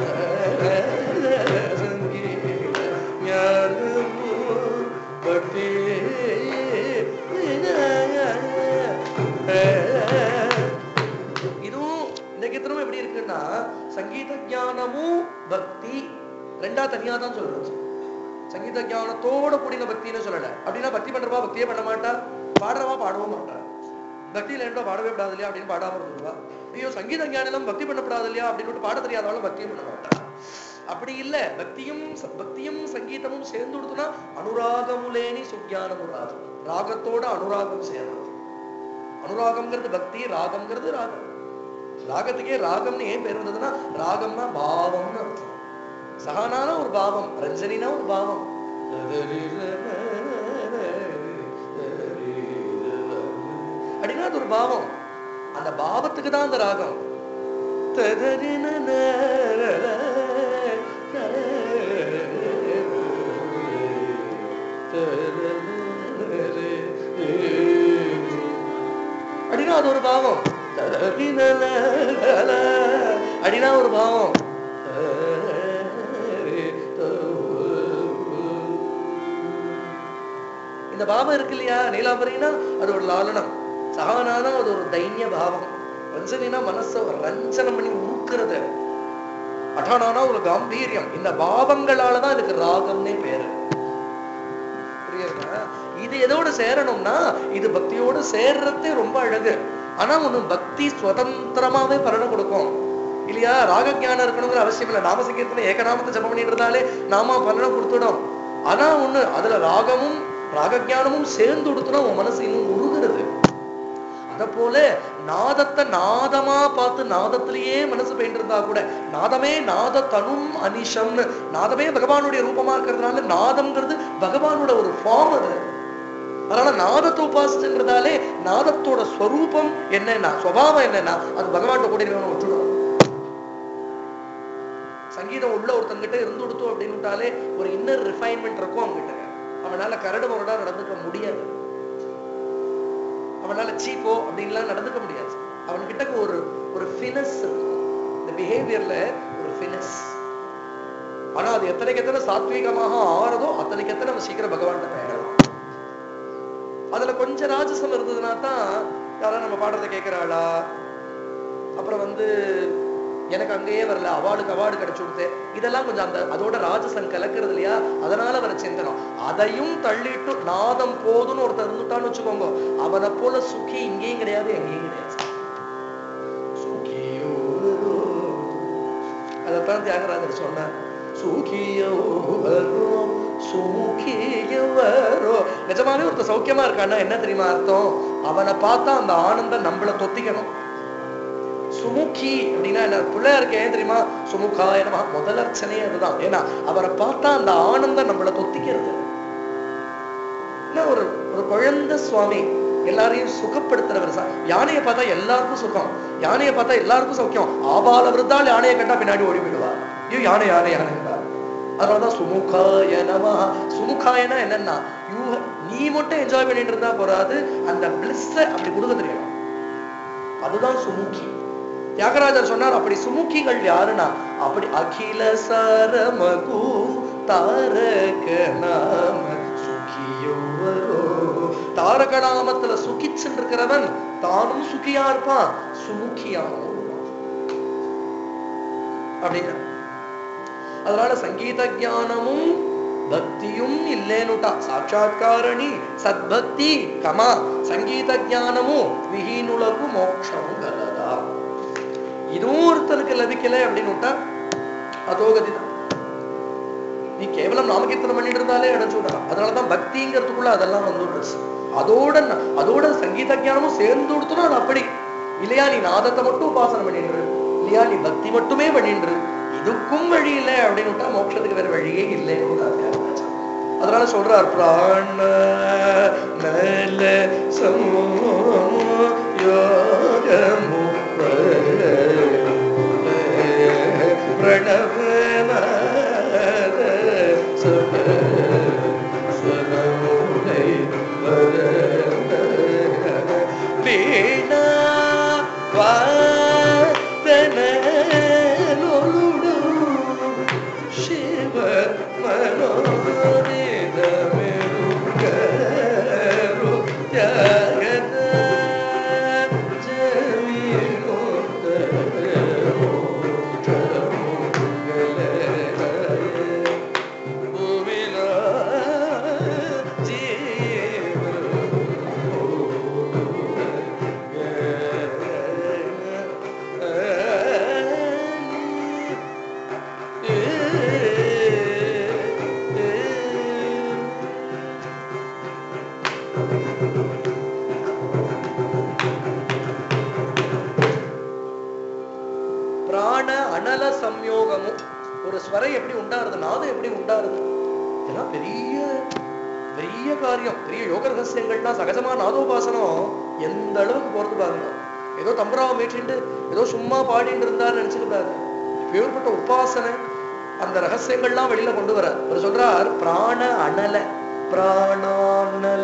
சங்கீத ஞானமோ பக்தி இதுவும் இந்த கீர்த்தனம் எப்படி இருக்குன்னா சங்கீத ஞானமும் பக்தி ரெண்டா தனியா தான் சொல்றது சங்கீத ஞானத்தோட கூடின பக்தின்னு சொல்லல அப்படின்னா பக்தி பண்றவா பக்தியே பண்ண மாட்டா பாடுறவா பாடவும் மாட்டா பக்தியில என்ன பாடவே கூடாது இல்லையா அப்படின்னு பாடாம இருந்துருவா ஐயோ சங்கீத ஞானம் பக்தி பண்ணப்படாது இல்லையா அப்படின்னு பாட தெரியாதவளும் பக்தியும் பண்ண மாட்டா அப்படி இல்ல பக்தியும் ச- பக்தியும் சங்கீதமும் சேர்ந்து கொடுத்தனா அனுராகமுலேனி சுக்ஞானமு ராகம் ராகத்தோட அனுராகம் சேரும் அனுராகம்ங்கிறது பக்தி ராகம்ங்கிறது ராகம் ராகத்துக்கே ராகம்னு ஏன் பேர் வந்ததுன்னா ராகம்னா பாவம்னு அர்த்தம் சகானான ஒரு பாவம் ரஞ்சனினா ஒரு பாவம் அப்படின்னா அது ஒரு பாவம் அந்த பாவத்துக்கு தான் அந்த ராகம் அப்படின்னா அது ஒரு பாவம் அப்படின்னா ஒரு பாவம் இந்த பாவம் இருக்கு இல்லையா நீலாம்பரினா அது ஒரு லாலனம் சகானானா அது ஒரு தைன்ய பாவம் ரஞ்சனினா மனச ரஞ்சனம் பண்ணி ஊக்குறது அட்டானானா ஒரு காம்பீரியம் இந்த பாவங்களாலதான் இதுக்கு ராகம்னே பேரு புரியுதுங்களா இது எதோட சேரணும்னா இது பக்தியோட சேர்றதே ரொம்ப அழகு ஆனா ஒண்ணு பக்தி சுதந்திரமாவே பலனை கொடுக்கும் இல்லையா ராக ஞானம் இருக்கணுங்கிற அவசியம் இல்லை நாம சங்கீர்த்தனை ஏகநாமத்தை ஜபம் பண்ணிட்டு இருந்தாலே நாம பலனை கொடுத்துடும் ஆனா ஒண்ணு அதுல ராகமும் ராக ஞானமும் சேர்ந்து கொடுத்தோம்னா உன் மனசு இன்னும் உருகுறது அத போல நாதத்தை நாதமா பார்த்து நாதத்திலேயே மனசு போயிட்டு இருந்தா கூட நாதமே நாத தனும் அனிஷம்னு நாதமே பகவானுடைய ரூபமா இருக்கிறதுனால நாதம்ங்கிறது பகவானோட ஒரு ஃபார்ம் அது அதனால நாதத்தை உபாசிச்சுன்றதாலே நாதத்தோட ஸ்வரூபம் என்னன்னா சுவாவம் என்னன்னா அது பகவான்கிட்ட கூட இருக்கணும் விட்டுடும் சங்கீதம் உள்ள ஒருத்தங்கிட்ட இருந்து கொடுத்தோம் அப்படின்னு விட்டாலே ஒரு இன்னர் ரிஃபைன்மெண்ட் இருக்கும் அவங்ககிட்ட அவனால கரடு முரடா நடந்துக்க முடியாது அவனால சீப்போ அப்படின்லாம் நடந்துக்க முடியாது அவன்கிட்ட ஒரு ஒரு ஃபினஸ் இருக்கும் இந்த பிஹேவியர்ல ஒரு ஃபினஸ் ஆனா அது எத்தனைக்கு எத்தனை சாத்வீகமாக ஆறதோ அத்தனைக்கு எத்தனை நம்ம சீக்கிரம் பகவான் போயிடலாம் அதுல கொஞ்சம் ராஜசம் இருந்ததுன்னா தான் யாராவது நம்ம பாடுறதை கேட்கிறாளா அப்புறம் வந்து எனக்கு அங்கேயே வரல அவார்டுக்கு அவார்டு கிடைச்சு கொடுத்து இதெல்லாம் கொஞ்சம் அந்த அதோட ராஜசம் கலக்கிறது இல்லையா அதனால வர சிந்தனம் அதையும் தள்ளிட்டு நாதம் போதும்னு ஒருத்தர் இருந்துட்டான்னு வச்சுக்கோங்க அவனை போல சுகி இங்கேயும் கிடையாது எங்கேயும் கிடையாது சுகியோ அதைத்தான் தியாகராஜர் சொன்னார் சுகியோ வரும் சுமுகியோ வரும் நிஜமாவே ஒருத்தர் சௌக்கியமா இருக்கான்னா என்ன தெரியுமா அர்த்தம் அவனை பார்த்தா அந்த ஆனந்தம் நம்மள தொத்திக்கணும் சுமுகி அப்படின்னா என்ன பிள்ளை இருக்க ஏன் தெரியுமா சுமுகா என்னமா முதல் அர்ச்சனையே அதுதான் ஏன்னா அவரை பார்த்தா அந்த ஆனந்தம் நம்மள தொத்திக்கிறது என்ன ஒரு ஒரு குழந்தை சுவாமி எல்லாரையும் சுகப்படுத்துறவர் சா- யானையை பார்த்தா எல்லாருக்கும் சுகம் யானையை பார்த்தா எல்லாருக்கும் சௌக்கியம் ஆபால விருத்தால் யானையை கண்டா பின்னாடி ஓடி போயிடுவா ஐயோ யானை யானை யானை அதனாலதான் சுமுகாய நம சுமுகாயனா என்னன்னா யூ நீ மட்டும் என்ஜாய் பண்ணிட்டு இருந்தா போறாது அந்த பிளிஸ் அப்படி கொடுக்க தெரியணும் அதுதான் சுமுகி தியாகராஜர் சொன்னார் அப்படி சுமுகிகள் யாருன்னா அப்படி அகில சரமகு தாரக நாம சுகியோவரோ தாரக நாமத்துல சுகிச்சுன்னு இருக்கிறவன் தானும் சுகியா இருப்பான் சுமுகியாகவும் இருப்பான் அப்படின்னா அதனால சங்கீத ஞானமும் பக்தியும் இல்லேனுட்டா సాక్షాత్కారణి సద్భక్తి కమా సంగీత జ్ఞానము విహీనులకు మోక్షము గలదా இதுவும் ஒருத்தருக்கு லபிக்கல அப்படின்னு விட்டா அதோகதி தான் நீ கேவலம் நாமகீர்த்தனம் பண்ணிட்டு இருந்தாலே அடைஞ்சு விடலாம் அதனாலதான் பக்திங்கிறதுக்குள்ள அதெல்லாம் வந்துடுச்சு அதோட ந- அதோட சங்கீத ஞானமும் சேர்ந்து கொடுத்தோம் அது அப்படி இல்லையா நீ நாதத்தை மட்டும் உபாசனை பண்ணிட்டு இல்லையா நீ பக்தி மட்டுமே பண்ணிட்டு இதுக்கும் வழி இல்லை அப்படின்னு விட்டா மோட்சத்துக்கு வேற வழியே இல்லைன்னு விட்டா தியாகராஜர். அதனால சொல்றார் பிராண நல யோகமு பிரணவநாத சம ஸ்வரமுனை வர வீணா வாதன லொலுடு ಶಿವ ಮನೋದಿದ ಮೆರುಗರು ತ್ಯಾಗದ பிராண அனல சம்யோகமும் ஒரு ஸ்வரம் எப்படி உண்டாருது நாதம் எப்படி உண்டாருது இதெல்லாம் பெரிய பெரிய காரியம் பெரிய யோக ரகசியங்கள்னா சகஜமா நாதோபாசனம் எந்த அளவுக்கு போறது பாருங்க ஏதோ தம்பராவை மீட்டிண்டு ஏதோ சும்மா பாடிட்டு இருந்தாரு நினைச்சுக்க கூடாது பேர்பட்ட உபாசனை அந்த ரகசியங்கள்லாம் வெளியில கொண்டு வர அவர் சொல்றார் பிராண அனல பிராணானல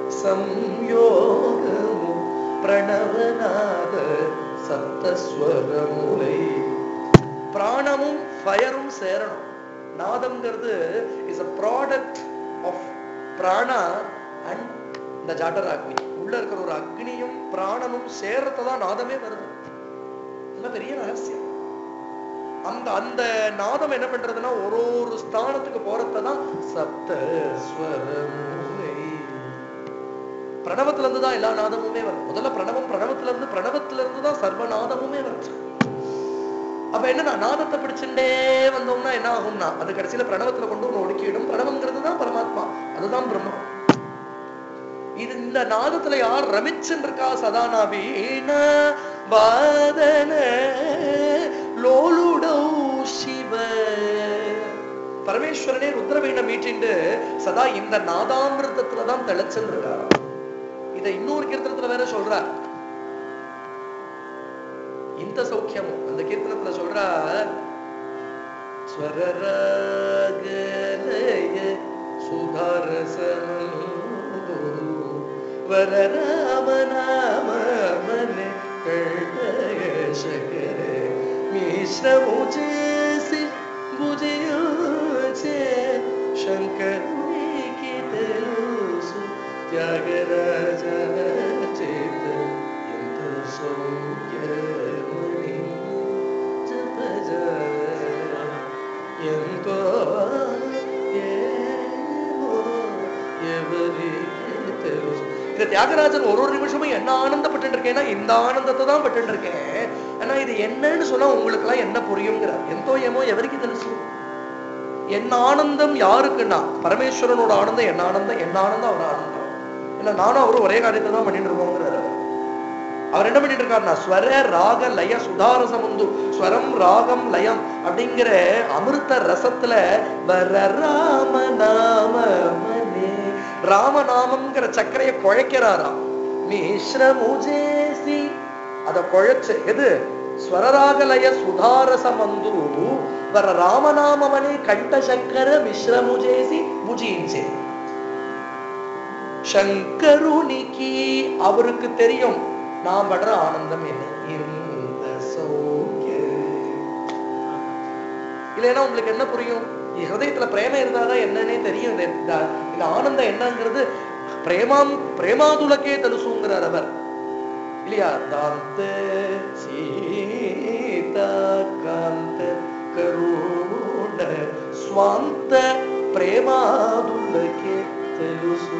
சம்யோகமு பிரணவநாத சப்தஸ்வரமுலை பிராணமும் ஃபயரும் சேரணும் நாதம்ங்கிறது is a product of prana and இந்த ஜாட்டர் அக்னி உள்ள இருக்கிற ஒரு அக்னியும் பிராணனும் சேர்றதுதான் நாதமே வருது இதெல்லாம் பெரிய ரகசியம் அந்த அந்த நாதம் என்ன பண்றதுன்னா ஒரு ஒரு ஸ்தானத்துக்கு போறதுதான் சப்த ஸ்வரமுலை பிரணவத்துல இருந்து தான் எல்லா நாதமுமே வருது முதல்ல பிரணவம் பிரணவத்துல இருந்து பிரணவத்துல இருந்து தான் சர்வநாதமுமே வருது அப்ப என்னன்னா நாதத்தை பிடிச்சுட்டே வந்தோம்னா என்ன ஆகும்னா அது கடைசியில பிரணவத்துல கொண்டு ஒண்ணு ஒடுக்கிடும் பிரணவங்கிறது தான் பரமாத்மா அதுதான் பிரம்மம் இது இந்த நாதத்துல யார் ரமிச்சுன்னு இருக்கா சதானா வீண வாதன லோலுடௌ சிவ பரமேஸ்வரனே ருத்ரவீணை மீட்டிண்டு சதா இந்த நாதாமிருதத்துல தான் தெளிச்சுன்னு இருக்கார் இதை இன்னொரு கீர்த்தனத்துல வேற சொல்றார் இந்த சௌக்கியமும் அந்த கீர்த்தனத்துல சொல்றார் ஸ்வரராகலய சுதாரசமு వరరామనామనే కళ్ళయ శకరే మిశ్రము చేసి భుజయోచే శంకరునికి తెలుసు త్యాగరాజ చేత ఎంత సౌఖ్యమని జపజ ఎంతో ఏమో ఎవరికి తెలుసు இந்த தியாகராஜன் ஒரு ஒரு நிமிஷமும் என்ன ஆனந்தப்பட்டு இருக்கேன்னா இந்த ஆனந்தத்தை தான் பட்டு இருக்கேன் ஆனா இது என்னன்னு சொன்னா உங்களுக்கு எல்லாம் என்ன புரியுங்கிறார் ఎంతో ఏమో ఎవరికి తెలుసు என்ன ஆனந்தம் யாருக்குன்னா பரமேஸ்வரனோட ஆனந்தம் என்ன ஆனந்தம் என்ன ஆனந்தம் அவர் ஆனந்தம் ஏன்னா நானும் அவரும் ஒரே காரியத்தை தான் பண்ணிட்டு இருக்கோங்கிறாரு அவர் என்ன பண்ணிட்டு இருக்காருன்னா ஸ்வர ராக லய சுதாரசமுந்து ஸ்வரம் ராகம் லயம் அப்படிங்கிற அமிர்த ரசத்துல வர ராம நாம மனே ராமநாமம்ங்கிற சக்கரையை குழைக்கிறாராம் மிஸ்ரமுஜேசி அத குழைச்சு எது ஸ்வரராகலய சுதாரசமந்து வர ராமநாமமனே கண்ட சக்கர மிஸ்ரமுஜேசி புஜிஞ்சே சங்கருனிக்கு அவருக்கு தெரியும் நான் படுற ஆனந்தம் என்ன இந்த சௌக்கிய இல்லைன்னா உங்களுக்கு என்ன புரியும் ஹிருதயத்துல பிரேம இருந்தாதான் என்னன்னே தெரியும் இந்த- இந்த- இந்த ஆனந்தம் என்னங்கிறது பிரேமாம் பிரேமாதுலக்கே தலுசுங்கிறார் அவர் இல்லையா தாந்த சீதா காந்த கருண ஸ்வாந்த பிரேமாதுலக்கே తెలుసు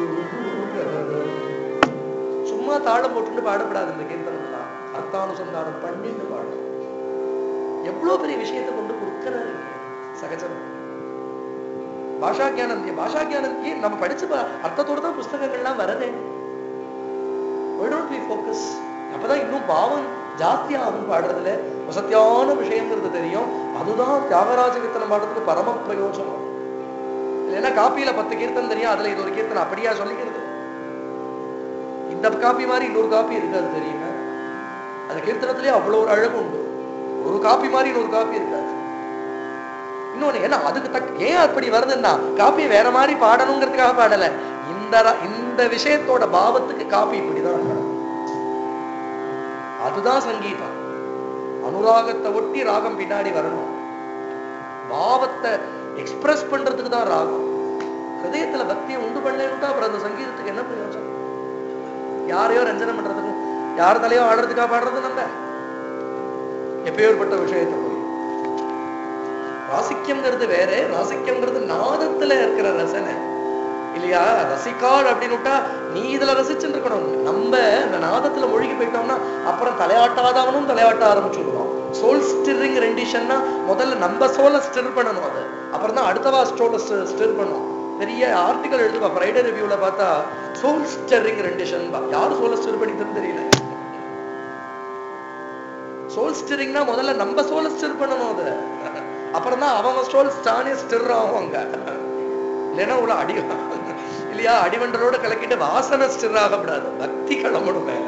சும்மா தாளம் போட்டுட்டு பாடப்படாது இந்த கீர்த்தனம்லாம் அர்த்தானுசந்தானம் பண்ணிட்டு பாடணும் எவ்வளவு பெரிய விஷயத்தை கொண்டு கொடுக்கிறாரு சகஜம் பாஷா ஜானம் பாஷா ஜானந்தி நம்ம படிச்சு பா- அர்த்தத்தோட தான் புஸ்தகங்கள்லாம் வரதே Why don't we focus? அப்பதான் இன்னும் பாவம் ஜாஸ்தியா ஆகும் பாடுறதுல வசத்தியான விஷயங்கிறது தெரியும் அதுதான் தியாகராஜ கீர்த்தனம் பாடுறதுக்கு பரம பிரயோஜனம் இல்லைன்னா காப்பியில பத்து கீர்த்தனம் தெரியும் அதுல இது ஒரு கீர்த்தனம் அப்படியா சொல்லிக்கிறது இந்த காப்பி மாதிரி இன்னொரு காப்பி இருக்காது தெரியுங்க அந்த கீர்த்தனத்திலேயே அவ்வளவு ஒரு அழகு உண்டு ஒரு காப்பி மாதிரி இன்னொரு காப்பி இருக்காது இன்னொன்னு ஏன்னா அதுக்கு தக்க ஏன் அப்படி வருதுன்னா காப்பி வேற மாதிரி பாடணுங்கிறதுக்காக பாடல இந்த ர- இந்த விஷயத்தோட பாவத்துக்கு காப்பி இப்படிதான் இருக்கணும் அதுதான் சங்கீதம் அனுராகத்தை ஒட்டி ராகம் பின்னாடி வரணும் பாவத்தை எக்ஸ்பிரஸ் பண்றதுக்கு தான் ராகம் ஹிருதயத்துல பக்தியை உண்டு பண்ணேன்னுட்டா அப்புறம் அந்த சங்கீதத்துக்கு என்ன பிரயோஜனம் யாரையோ ரஞ்சனம் பண்றதுக்கும் யார் தலையோ ஆடுறதுக்காக பாடுறது நம்ம எப்பேற்பட்ட விஷயத்தை போய் ராசிக்கம்ங்கிறது வேற ராசிக்கம்ங்கிறது நாதத்துல இருக்கிற ரசனை இல்லையா ரசிக்காள் அப்படின்னு விட்டா நீ இதுல ரசிச்சுட்டு இருக்கணும் நம்ம இந்த நாதத்துல மூழ்கி போயிட்டோம்னா அப்புறம் தலையாட்டாதவனும் தலையாட்ட ஆரம்பிச்சுடுவான் சோல் ஸ்டிரிங் ரெண்டிஷன்னா முதல்ல நம்ம சோலை ஸ்டிர் பண்ணணும் அது அப்புறம் தான் அடுத்தவா ஸ்டோல ஸ்டிர் பண்ணும் பெரிய ஆர்டிகல் எழுதுவா ஃப்ரைடே ரிவ்யூல பார்த்தா சோல் ஸ்டிரிங் ரெண்டிஷன் யாரும் சோலை ஸ்டிர் பண்ணிட்டுன்னு தெரியல சோல் ஸ்டிரிங்னா முதல்ல நம்ம சோலை ஸ்டிர் பண்ணணும் அது அப்புறம் தான் அவங்க சோல் தானே ஸ்டிர் ஆகும் அங்க இல்லைன்னா உள்ள அடி இல்லையா அடிவண்டரோட கலக்கிட்டு வாசனை ஸ்டிர் ஆகக்கூடாது பக்தி கிளம்பணும் மேல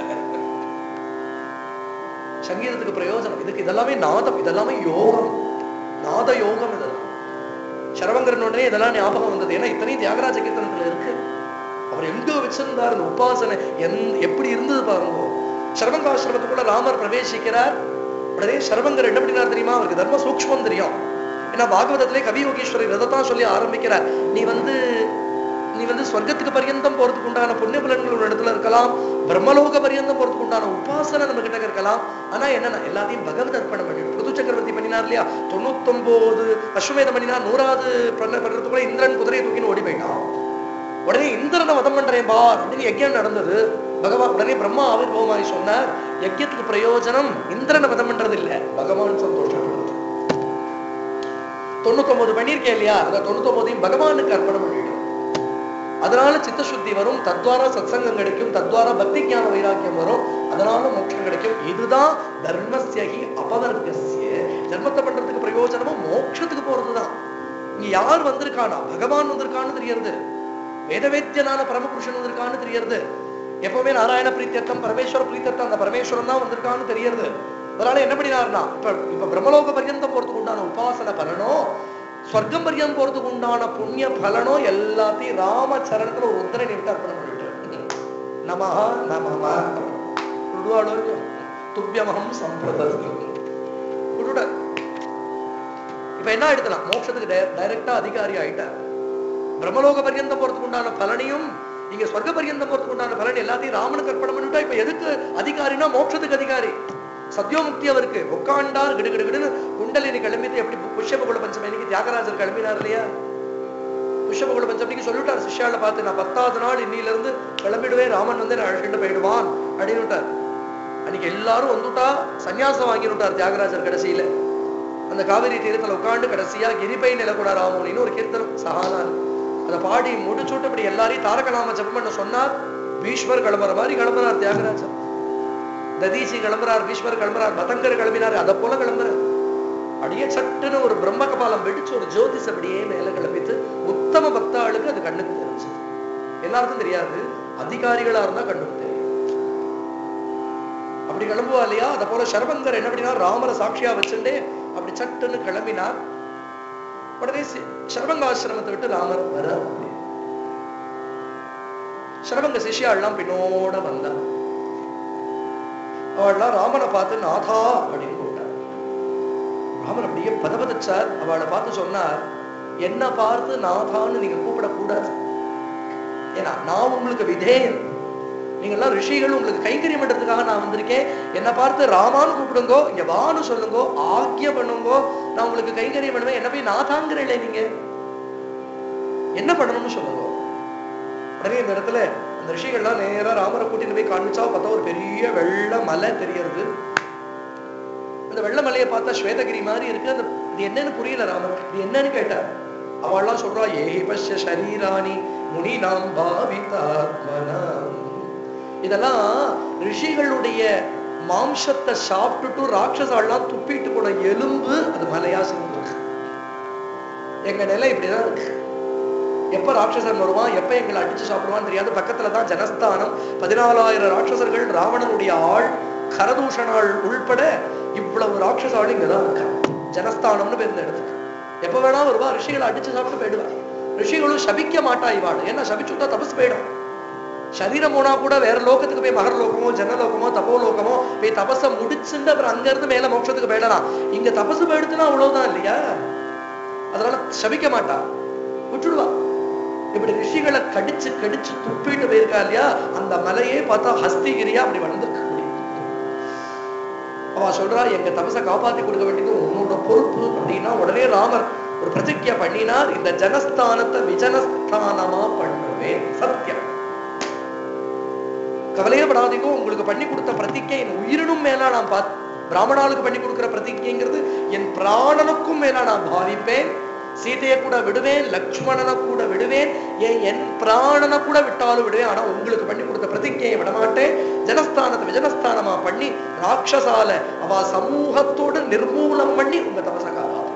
சங்கீதத்துக்கு பிரயோஜனம் இதுக்கு இதெல்லாமே நாதம் இதெல்லாமே யோகம் நாத யோகம் இதெல்லாம் சரவங்கரன் உடனே இதெல்லாம் ஞாபகம் வந்தது ஏன்னா இத்தனையும் தியாகராஜ கீர்த்தனத்துல இருக்கு அவர் எங்க வச்சிருந்தார் இந்த உபாசனை எந் எப்படி இருந்தது பாருங்க சரவங்காசிரமத்துக்குள்ள ராமர் பிரவேசிக்கிறார் உடனே சரவங்கர் என்ன பண்ணினார் தெரியுமா அவருக்கு தர்ம சூக்ஷ்மம் தெரியும் ஏன்னா பாகவதத்திலே கவி யோகீஸ்வரர் இதைத்தான் சொல்லி ஆரம்பிக்கிறார் நீ வந்து நீ வந்து சொர்க்கத்துக்கு பரியந்தம் போறதுக்கு உண்டான புண்ணிய பலன்கள் ஒரு இடத்துல இருக்கலாம் பிரம்மலோக பரியந்தம் போறதுக்கு உண்டான உபாசனை நம்ம கிட்ட இருக்கலாம் ஆனா என்னன்னா எல்லாத்தையும் பகவத் அர்ப்பணம் பண்ணிடும் புது சக்கரவர்த்தி பண்ணினார் இல்லையா தொண்ணூத்தொன்பது அஸ்வமேதம் பண்ணினார் நூறாவது பண்ண பண்றதுக்குள்ள இந்திரன் குதிரையை தூக்கின்னு ஓடி போயிட்டான் உடனே இந்திரனை வதம் பண்றேன் பார் அப்படின்னு யஜ்யம் நடந்தது பகவான் உடனே பிரம்மா ஆவிர்வமாய் சொன்னார் யஜ்யத்துக்கு பிரயோஜனம் இந்திரனை வதம் பண்றது இல்ல பகவான் சந்தோஷப்படுறது தொண்ணூத்தொன்பது பண்ணியிருக்கேன் இல்லையா அந்த தொண்ணூத்தொன்பதையும் பகவானுக்கு அர்ப்பணம் பண்ணிடும் அதனால சித்த சுத்தி வரும் தத்வாரா சத்சங்கம் கிடைக்கும் தத்வாரா பக்தி ஞான வைராக்கியம் வரும் அதனால மோட்சம் கிடைக்கும் இதுதான் தர்மஸ்யகி அபவர்க்கஸ்ய தர்மத்தை பண்றதுக்கு பிரயோஜனமும் மோட்சத்துக்கு போறதுதான் இங்க யார் வந்திருக்கானா பகவான் வந்திருக்கான்னு தெரியறது வேதவேத்தியனான பரமபுருஷன் வந்திருக்கான்னு தெரியறது எப்பவுமே நாராயண பிரீத்தியர்த்தம் பரமேஸ்வர பிரீத்தியர்த்தம் அந்த பரமேஸ்வரன் தான் வந்திருக்கான்னு தெரியறது அதனால என்ன பண்ணினார்னா இப்ப இப்ப பிரம்மலோக பரியந்தம் போறதுக்கு உண்டான உபாசன பலனோ ஸ்வர்க்கம் பரியம் போறதுக்கு உண்டான புண்ணிய பலனோ எல்லாத்தையும் ராம சரணத்துல ஒரு உத்தரனை விட்டு அர்ப்பணம் பண்ணிட்டு நமஹா நமம விடுவாளோ துப்பியமகம் சம்பிரதம் விடுட இப்ப என்ன ஆயிடுத்தலாம் மோட்சத்துக்கு டைரக்டா அதிகாரி ஆயிட்டார் பிரம்மலோக பரியந்தம் போறதுக்கு உண்டான பலனையும் இங்க சொர்க்க பரியந்தம் போறதுக்கு உண்டான பலன் எல்லாத்தையும் ராமனுக்கு அர்ப்பணம் பண்ணிட்டா இப்ப எதுக்கு அதிகாரினா மோட்சத்துக்கு அதிகாரி சத்யோமுக்தி அவருக்கு உட்காண்டார் கிடு கிடு கிடுன்னு குண்டலினி கிளம்பிட்டு எப்படி புஷ்யபகுல பஞ்சமிக்கு தியாகராஜர் கிளம்பினார் இல்லையா புஷ்யபகுல பஞ்சமிக்கு சொல்லிட்டார் சிஷ்யால பார்த்து நான் பத்தாவது நாள் இன்னில இருந்து கிளம்பிடுவேன் ராமன் வந்து நான் அழைச்சிட்டு போயிடுவான் அப்படின்னு அன்னைக்கு எல்லாரும் வந்துட்டா சன்னியாசம் வாங்கினுட்டார் தியாகராஜர் கடைசியில அந்த காவிரி தீரத்துல உட்கார்ந்து கடைசியா கிரிபை நிலக்கூட ராமோனின்னு ஒரு கீர்த்தனம் சகானார் அதை பாடி முடிச்சுட்டு இப்படி எல்லாரையும் தாரகநாம ஜபம் பண்ண சொன்னார் பீஷ்மர் கிளம்புற மாதிரி கிளம்புறார் தியாகராஜர் ததீசி கிளம்புறார் பீஷ்மர் கிளம்புறார் மதங்கர் கிளம்பினார் அதை போல கிளம்புறார் அப்படியே சட்டுன்னு ஒரு பிரம்ம கபாலம் வெடிச்சு ஒரு ஜோதிஷ் அப்படியே மேல கிளம்பித்து உத்தம பக்தாளுக்கு அது கண்ணுக்கு தெரிஞ்சு எல்லாருக்கும் தெரியாது அதிகாரிகளா இருந்தா கண்ணுக்கு தெரியும் அப்படி கிளம்புவா இல்லையா அதை போல சரபங்கர் என்ன பண்ணினா ராமரை சாட்சியா வச்சுட்டே அப்படி சட்டுன்னு கிளம்பினார் உடனே சி- சரபங்க ஆசிரமத்தை விட்டு ராமர் வர சரபங்க சிஷ்யாள்லாம் பின்னோட வந்தா அவள்லாம் ராமனை பார்த்து நாதா அப்படின்னு கூப்பிட்டார் ராமன் அப்படியே பதபதச்சார் அவளை பார்த்து சொன்னார் என்ன பார்த்து நாதான்னு நீங்க கூப்பிடக்கூடாது ஏன்னா நான் உங்களுக்கு விதேயன் நீங்க எல்லாம் ரிஷிகள் உங்களுக்கு கைங்கரியம் பண்றதுக்காக நான் வந்திருக்கேன் என்ன பார்த்து ராமான்னு கூப்பிடுங்கோ இங்க வான்னு சொல்லுங்கோ ஆக்கிய பண்ணுங்கோ நான் உங்களுக்கு கைங்கரியம் பண்ணுவேன் என்ன போய் நாதாங்கிறீங்களே நீங்க என்ன பண்ணணும்னு சொல்லுங்க உடனே இந்த இடத்துல அந்த ரிஷிகள்லாம் நேரா ராமரை கூட்டிட்டு போய் காண்பிச்சா பார்த்தா ஒரு பெரிய வெள்ள மலை தெரியறது அந்த வெள்ள மலையை பார்த்தா ஸ்வேதகிரி மாதிரி இருக்கு அந்த இது என்னன்னு புரியல ராமர் இது என்னன்னு கேட்டார் அவள்லாம் சொல்றா ஏஹி பஷ்ய ஷரீராணி முனி நாம் பாவிதாத்மனாம் இதெல்லாம் ரிஷிகளுடைய மாம்சத்தை சாப்பிட்டுட்டு ராட்சசாலாம் துப்பிட்டு போன எலும்பு அது மலையா சேர்ந்து எங்க நிலை இப்படிதான் இருக்கு எப்ப ராட்சசன் வருவான் எப்ப எங்களை அடிச்சு சாப்பிடுவான்னு தெரியாது பக்கத்துல தான் ஜனஸ்தானம் பதினாலாயிரம் ராட்சசர்கள் ராவணனுடைய ஆள் கரதூஷணாள் உள்பட இவ்வளவு ராட்சச ஆள் இங்கதான் இருக்காங்க ஜனஸ்தானம்னு பேர் இந்த இடத்துக்கு எப்ப வேணா வருவா ரிஷிகளை அடிச்சு சாப்பிட்டு போயிடுவா ரிஷிகளும் சபிக்க மாட்டா இவாள் ஏன்னா சபிச்சுட்டா தபஸ் போயிடும் சரீரம் போனா கூட வேற லோகத்துக்கு போய் மகர லோகமோ ஜனலோகமோ தபோ லோகமோ போய் தபஸ முடிச்சுட்டு அப்புறம் அங்க இருந்து மேல மோட்சத்துக்கு போயிடலாம் இங்க தபசு போயிடுச்சுன்னா அவ்வளவுதான் இல்லையா அதனால சபிக்க மாட்டா விட்டுடுவா இப்படி ரிஷிகளை கடிச்சு கடிச்சு துப்பிட்டு போயிருக்கா இல்லையா அந்த மலையே பார்த்தா ஹஸ்திகிரியா அப்படி வளர்ந்துருக்க முடியும் அவ சொல்றா எங்க தபசை காப்பாத்தி கொடுக்க வேண்டியது உன்னோட பொறுப்பு அப்படின்னா உடனே ராமர் ஒரு பிரதிஜ்ஞை பண்ணினார் இந்த ஜனஸ்தானத்தை விஜனஸ்தானமா பண்ணுவேன் சத்தியம் கவலையே படாதீங்க உங்களுக்கு பண்ணி கொடுத்த பிரதிஜை என் உயிரினும் மேலா நான் பாத் பிராமணாளுக்கு பண்ணி கொடுக்கிற பிரதிஜைங்கிறது என் பிராணனுக்கும் மேலா நான் பாவிப்பேன் சீதையை கூட விடுவேன் லக்ஷ்மணனை கூட விடுவேன் ஏன் என் பிராணனை கூட விட்டாலும் விடுவேன் ஆனா உங்களுக்கு பண்ணி கொடுத்த பிரதிஜையை விடமாட்டேன் ஜனஸ்தானத்தை விஜனஸ்தானமா பண்ணி ராட்சசால அவ சமூகத்தோட நிர்மூலம் பண்ணி உங்க தபச காப்பாற்றுவேன்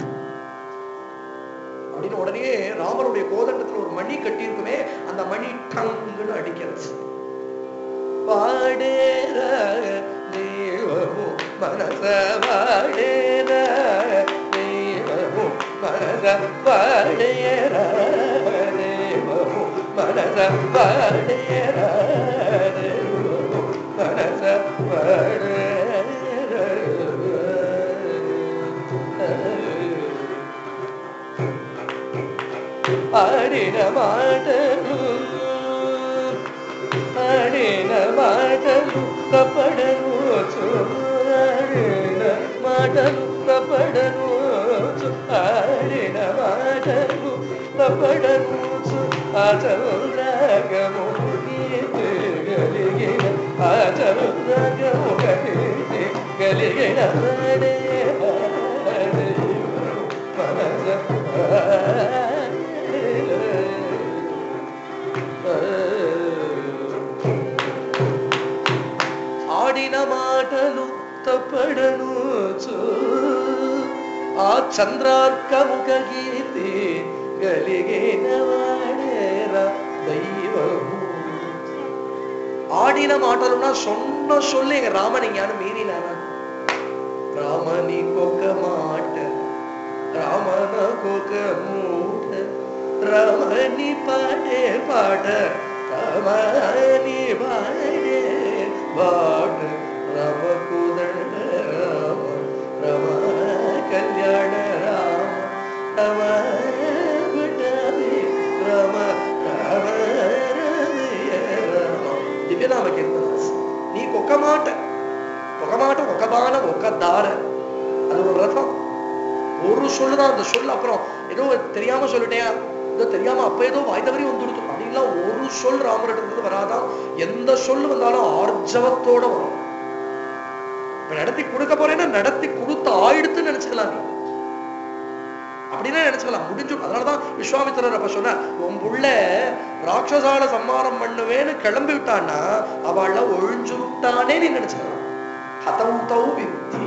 அப்படின்னு உடனே ராமருடைய கோதண்டத்துல ஒரு மணி கட்டியிருக்குமே அந்த மணி டங்குன்னு அடிக்கிறது வாடேர தேவமு மனச வாடேர தேவமு மனச வாடேர தேவமு மனச வாடேர தேவமு மனச வாடேர ఆడిన మాటలు ఆడిన మాటలు తపడను ఆడిన మాటలు తపడను ఆడిన మాటలు తపడను ఆచరురాగము కలిగిన ఆచరురాగము కలిగి కలిగిన వాడే ఆడిన మాటలు తప్పడను ఆ చంద్రార్కముఖ గీతి గలిగిన వాడేరా దైవము ఆడిన మాటలున్నా సొన్న சொல்லி எங்க ராமன் ஞானம் மீறினானா రామనికొక మాట రామనకొక మూట రమణి పాడే పాట రమణి పాడే పాట రమ కుదండ రామ రమ కళ్యాణ రామ రమ విటవి రమ రమ రమయ రమ దివ్యనామ కీర్తన నీకొక మాట ఒక మాట ఒక బాణం ఒక దార அது ஒரு ரதம் ஒரு சொல்லுதான் அந்த சொல் அப்புறம் ஏதோ தெரியாம சொல்லிட்டேன் ஏதோ தெரியாம அப்ப ஏதோ வாய் தவறி வந்துடுது அப்படின்லாம் ஒரு சொல் ராமர்கிட்ட இருந்து வராதான் எந்த சொல் வந்தாலும் ஆர்ஜவத்தோட வரும் இப்ப நடத்தி கொடுக்க போறேன்னா நடத்தி கொடுத்து ஆயிடுத்துன்னு நினைச்சுக்கலாம் நீ அப்படின்னா நினைச்சுக்கலாம் முடிஞ்சு அதனாலதான் விஸ்வாமித்திரர் அப்ப சொன்ன உன் புள்ள ராட்சசால சம்மானம் பண்ணுவேன்னு கிளம்பி விட்டான்னா அவள ஒழிஞ்சு விட்டானே நீ நினைச்சுக்கலாம் ஹதம் தௌ வித்தி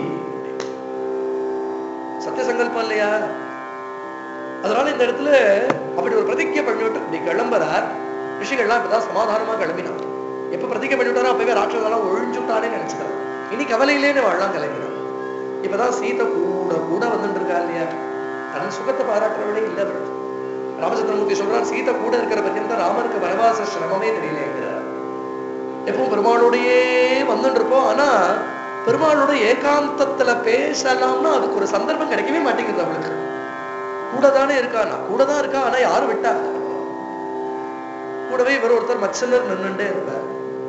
சத்திய சங்கல்பம் இல்லையா அதனால இந்த இடத்துல அப்படி ஒரு பிரதிஜை பண்ணிவிட்டு இப்படி கிளம்புறார் ரிஷிகள்லாம் இப்பதான் சமாதானமா கிளம்பினார் எப்ப பிரதிஜை பண்ணிவிட்டாரோ அப்பவே ராட்சசெல்லாம் ஒழிஞ்சுட்டானே நினைச்சுக்கிறார் இனி கவலையிலேன்னு வாழலாம் கிளம்பினார் இப்பதான் சீதை கூட கூட வந்துட்டு இருக்கா இல்லையா தன் சுகத்தை பாராட்டுறவளே இல்லை அவள் ராமச்சந்திரமூர்த்தி சொல்றார் சீதை கூட இருக்கிற பத்தியம் ராமருக்கு வனவாச சிரமமே தெரியலங்கிறார் எப்பவும் பெருமாளோடையே வந்துட்டு இருப்போம் ஆனா பெருமாளோட ஏகாந்தத்துல பேசலாம்னா அதுக்கு ஒரு சந்தர்ப்பம் கிடைக்கவே மாட்டேங்குது அவளுக்கு கூட தானே இருக்கா நான் கூட தான் இருக்கா ஆனா யாரும் விட்டா கூடவே இவர் ஒருத்தர் மச்சனர் நின்னுட்டே இருப்பார்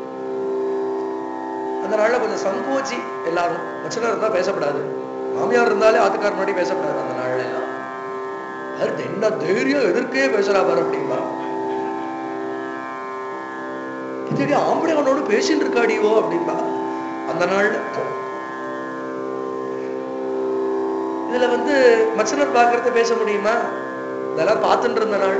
அந்த நாள்ல கொஞ்சம் சங்கோச்சி எல்லாரும் மச்சனர் இருந்தா பேசப்படாது மாமியார் இருந்தாலே ஆத்துக்கார் முன்னாடி பேசப்படாது அந்த நாள்ல எல்லாம் அது என்ன தைரியம் எதிர்க்கே பேசுறா பாரு அப்படின்பா இதுடி ஆம்பளை அவனோடு பேசிட்டு இருக்காடியோ அப்படின்பா அந்த நாள்ல இதுல வந்து மச்சனர் பாக்குறத பேச முடியுமா இதெல்லாம் பார்த்துட்டு இருந்த நாள்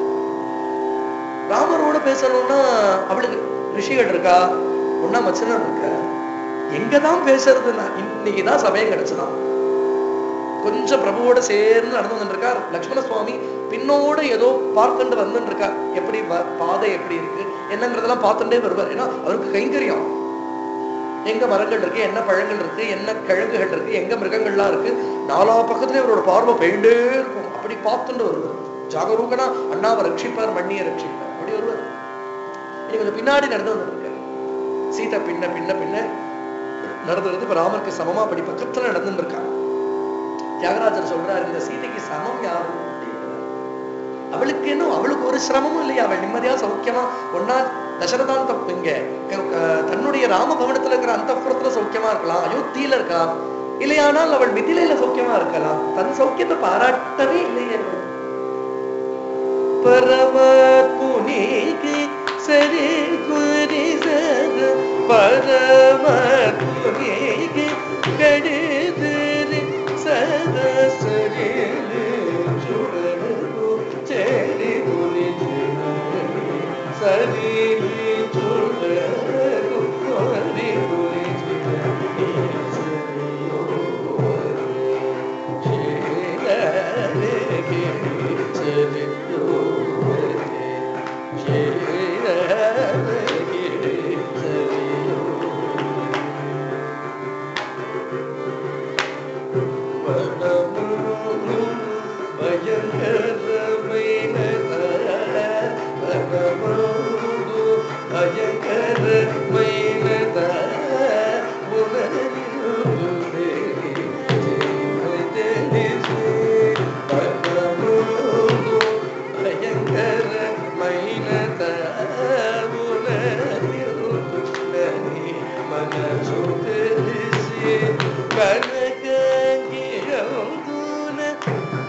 ராமரோட பேசணும்னா அவளுக்கு ரிஷிகள் இருக்கா ஒன்னா மச்சனர் இருக்கா எங்கதான் பேசுறதுன்னா இன்னைக்குதான் சமயம் கிடைச்சதான் கொஞ்சம் பிரபுவோட சேர்ந்து நடந்து வந்துட்டு இருக்கார் லக்ஷ்மண சுவாமி பின்னோட ஏதோ பார்த்துட்டு வந்துட்டு இருக்கார் எப்படி வ- பாதை எப்படி இருக்கு என்னங்கிறதெல்லாம் பார்த்துட்டே வருவார் ஏன்னா அவருக்கு கைங்கரியம் எங்க மரங்கள் இருக்கு என்ன பழங்கள் இருக்கு என்ன கிழங்குகள் இருக்கு எங்க மிருகங்கள்லாம் இருக்கு நாலா பக்கத்துலயும் அவரோட பார்வை போயிட்டே இருக்கும் அப்படி பார்த்துட்டு வருவார் ஜாகரூகனா அண்ணாவை ரட்சிப்பார் மண்ணியை ரட்சிப்பார் அப்படி வருவார் இனி கொஞ்சம் பின்னாடி நடந்து வந்துருக்காரு சீதா பின்ன பின்ன பின்ன நடந்து நடந்து இப்ப ராமருக்கு சமமா அப்படி பக்கத்துல நடந்துட்டு இருக்காங்க தியாகராஜர் சொல்றாரு இந்த சீதைக்கு சமம் யாரு அப்படிங்கிறார். அவளுக்கு என்ன அவளுக்கு ஒரு சிரமமும் இல்லையா அவள் நிம்மதியா சௌக்கியமா ஒன்னா தசரதான் தப்பு இங்க க- க- தன்னுடைய ராமபவனத்துல இருக்கிற அந்த சௌக்கியமா இருக்கலாம் அயோத்தியில இருக்கலாம் இல்லையானால் அவள் மிதிலையில சௌக்கியமா இருக்கலாம் தன் சௌக்கியத்தை பாராட்டவே இல்லையே அவள். பரம புனிக்கு சரி குரி சத பரம புனிக்கு கடுதிரி சத சரி சுடரு செடி குரி சரி சுடரு குரி குரி கனகியோதுன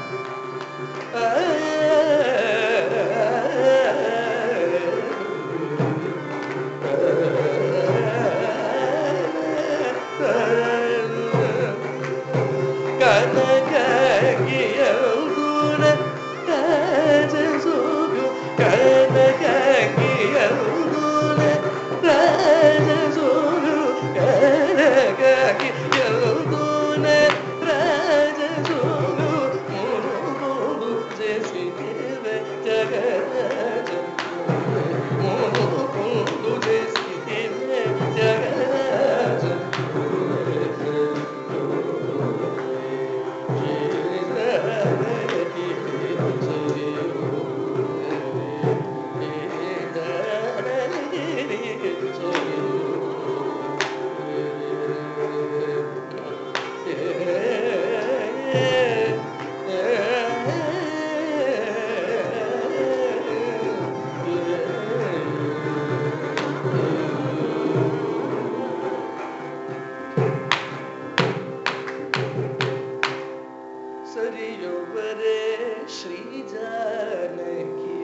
சரியொவரே ஸ்ரீ ஜானகி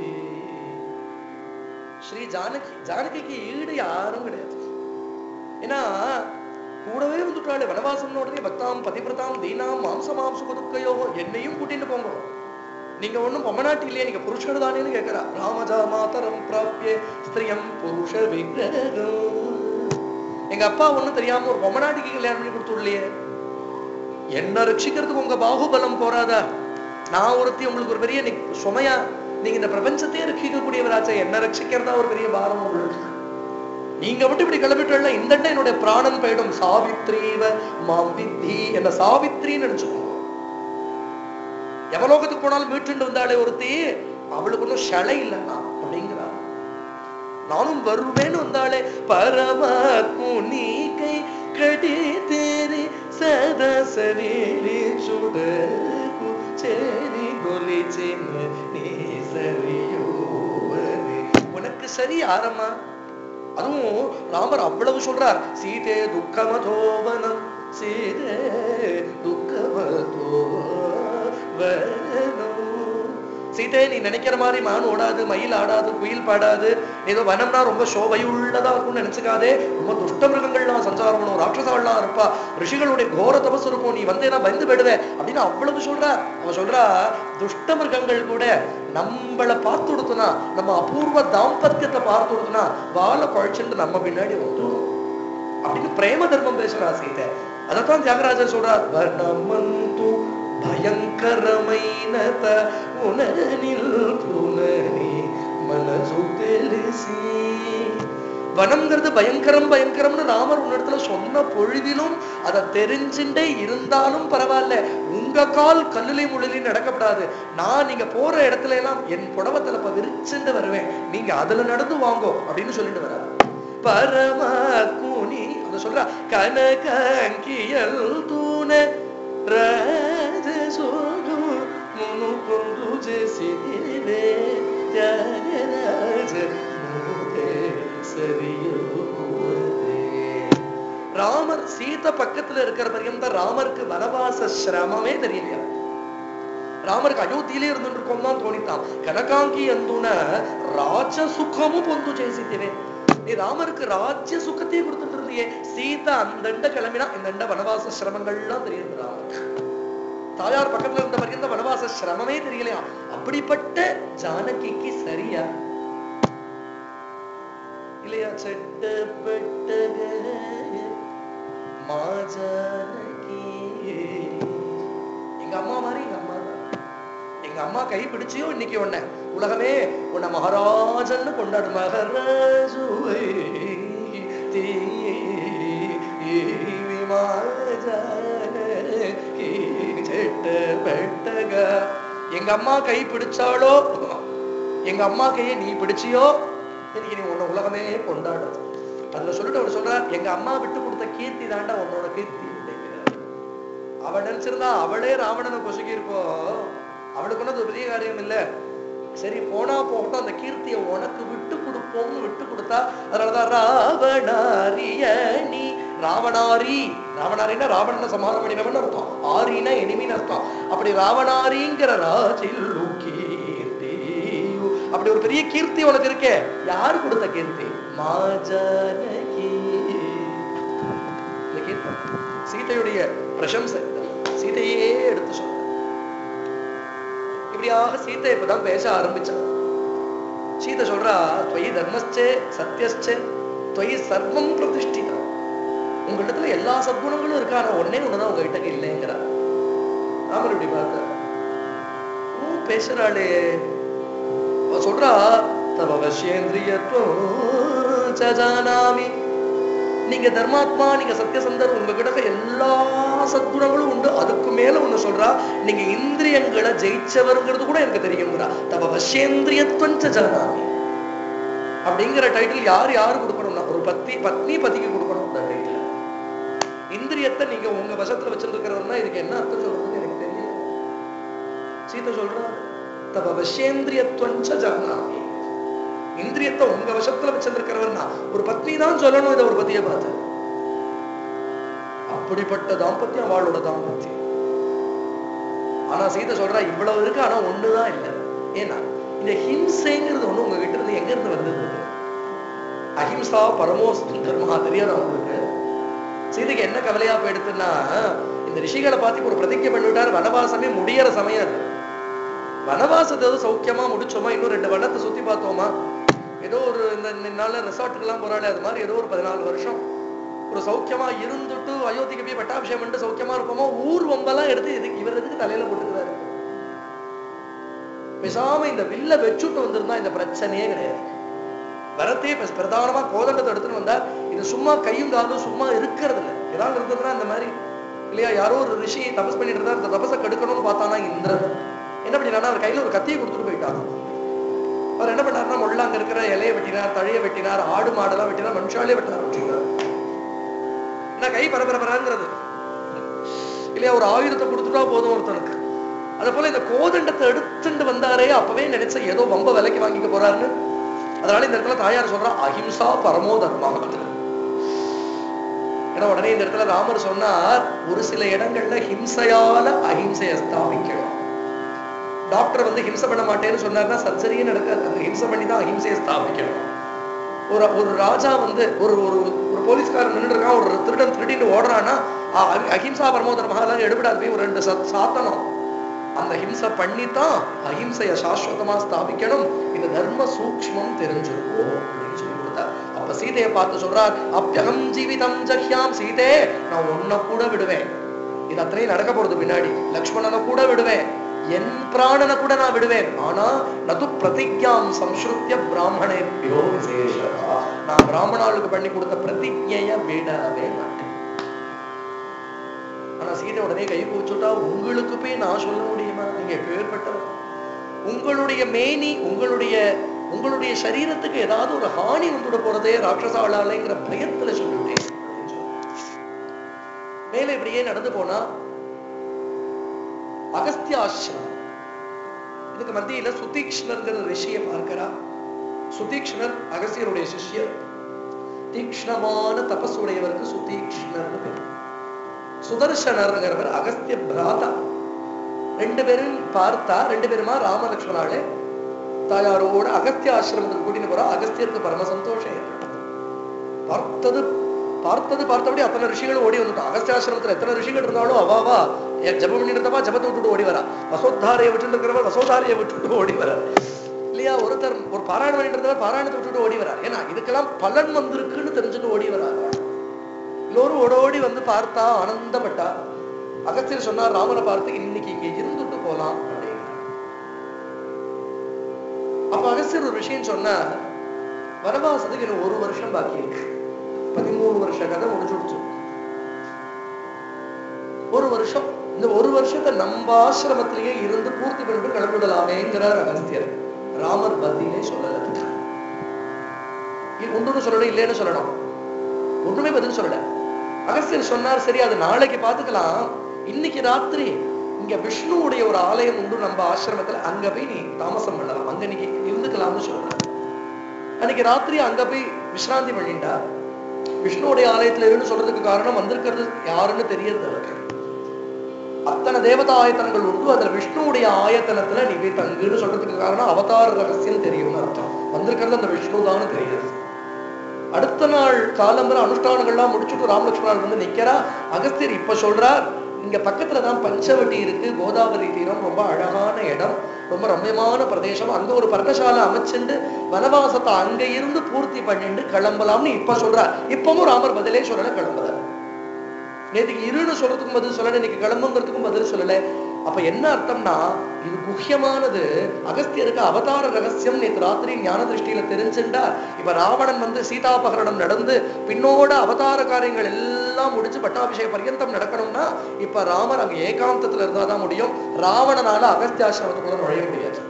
ஸ்ரீ ஜானகி ஜானகிக்கு ஈடு யாரும் கிடையாது ஏன்னா கூடவே வந்துட்டாளே வனவாசம் உடனே பக்தாம் பதிவிரதாம் தீனாம் மாம்சமாம் சுகதுக்கையோ என்னையும் கூட்டிட்டு போங்க நீங்க ஒண்ணும் பொம்மநாட்டி இல்லையே நீங்க புருஷர் தானேன்னு கேட்கிறா ராமஜா மாதரம் பிராப்பிய ஸ்திரியம் புருஷ விக்கிரகம் எங்க அப்பா ஒண்ணும் தெரியாம ஒரு பொம்மநாட்டிக்கு கல்யாணம் பண்ணி கொடுத்துடலையே என்ன ரட்சிக்கிறதுக்கு உங்க பாகுபலம் போறாதா நான் ஒருத்தி உங்களுக்கு ஒரு பெரிய நி- சுமையா நீங்க இந்த பிரபஞ்சத்தையே ரட்சிக்கக்கூடியவராச்சே என்ன ரட்சிக்கிறதா ஒரு பெரிய பாரம் உங்களுக்கு நீங்க மட்டும் இப்படி கிளம்பிட்டு இந்த என்னுடைய பிராணன் போயிடும் சாவித்ரீவ மாம் வித்தி என்ன சாவித்ரின்னு நினைச்சுக்கோங்க எவலோகத்துக்கு போனாலும் மீட்டுண்டு வந்தாலே ஒருத்தி அவளுக்கு ஒன்றும் ஷலை இல்லைன்னா அப்படிங்கிறா நானும் வருவேன்னு வந்தாளே பரமாத்மு நீ கை கடி தேரி சதா சரீரி சுட சேரி கொலி சின்ன நீ சரியோவனே உனக்கு சரி ஆரமா அதுவும் ராமர் அவ்வளவு சொல்றார் சீதே துக்கமதோவனம் சீதே துக்கமதோவனம் சீதே நீ நினைக்கிற மாதிரி மான் ஓடாது மயில் ஆடாது குயில் பாடாது ஏதோ வனம்னா ரொம்ப சோபையுள்ளதா இருக்கும்னு நினைச்சுக்காதே ரொம்ப துஷ்ட மிருகங்கள்லாம் சஞ்சாரம் பண்ணும் ராட்சசாவெல்லாம் இருப்பா ரிஷிகளுடைய கோர தபசு இருக்கும் நீ வந்தேனா பயந்து போயிடுவே அப்படின்னு அவ்வளவு சொல்றா அவன் சொல்றா துஷ்ட மிருகங்கள் கூட நம்மள பார்த்து கொடுத்தனா நம்ம அபூர்வ தாம்பத்தியத்தை பார்த்து கொடுத்தனா வாழை குழைச்சுட்டு நம்ம பின்னாடி வந்துடும் அப்படின்னு பிரேம தர்மம் பேசுறா சீதை அதைத்தான் தியாகராஜர் சொல்றார் வனமந்து భయంకరమైన ఉననిల్ తునని మనసు తెలిసి வனம்ங்கிறது பயங்கரம் பயங்கரம்னு ராமர் உன்னிடத்துல சொன்ன பொழுதிலும் அதை தெரிஞ்சுட்டே இருந்தாலும் பரவாயில்ல உங்க கால் கல்லுலை முள்ளிலையும் நடக்கப்படாது நான் நீங்க போற இடத்துல எல்லாம் என் புடவத்துல இப்ப விரிச்சுட்டு வருவேன் நீங்க அதுல நடந்து வாங்கோ அப்படின்னு சொல்லிட்டு வர்றாரு பரம கூனி அத சொல்ற கனகங்கியல் தூண ராஜ சோகு முனு பொந்து ஜெசிதிலே ತ್ಯಾಗರಾಜ ಮೂದೆ ಸರಿಯುವುದೇ. ராமர் சீதை பக்கத்துல இருக்கிற பர்யந்தம் ராமருக்கு வனவாச சிரமமே தெரியலையா ராமருக்கு அயோத்தியிலே இருந்துட்டு இருக்கோம் தான் தோணித்தான் கனகாங்கி அந்துன ராஜ சுகமும் பொந்து చేసితివే நீ ராமருக்கு ராஜ்ய சுகத்தையே கொடுத்துட்டு இருந்தியே சீதா அந்தண்ட கிளம்பினா இந்த வனவாச சிரமங்கள்லாம் தெரியுது ராமருக்கு தாயார் பக்கத்துல இருந்த பர்யந்த வனவாச சிரமமே தெரியலையா அப்படிப்பட்ட ஜானகிக்கு சரியா இல்லையா செட்டப்பட்ட மாஜானகி எங்க அம்மா மாதிரி எங்க அம்மா தான் எங்க அம்மா கை பிடிச்சியோ இன்னைக்கு உன்னை உலகமே உன்னை மகாராஜன்னு கொண்டாடு மகராஜுவை பெட்டக எங்க அம்மா கை பிடிச்சாலோ எங்க அம்மா கையை நீ பிடிச்சியோ இன்னைக்கு நீ உன்னை உலகமே கொண்டாடும் அதுல சொல்லிட்டு அவர் சொல்றார் எங்க அம்மா விட்டு கொடுத்த கீர்த்தி தாண்டா உன்னோட கீர்த்தி அப்படிங்கிறார். அவ நினைச்சிருந்தா அவளே ராவணனை பொசுக்கி இருப்போ அவளுக்கு ஒன்றும் அது பெரிய காரியம் இல்ல சரி போனா போகட்டும் அந்த கீர்த்தியை உனக்கு விட்டு கொடுப்போம்னு விட்டு கொடுத்தா அதனாலதான் ராவணாரிய நீ ராவணாரி ராவணாரின்னா ராவணனை சமாதானம் பண்ணினவன் அர்த்தம் ஆரினா எனிமின்னு அர்த்தம் அப்படி ராவணாரிங்கிற ராஜில்லு கீர்த்தி அப்படி ஒரு பெரிய கீர்த்தி உனக்கு இருக்கே யாரு கொடுத்த கீர்த்தி மாஜானகி இந்த கீர்த்தம் சீதையுடைய பிரசம்சை சீதையே எடுத்து சொல்ற இப்படியாக சீதை இப்பதான் பேச ஆரம்பிச்சான் சீதை சொல்றா துவயி தர்மஸ்சே சத்தியஸ்சே துவயி சர்வம் பிரதிஷ்டிதம் உங்களிடத்துல எல்லா சத்குணங்களும் இருக்கா ஆனா ஒன்னே ஒண்ணுதான் உங்ககிட்ட இல்லைங்கிறா ராமர் இப்படி பார்த்த ஓ பேசுறாளே அவ சொல்றா தவ வசியேந்திரியத்துவம் ஜானாமி நீங்க தர்மாத்மா நீங்க சத்தியசந்தர் உங்ககிட்ட எல்லா சத்குணங்களும் உண்டு அதுக்கு மேல ஒண்ணு சொல்றா நீங்க இந்திரியங்களை ஜெயிச்சவருங்கிறது கூட எனக்கு தெரியுங்கிறா தவ வசியேந்திரியத்துவம் ஜானாமி அப்படிங்கிற டைட்டில் யார் யாரு கொடுக்கணும்னா ஒரு பத்தி பத்னி பத்திக்கு கொடுக்கணும் அந்த டைட்டில் இந்திரியத்தை நீங்க உங்க வசத்துல வச்சிருக்கிறவர்னா இதுக்கு என்ன அர்த்தம் சொல்றதுன்னு எனக்கு தெரியல சீதை சொல்றா தவ வசியேந்திரியத்துவம் ஜானாமி இந்திரியத்தை உங்க வசத்துல வச்சிருக்கிறவர்னா ஒரு பத்னி தான் சொல்லணும் இதை ஒரு பத்தியை பார்த்து அப்படிப்பட்ட தாம்பத்தியம் அவளோட தாம்பத்தியம் ஆனா சீதை சொல்றா இவ்வளவு இருக்கு ஆனா ஒண்ணுதான் இல்லை ஏன்னா இந்த ஹிம்சைங்கிறது ஒண்ணு உங்ககிட்ட இருந்து எங்க இருந்து வந்தது அஹிம்சா பரமோ தர்மா தெரியாதா உங்களுக்கு சீதைக்கு என்ன கவலையா போயிடுத்துன்னா இந்த ரிஷிகளை பார்த்து ஒரு பிரதிஜை பண்ணிவிட்டார் வனவாசமே முடியற சமயம் அது. வனவாசத்தை ஏதோ சௌக்கியமா முடிச்சோமா இன்னும் ரெண்டு வனத்தை சுத்தி பார்த்தோமா ஏதோ ஒரு இந்த இந்த நாள்ல ரெசார்ட்டுக்கு எல்லாம் போறாளே அது மாதிரி ஏதோ ஒரு பதினாலு வருஷம் ஒரு சௌக்கியமா இருந்துட்டு அயோத்திக்கு போய் பட்டாபிஷேகம் பண்ணிட்டு சௌக்கியமா இருப்போமோ ஊர் வம்பெல்லாம் எடுத்து இதுக்கு இவர் எதுக்கு தலையில போட்டுக்கிறாரு பேசாம இந்த வில்ல வச்சுட்டு வந்திருந்தா இந்த பிரச்சனையே கிடையாது வரத்தே பஸ் பிரதானமா கோதண்டத்தை எடுத்துட்டு வந்தா இது சும்மா கையும் காலும் சும்மா இருக்கிறது இல்ல ஏதாவது இருந்ததுன்னா இந்த மாதிரி இல்லையா யாரோ ஒரு ரிஷி தபஸ் பண்ணிட்டு இருந்தா அந்த தபஸை கெடுக்கணும்னு பார்த்தானா இந்திரன் என்ன பண்ணினானா அவர் கையில ஒரு கத்தியை கொடுத்துட்டு போயிட்டான் அவர் என்ன பண்ணாருன்னா முள்ள அங்க இருக்கிற இலையை வெட்டினார் தழைய வெட்டினார் ஆடு மாடெல்லாம் வெட்டினார் மனுஷாலே வெட்ட ஆரம்பிச்சுட்டார் என்ன கை பரபரபராங்கிறது இல்லையா ஒரு ஆயுதத்தை கொடுத்துட்டா போதும் ஒருத்தனுக்கு அதே போல இந்த கோதண்டத்தை எடுத்துட்டு வந்தாரே அப்பவே நினைச்ச ஏதோ வம்ப விலைக்கு வாங்கிக்க போறாருன்னு அதனால இந்த இடத்துல தாயார் சொல்றா அஹிம்சா பரமோ தர்மா ஏன்னா உடனே இந்த இடத்துல ராமர் சொன்னார் ஒரு சில இடங்கள்ல ஹிம்சையால அஹிம்சையை ஸ்தாபிக்கணும் டாக்டர் வந்து ஹிம்சை பண்ண மாட்டேன்னு சொன்னார்னா சர்ஜரியே நடக்காது அந்த ஹிம்சை பண்ணி தான் அஹிம்சையை ஸ்தாபிக்கணும் ஒரு ஒரு ராஜா வந்து ஒரு ஒரு ஒரு போலீஸ்காரன் நின்று இருக்கான் ஒரு திருடன் திருடிட்டு ஓடுறான்னா அ- அ- அஹிம்சா பரமோதர்மகா எல்லாம் எடுபடாது போய் ஒரு ரெண்டு சத் சாத்தணும் அந்த ஹிம்சை பண்ணித்தான் அஹிம்சைய சாஸ்வதமா ஸ்தாபிக்கணும் இந்த தர்ம சூக்ஷ்மம் தெரிஞ்சிருக்கும் அப்படின்னு சொல்லி கொடுத்தார் அப்ப சீதையை பார்த்து சொல்றார் அப்பியகம் ஜீவிதம் ஜஹ்யாம் சீதே நான் உன்னை கூட விடுவேன் இது அத்தனையும் நடக்க போறது பின்னாடி லக்ஷ்மணனை கூட விடுவேன் என் பிராணனை கூட நான் விடுவேன் ஆனா நது பிரதிஜாம் சம்ஸ்ருத்திய பிராமணேபியோ விசேஷா நான் பிராமணாளுக்கு பண்ணி கொடுத்த பிரதிஜைய விடவே மாட்டேன் ஆனா சீதை உடனே கை கூச்சுட்டா உங்களுக்கு போய் நான் சொல்ல முடியுமா நீங்க எப்பேற்பட்டவர் உங்களுடைய மேனி உங்களுடைய உங்களுடைய சரீரத்துக்கு ஏதாவது ஒரு ஹானி வந்துட போறதே ராட்சசாளாலைங்கிற பயத்துல சொல்லிவிட்டேன் அப்படின்னு சொல்றார். மேலே இப்படியே நடந்து போனா அகஸ்திய ஆசிரமம் இதுக்கு மத்தியில சுதீக்ஷ்ணர்ங்கிற ரிஷியை பார்க்கிறா சுதீக்ஷ்ணர் அகஸ்தியருடைய சிஷ்யர் தீக்ஷ்ணமான தபஸ் உடையவருக்கு சுதீக்ஷ்ணர்னு பேர் சுதர்சனர்ங்கிறவர் அகஸ்திய பிராதா ரெண்டு பேரும் பார்த்தா ரெண்டு பேருமா ராமலக்ஷ்மணாலே தாயாரோட அகஸ்திய ஆசிரமத்துக்கு கூட்டிட்டு போறா அகஸ்தியருக்கு பரம சந்தோஷம் ஏற்பட்டது பார்த்தது பார்த்தது பார்த்தபடி அத்தனை ரிஷிகளும் ஓடி வந்துட்டோம் அகஸ்திய ஆசிரமத்துல எத்தனை ரிஷிகள் இருந்தாலும் அவாவா ஏன் ஜபம் பண்ணி இருந்தப்பா ஜபத்தை விட்டுட்டு ஓடி வரா வசோத்தாரையை விட்டு இருக்கிறவர் வசோதாரையை விட்டுட்டு ஓடி வரார் இல்லையா ஒருத்தர் ஒரு பாராயணம் பண்ணிட்டு இருந்தவர் பாராயணத்தை விட்டுட்டு ஓடி வரார் ஏன்னா இதுக்கெல்லாம் பலன் வந்திருக்குன்னு தெரிஞ்சுட்டு ஓடி வரார் எல்லோரும் ஓடோடி வந்து பார்த்தா ஆனந்தப்பட்டா அகஸ்தியர் சொன்னார் ராமனை பார்த்து இன்னைக்கு இங்க இருந்துட்டு போலாம் அப்படின்னு அப்ப அகஸ்தியர் ஒரு விஷயம் சொன்னார் வனவாசத்துக்கு இன்னும் ஒரு வருஷம் பாக்கி இருக்கு பதிமூணு வருஷ கதை முடிச்சுடுச்சு ஒரு வருஷம் இந்த ஒரு வருஷத்தை நம்ம ஆசிரமத்திலேயே இருந்து பூர்த்தி பண்ணிட்டு கிளம்பிடலாமேங்கிறார் அகஸ்தியர் ராமர் பதிலே சொல்லல இது உண்டுன்னு சொல்லணும் இல்லைன்னு சொல்லணும் ஒண்ணுமே பதில் சொல்லல அகஸ்தியர் சொன்னார் சரி அது நாளைக்கு பார்த்துக்கலாம் இன்னைக்கு ராத்திரி இங்க விஷ்ணுவுடைய ஒரு ஆலயம் உண்டு நம்ம ஆசிரமத்துல அங்க போய் நீ தாமசம் பண்ணலாம் அங்க நீ இருந்துக்கலாம்னு சொல்றார் அன்னைக்கு ராத்திரி அங்க போய் விசிராந்தி பண்ணிட்டா விஷ்ணுவுடைய ஆலயத்துல இருந்து சொல்றதுக்கு காரணம் வந்திருக்கிறது யாருன்னு தெரியறது அவருக்கு அத்தனை தேவதா ஆயத்தனங்கள் உண்டு அதுல விஷ்ணுவுடைய ஆயத்தனத்துல நீ போய் தங்குன்னு சொல்றதுக்கு காரணம் அவதார ரகசியம் தெரியும்னு அர்த்தம் வந்திருக்கிறது அந்த விஷ்ணு தான் தெரியுது அடுத்த நாள் காலம்பர அனுஷ்டானங்கள்லாம் முடிச்சுட்டு ராமலட்சுமணன் வந்து நிக்கிறா அகஸ்தியர் இப்ப சொல்றார் இங்க பக்கத்துல தான் பஞ்சவட்டி இருக்கு கோதாவரி தீரம் ரொம்ப அழகான இடம் ரொம்ப ரம்யமான பிரதேசம் அங்க ஒரு பர்ணசாலை அமைச்சுண்டு வனவாசத்தை அங்க இருந்து பூர்த்தி பண்ணிட்டு கிளம்பலாம்னு இப்ப சொல்றார் இப்பவும் ராமர் பதிலே சொல்லல கிளம்புறார் நேற்றுக்கு இருன்னு சொல்றதுக்கும் பதில் சொல்லல இன்னைக்கு கிளம்புங்கிறதுக்கும் பதில் சொல்லல அப்ப என்ன அர்த்தம்னா இது முக்கியமானது அகஸ்தியருக்கு அவதார ரகசியம் நேற்று ராத்திரி ஞான திருஷ்டியில தெரிஞ்சுண்டா இப்ப ராவணன் வந்து சீதாபகரணம் நடந்து பின்னோட அவதார காரியங்கள் எல்லாம் முடிச்சு பட்டாபிஷேக பர்யந்தம் நடக்கணும்னா இப்ப ராமர் அங்க ஏகாந்தத்துல இருந்தாதான் முடியும் ராவணனால அகஸ்தியாசிரமத்துக்குள்ள நுழைய முடியாது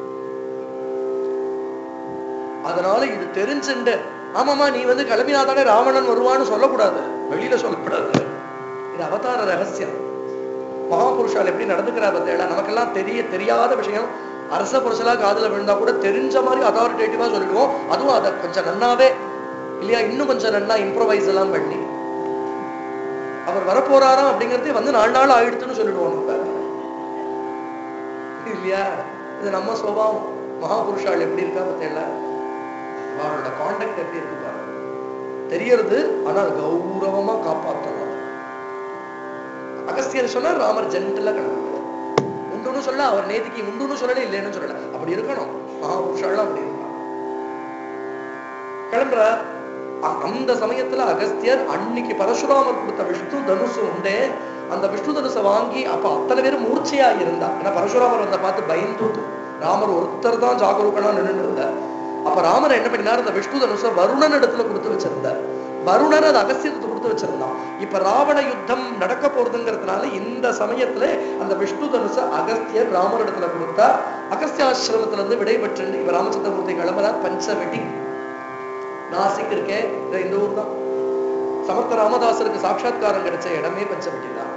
அதனால இது தெரிஞ்சுண்டு ஆமாமா நீ வந்து கிளம்பினாதானே ராவணன் வருவான்னு சொல்லக்கூடாது வெளியில சொல்லக்கூடாது இது அவதார ரகசியம் மகாபுருஷால் எப்படி நடந்துக்கிறா பார்த்தேடா நமக்கெல்லாம் தெரிய தெரியாத விஷயம் அரச புருஷலா காதுல விழுந்தா கூட தெரிஞ்ச மாதிரி அதாரிட்டேட்டிவா சொல்லிடுவோம் அதுவும் அதை கொஞ்சம் நன்னாவே இல்லையா இன்னும் கொஞ்சம் நன்னா இம்ப்ரவைஸ் எல்லாம் பண்ணி அவர் வரப்போறாராம் அப்படிங்கறதே வந்து நாலு நாள் ஆயிடுத்துன்னு சொல்லிடுவோம் நம்ம இல்லையா இது நம்ம சுபாவம் மகாபுருஷால் எப்படி இருக்கா பார்த்தேல அவளோட காண்டாக்ட் எப்படி இருக்கு பாருங்க தெரியறது ஆனால் கௌரவமா காப்பாற்றணும் அகஸ்தியர் சொன்னார் ராமர் ஜென்டலா கிளம்புவார் உண்டுன்னு சொல்ல அவர் நேதிக்கு உண்டுன்னு சொல்லல இல்லைன்னு சொல்லல அப்படி இருக்கணும் மகாபுருஷாலாம் அப்படி இருக்கணும் கிளம்புற அ- அந்த சமயத்துல அகஸ்தியர் அன்னைக்கு பரசுராமர் கொடுத்த விஷ்ணு தனுசு உண்டே அந்த விஷ்ணு தனுசை வாங்கி அப்ப அத்தனை பேரும் மூர்ச்சையா இருந்தா ஏன்னா பரசுராமர் வந்த பார்த்து பயந்து ராமர் ஒருத்தர் தான் ஜாகரூகனா நின்று இருந்தார் அப்ப ராமர் என்ன பண்ணினார் அந்த விஷ்ணு தனுசை வருணன் இடத்துல கொடுத்து வச்சிருந்தார் வருணன் அது அகஸ்தியத்துக்கு கொடுத்து வச்சிருந்தான் இப்ப ராவண யுத்தம் நடக்க போறதுங்கிறதுனால இந்த சமயத்துல அந்த விஷ்ணு தனுசை அகஸ்தியர் ராமர் இடத்துல கொடுத்தார் அகஸ்தியாசிரமத்துல இருந்து விடைபெற்று இப்ப ராமச்சந்திரமூர்த்தி கிளம்புறார் பஞ்சவட்டி நாசிக் இருக்கே இது இந்த ஊர் தான் சமர்த்த ராமதாசருக்கு சாட்சாத்காரம் கிடைச்ச இடமே பஞ்சவட்டி தான்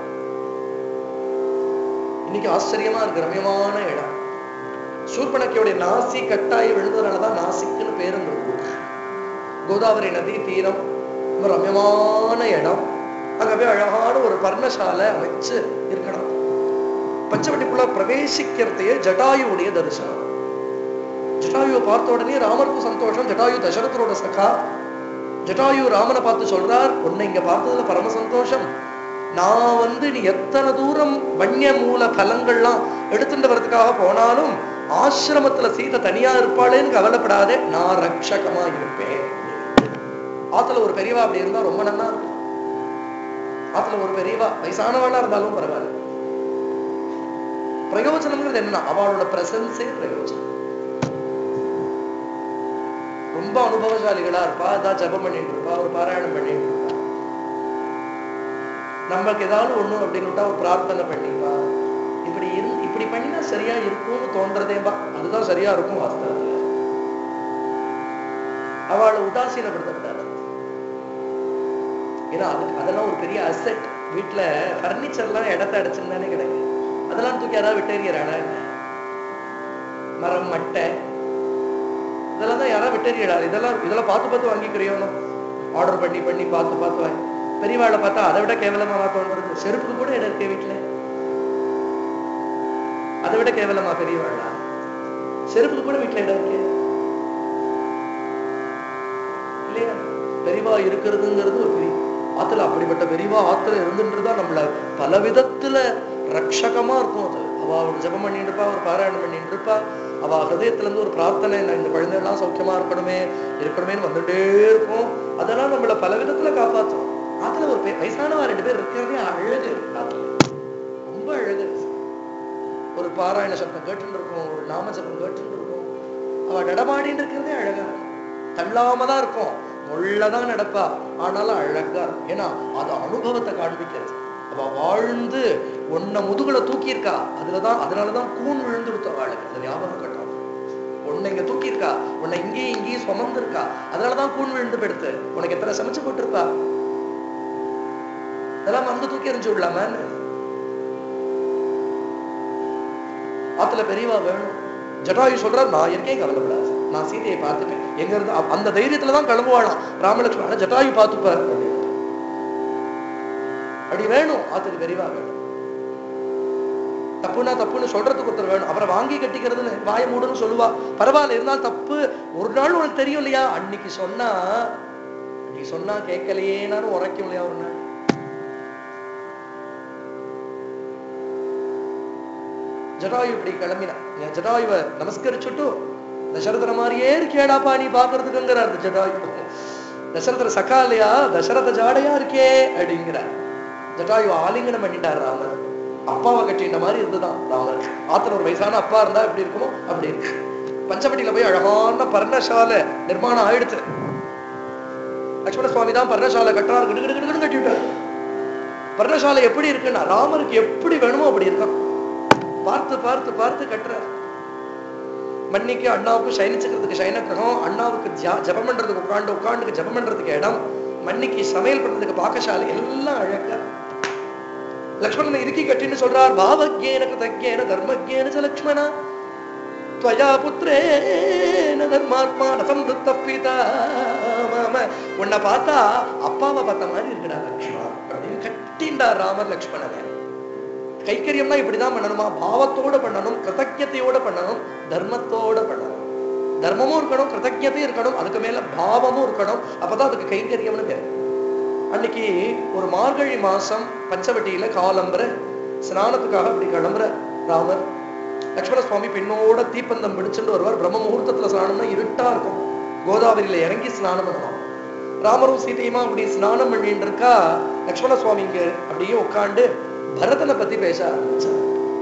இன்னைக்கு ஆச்சரியமா இருக்கு ரம்யமான இடம் சூர்பனக்கையுடைய நாசி கட்டாயி விழுந்ததுனாலதான் நாசிக்னு பேரும் ஊர் கோதாவரி நதி தீரம் ரொம்ப ரம்யமான இடம் அங்க போய் அழகான ஒரு பர்ணசாலை அமைச்சு இருக்கணும் பஞ்சவட்டிக்குள்ள பிரவேசிக்கிறதையே ஜட்டாயுடைய தரிசனம் ஜட்டாயுவை பார்த்த உடனே ராமருக்கும் சந்தோஷம் ஜட்டாயு தசரதரோட சகா ஜட்டாயு ராமனை பார்த்து சொல்றார் உன்னை இங்க பார்த்ததுல பரம சந்தோஷம் நான் வந்து நீ எத்தனை தூரம் வன்ய மூல பலங்கள்லாம் எடுத்துட்டு வரதுக்காக போனாலும் ஆசிரமத்துல சீதை தனியா இருப்பாளேன்னு கவலைப்படாதே நான் ரட்சகமா இருப்பேன் ஆத்துல ஒரு பெரியவா அப்படி இருந்தா ரொம்ப நல்லா இருக்கும் ஆத்துல ஒரு பெரியவா வயசானவாளா இருந்தாலும் பரவாயில்ல பிரயோஜனம்ங்கிறது என்னன்னா அவளோட பிரசன்ஸே பிரயோஜனம் ரொம்ப அனுபவசாலிகளா இருப்பா அதான் ஜபம் பண்ணிட்டு இருப்பா ஒரு பாராயணம் பண்ணிட்டு இருப்பா நமக்கு ஏதாவது ஒண்ணு அப்படின்னு ஒரு பிரார்த்தனை பண்ணிப்பா இப்படி இரு இப்படி பண்ணினா சரியா இருக்கும்னு தோன்றதேப்பா அதுதான் சரியா இருக்கும் வாஸ்தவத்துல அவளை உதாசீனப்படுத்தப்படாது ஏன்னா அது அதெல்லாம் ஒரு பெரிய அசெட் வீட்டுல பர்னிச்சர்லாம் இடத்த அடைச்சிருந்தானே கிடைக்கும் அதெல்லாம் தூக்கி யாராவது விட்டேறியறானா மரம் மட்டை இதெல்லாம் தான் யாராவது விட்டேறியடா இதெல்லாம் இதெல்லாம் பார்த்து பார்த்து வாங்கிக்கிறியோனோ ஆர்டர் பண்ணி பண்ணி பார்த்து பார்த்து வாங்கி பெரியவாளை பார்த்தா அதை விட கேவலமா தோன்றது செருப்புக்கு கூட இடம் இருக்கே வீட்டுல அதை விட கேவலமா பெரியவாளா செருப்புக்கு கூட வீட்டுல இடம் இருக்கே இல்லையா பெரியவா இருக்கிறதுங்கிறது ஒரு பெரிய ஆத்துல அப்படிப்பட்ட பெரியவா ஆத்துல இருந்துன்றதா நம்மள பல விதத்துல ரட்சகமா இருக்கும் அது அவ ஒரு ஜபம் பண்ணிட்டு இருப்பா ஒரு பாராயணம் பண்ணிட்டு இருப்பா அவ ஹதயத்துல இருந்து ஒரு பிரார்த்தனை நான் இந்த குழந்தை எல்லாம் சௌக்கியமா இருக்கணுமே இருக்கணுமேன்னு வந்துட்டே இருக்கும் அதெல்லாம் நம்மள பல விதத்துல காப்பாத்தும் ஆத்துல ஒரு பெ- வயசானவா ரெண்டு பேர் இருக்கிறதே அழகு ஆத்துல ரொம்ப அழகு ஒரு பாராயண சப்தம் கேட்டுட்டு இருக்கும் ஒரு நாம ஜபம் கேட்டுட்டு இருக்கும் அவ நடமாடின்னு இருக்கிறதே அழகா இருக்கும் தள்ளாம தான் இருக்கும் முள்ளதான் நடப்பா ஆனாலும் அழகா இருக்கும் ஏன்னா அது அனுபவத்தை காண்பிக்கிறது அவ வாழ்ந்து உன்னை முதுகுல தூக்கியிருக்கா அதுலதான் அதனாலதான் கூன் விழுந்து கொடுத்த வாழுக்கு அது ஞாபகம் கட்டும் உன்னை இங்க தூக்கியிருக்கா உன்னை இங்கேயும் இங்கேயும் சுமந்திருக்கா அதனாலதான் கூன் விழுந்து படுத்து உனக்கு எத்தனை சமைச்சு போட்டிருப்பா இதெல்லாம் வந்து தூக்கி எறிஞ்சு விடலாமா ஆத்துல பெரியவா வேணும் ஜட்டாயு சொல்றார் நான் இருக்கேன் கவலைப்படாது நான் சீதையை பார்த்துப்பேன் எங்க இருந்து அ- அந்த தைரியத்துல தான் கிளம்புவாளாம் ராமலட்சுமணன் ஜட்டாயு பார்த்துப்பார் அப்படின்னு. அப்படி வேணும் ஆத்துக்கு பெரியவா வேணும் தப்புனா தப்புன்னு சொல்றதுக்கு ஒருத்தர் வேணும் அப்புறம் வாங்கி கட்டிக்கிறதுன்னு வாய மூடுன்னு சொல்லுவா பரவாயில்ல இருந்தாலும் தப்பு ஒரு நாள் உனக்கு தெரியும் இல்லையா அன்னைக்கு சொன்னா அன்னைக்கு சொன்னா கேட்கலையேனாலும் உரைக்கும் இல்லையா ஒரு நாள் ஜடாயு இப்படி கிளம்பினான் என் ஜடாயுவை நமஸ்கரிச்சுட்டு தசரதர மாதிரியே இருக்கேடாப்பா நீ பாக்குறதுக்குங்கிறார் ஜடாயு தசரதர சக்கா இல்லையா தசரத ஜாடையா இருக்கே அப்படிங்கிறார் ஜடாயு ஆலிங்கனம் பண்ணிட்டார் ராமர் அப்பாவை கட்டின மாதிரி இருந்துதான் ராமர் ஆத்துல ஒரு வயசான அப்பா இருந்தா எப்படி இருக்குமோ அப்படி இருக்கு பஞ்சவட்டியில போய் அழகான பர்ணசாலை நிர்மாணம் ஆயிடுச்சு லட்சுமண சுவாமி தான் பர்ணசாலை கட்டுறாரு கிடு கிடு கிடுன்னு கட்டி விட்டார் பர்ணசாலை எப்படி இருக்குன்னா ராமருக்கு எப்படி வேணுமோ அப்படி இருக்கான் பார்த்து பார்த்து பார்த்து கட்டுறார் மன்னிக்கு அண்ணாவுக்கு சயனிச்சுக்கிறதுக்கு சயன கிரகம் அண்ணாவுக்கு ஜா- ஜபம் பண்றதுக்கு உட்காந்து உட்காந்துக்கு ஜபம் பண்றதுக்கு இடம் மன்னிக்கு சமையல் பண்றதுக்கு பாக்கசாலை எல்லாம் அழகா லக்ஷ்மணனை இறுக்கி கட்டின்னு சொல்றார் பாவஜேன கிருதஜேன தர்மஜேன ச லக்ஷ்மணா त्वया புத்திரேன தர்மாத்மா நசம்ருத்த பிதா மாம உன்னை பார்த்தா அப்பாவை பார்த்த மாதிரி இருக்குடா லக்ஷ்மணா அப்படின்னு கட்டிண்டார் ராமர் லக்ஷ்மணனை கைக்கரியம்னா இப்படிதான் பண்ணணுமா பாவத்தோட பண்ணணும் கிருத்தஜத்தையோட பண்ணணும் தர்மத்தோட பண்ணணும் தர்மமும் இருக்கணும் கிருத்தஜத்தையும் இருக்கணும் அதுக்கு மேல பாவமும் இருக்கணும் அப்பதான் அதுக்கு கைங்கரியம்னு பேர் அன்னைக்கு ஒரு மார்கழி மாசம் பஞ்சவட்டியில காலம்புற ஸ்நானத்துக்காக அப்படி கிளம்புற ராமர் லக்ஷ்மண சுவாமி பெண்ணோட தீப்பந்தம் பிடிச்சுட்டு வருவார் பிரம்ம முகூர்த்தத்துல ஸ்நானம்னா இருட்டா இருக்கும் கோதாவரியில இறங்கி ஸ்நானம் பண்ணுவான் ராமரும் சீதையுமா அப்படி ஸ்நானம் பண்ணிட்டு இருக்கா லக்ஷ்மண சுவாமி இங்க அப்படியே உட்காந்து பரதனை பத்தி பேச ஆரம்பிச்சார்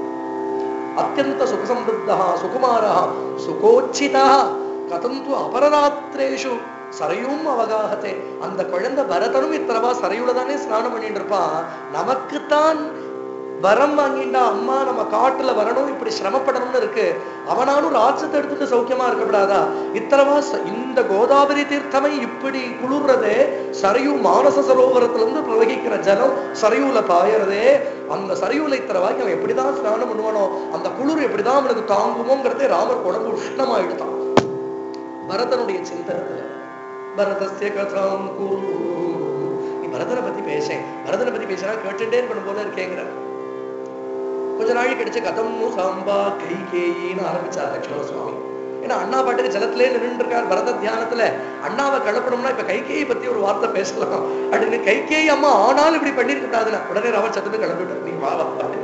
அத்தியந்த சுகசம்பிருத்தா சுகுமாரா சுகோச்சிதா கதந்து அபரராத்திரேஷு சரையும் அவகாகத்தே அந்த குழந்தை பரதனும் இத்தனவா சரையுல தானே ஸ்நானம் பண்ணிட்டு இருப்பான் நமக்குத்தான் வரம் வாங்கிண்டா அம்மா நம்ம காட்டுல வரணும் இப்படி சிரமப்படணும்னு இருக்கு அவனாலும் ராட்சத்தை எடுத்துட்டு சௌக்கியமா இருக்கக்கூடாதா இத்தனவா ச- இந்த கோதாவரி தீர்த்தமை இப்படி குளிர்றதே சரையு மானச சரோவரத்துல இருந்து பிரவகிக்கிற ஜலம் சரையூல பாயறதே அந்த சரையூல இத்தனவாக்கி அவன் எப்படிதான் ஸ்நானம் பண்ணுவானோ அந்த குளிர் எப்படிதான் அவனுக்கு தாங்குமோங்கிறதே ராமர் உடம்பு உஷ்ணமாயிடுதான் பரதனுடைய சிந்தனத்துல பரதஸ்ய கதாம் குரு நீ பரதனை பத்தி பேசேன் பரதனை பத்தி பேசினா கேட்டுட்டே இருக்கணும் போல இருக்கேங்கிற கொஞ்ச நாளைக்கு கிடைச்ச கதம் சாம்பா கை கேயின்னு ஆரம்பிச்சார் லட்சுமண சுவாமி ஏன்னா அண்ணா பாட்டுக்கு ஜலத்திலே நின்று இருக்கார் பரத தியானத்துல அண்ணாவை கலப்பணும்னா இப்ப கைகேயை பத்தி ஒரு வார்த்தை பேசலாம் அப்படின்னு கைகேயி அம்மா ஆனாலும் இப்படி பண்ணிருக்க கூடாதுன்னா உடனே ராமர் சத்துன்னு கிளம்பிட்டார் நீ வா வா அப்படின்னு.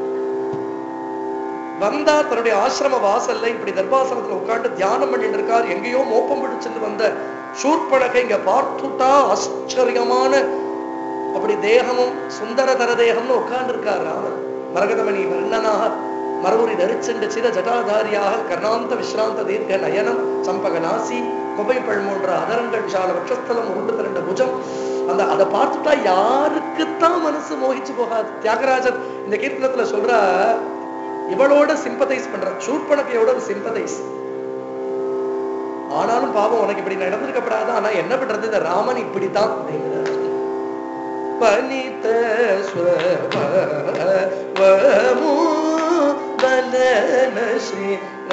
வந்தா தன்னுடைய ஆசிரம வாசல்ல இப்படி தர்பாசனத்துல உட்கார்ந்து தியானம் பண்ணிட்டு இருக்கார் எங்கேயோ மோப்பம் பிடிச்சிட்டு வந்த சூர்பனகை இங்க பார்த்துட்டா ஆச்சரியமான அப்படி தேகமும் சுந்தரதர தேகம்னு உட்கார்ந்துருக்கார் ராமன் மரகதமணி வர்ணனாக மரபுரி தரிச்சென்ற சிர ஜட்டாதாரியாக கர்ணாந்த விஸ்ராந்த தீர்க்க நயனம் சம்பக நாசி கொபை பழ்மோன்ற அதரங்கள் விஷால வட்சஸ்தலம் உருண்டு திரண்ட புஜம் அந்த அதை பார்த்துட்டா யாருக்குத்தான் மனசு மோகிச்சு போகாது தியாகராஜர் இந்த கீர்த்தனத்துல சொல்ற இவளோட சிம்பதைஸ் பண்ற சூர்பணக்கையோட சிம்பதைஸ் ஆனாலும் பாவம் உனக்கு இப்படி நடந்திருக்கப்படாது ஆனா என்ன பண்றது இந்த ராமன் இப்படித்தான் அப்படிங்கிறார் பனித ஸ்வமு பலன ஸ்ரீ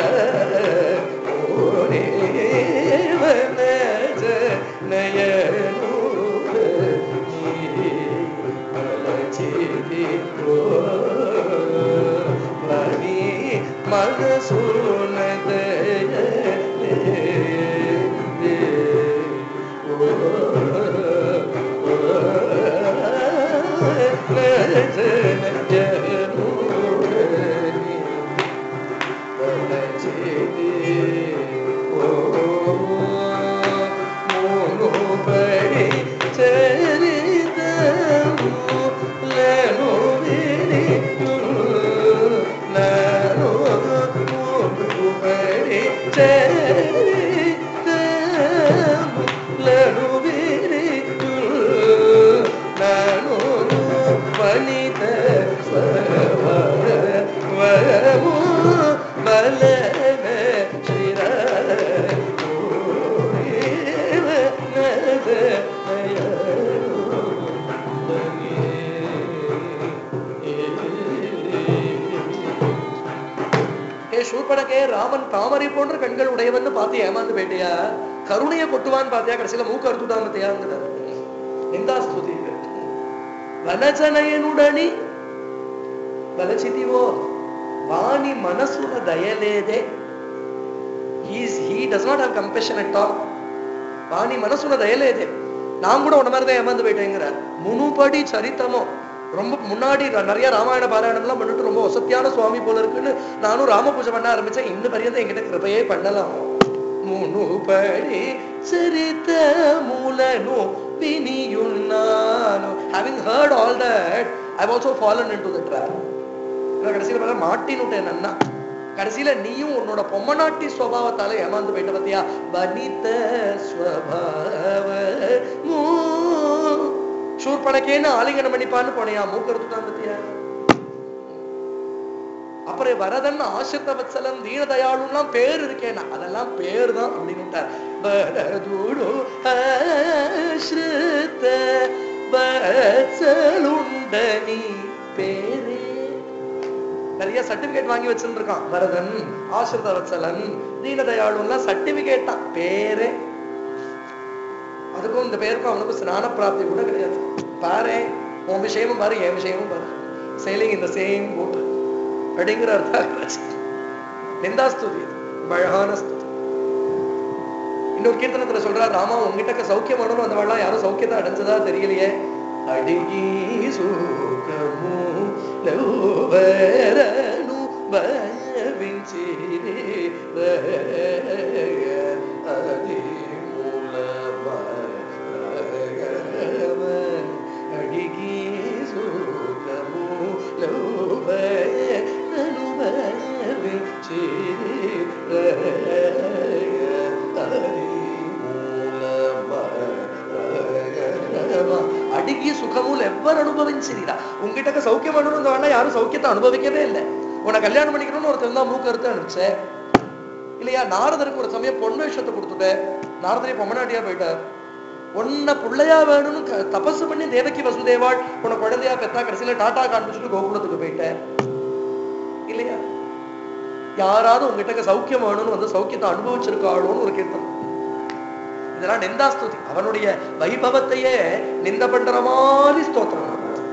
ஏ சூர்பனகே ராமன் தாமரை போன்ற கண்கள் உடையவன் பார்த்து ஏமாந்து போயிட்டியா கருணைய கொட்டுவான்னு பார்த்தியா கடைசியில மூக்கு அறுத்துட்டான் பார்த்தியாங்கிறார் நிந்தா ஸ்துதி இது. వనజనయనుడని వలచితివో వాని మనసున దయలేదే he's he does not have compassion at all வாணி மனசுல தயலேதே நான் கூட உன்ன மாதிரி தான் ஏமாந்து போயிட்டேங்கிறார் முனுபடி சரித்தமோ ரொம்ப முன்னாடி ர- நிறைய ராமாயண பாராயணம்லாம் பண்ணிட்டு ரொம்ப வசத்தியான சுவாமி போல இருக்குன்னு நானும் ராம பூஜை பண்ண ஆரம்பிச்சேன் இன்னும் பரியந்தம் என்கிட்ட கிருபையே பண்ணலாம் முனுபடி சரித்த மூலனு வினியுன்னானு having heard all that I also fallen into the trap நான் கடைசியில பார்த்தா மாட்டினுட்டேன் நன்னா கடைசியில நீயும் உன்னோட பொம்மநாட்டி ஸ்வபாவத்தால ஏமாந்து போயிட்ட பத்தியா வனித ஸ்வபாவ மூ சூர்பனக்கேன்னு ஆலிங்கனம் பண்ணிப்பான்னு போனியா மூக்கறுத்துட்டான் பத்தியா அப்புறம் வரதன் ஆசிரித்த வத்சலன் தீனதயாளுலாம் பேர் இருக்கேனா அதெல்லாம் பேர் தான் அப்படின்னு விட்டார் வரதுடு ஆசிரித்த வத்சலுண்ட நீ பேரே நிறைய சர்டிபிகேட் வாங்கி வச்சிருக்கான் வரதன் ஆசிரித வத்சலன் தீனதயாளுலாம் சர்டிபிகேட் தான் பேரே அதுக்கும் இந்த பேருக்கும் அவனுக்கும் ஸ்நான பிராப்தி கூட கிடையாது பாரு உன் விஷயமும் பாரு என் விஷயமும் பாரு சேலிங் இந்த சேம் போட் அப்படிங்கிற அர்த்தம் நிந்தாஸ்துதி இது அழகான ஸ்துதி இன்னொரு கீர்த்தனத்துல சொல்றார் ராமா உங்ககிட்ட சௌக்கியம் வரணும் அந்த வாழலாம் யாரும் சௌக்கியத்தை அடைஞ்சதா தெரியலையே அடிகி சூக்கமு லௌவரனு பவிஞ்சிரே அதி அடிகி சூக்கமு லௌவரனு అడిగి సుఖములు ఎవ్వరు అనుభవించిరా உங்ககிட்ட சௌக்கியம் பண்ணணும் வேணா யாரும் சௌக்கியத்தை அனுபவிக்கவே இல்லை உன்னை கல்யாணம் பண்ணிக்கணும்னு ஒருத்தர் தான் மூக்கு அறுத்து அனுப்பிச்ச இல்லையா நாரதருக்கு ஒரு சமயம் பொண்ணு விஷயத்தை கொடுத்துட்டேன் நாரதரே பொம்மநாட்டியா போயிட்டார் உன்னை பிள்ளையா வேணும்னு க- தபசு பண்ணி தேவகி வசுதேவாள் உன்னை குழந்தையா பெத்தா கடைசியில டாட்டா காண்பிச்சுட்டு கோகுலத்துக்கு போயிட்டேன் இல்லையா யாராவது உங்ககிட்ட சௌக்கியம் வேணும்னு வந்து சௌக்கியத்தை அனுபவிச்சிருக்காளோன்னு ஒரு கீர்த்தனம் இதெல்லாம் நிந்தாஸ்துதி அவனுடைய வைபவத்தையே நிந்த பண்ற மாதிரி ஸ்தோத்திரம்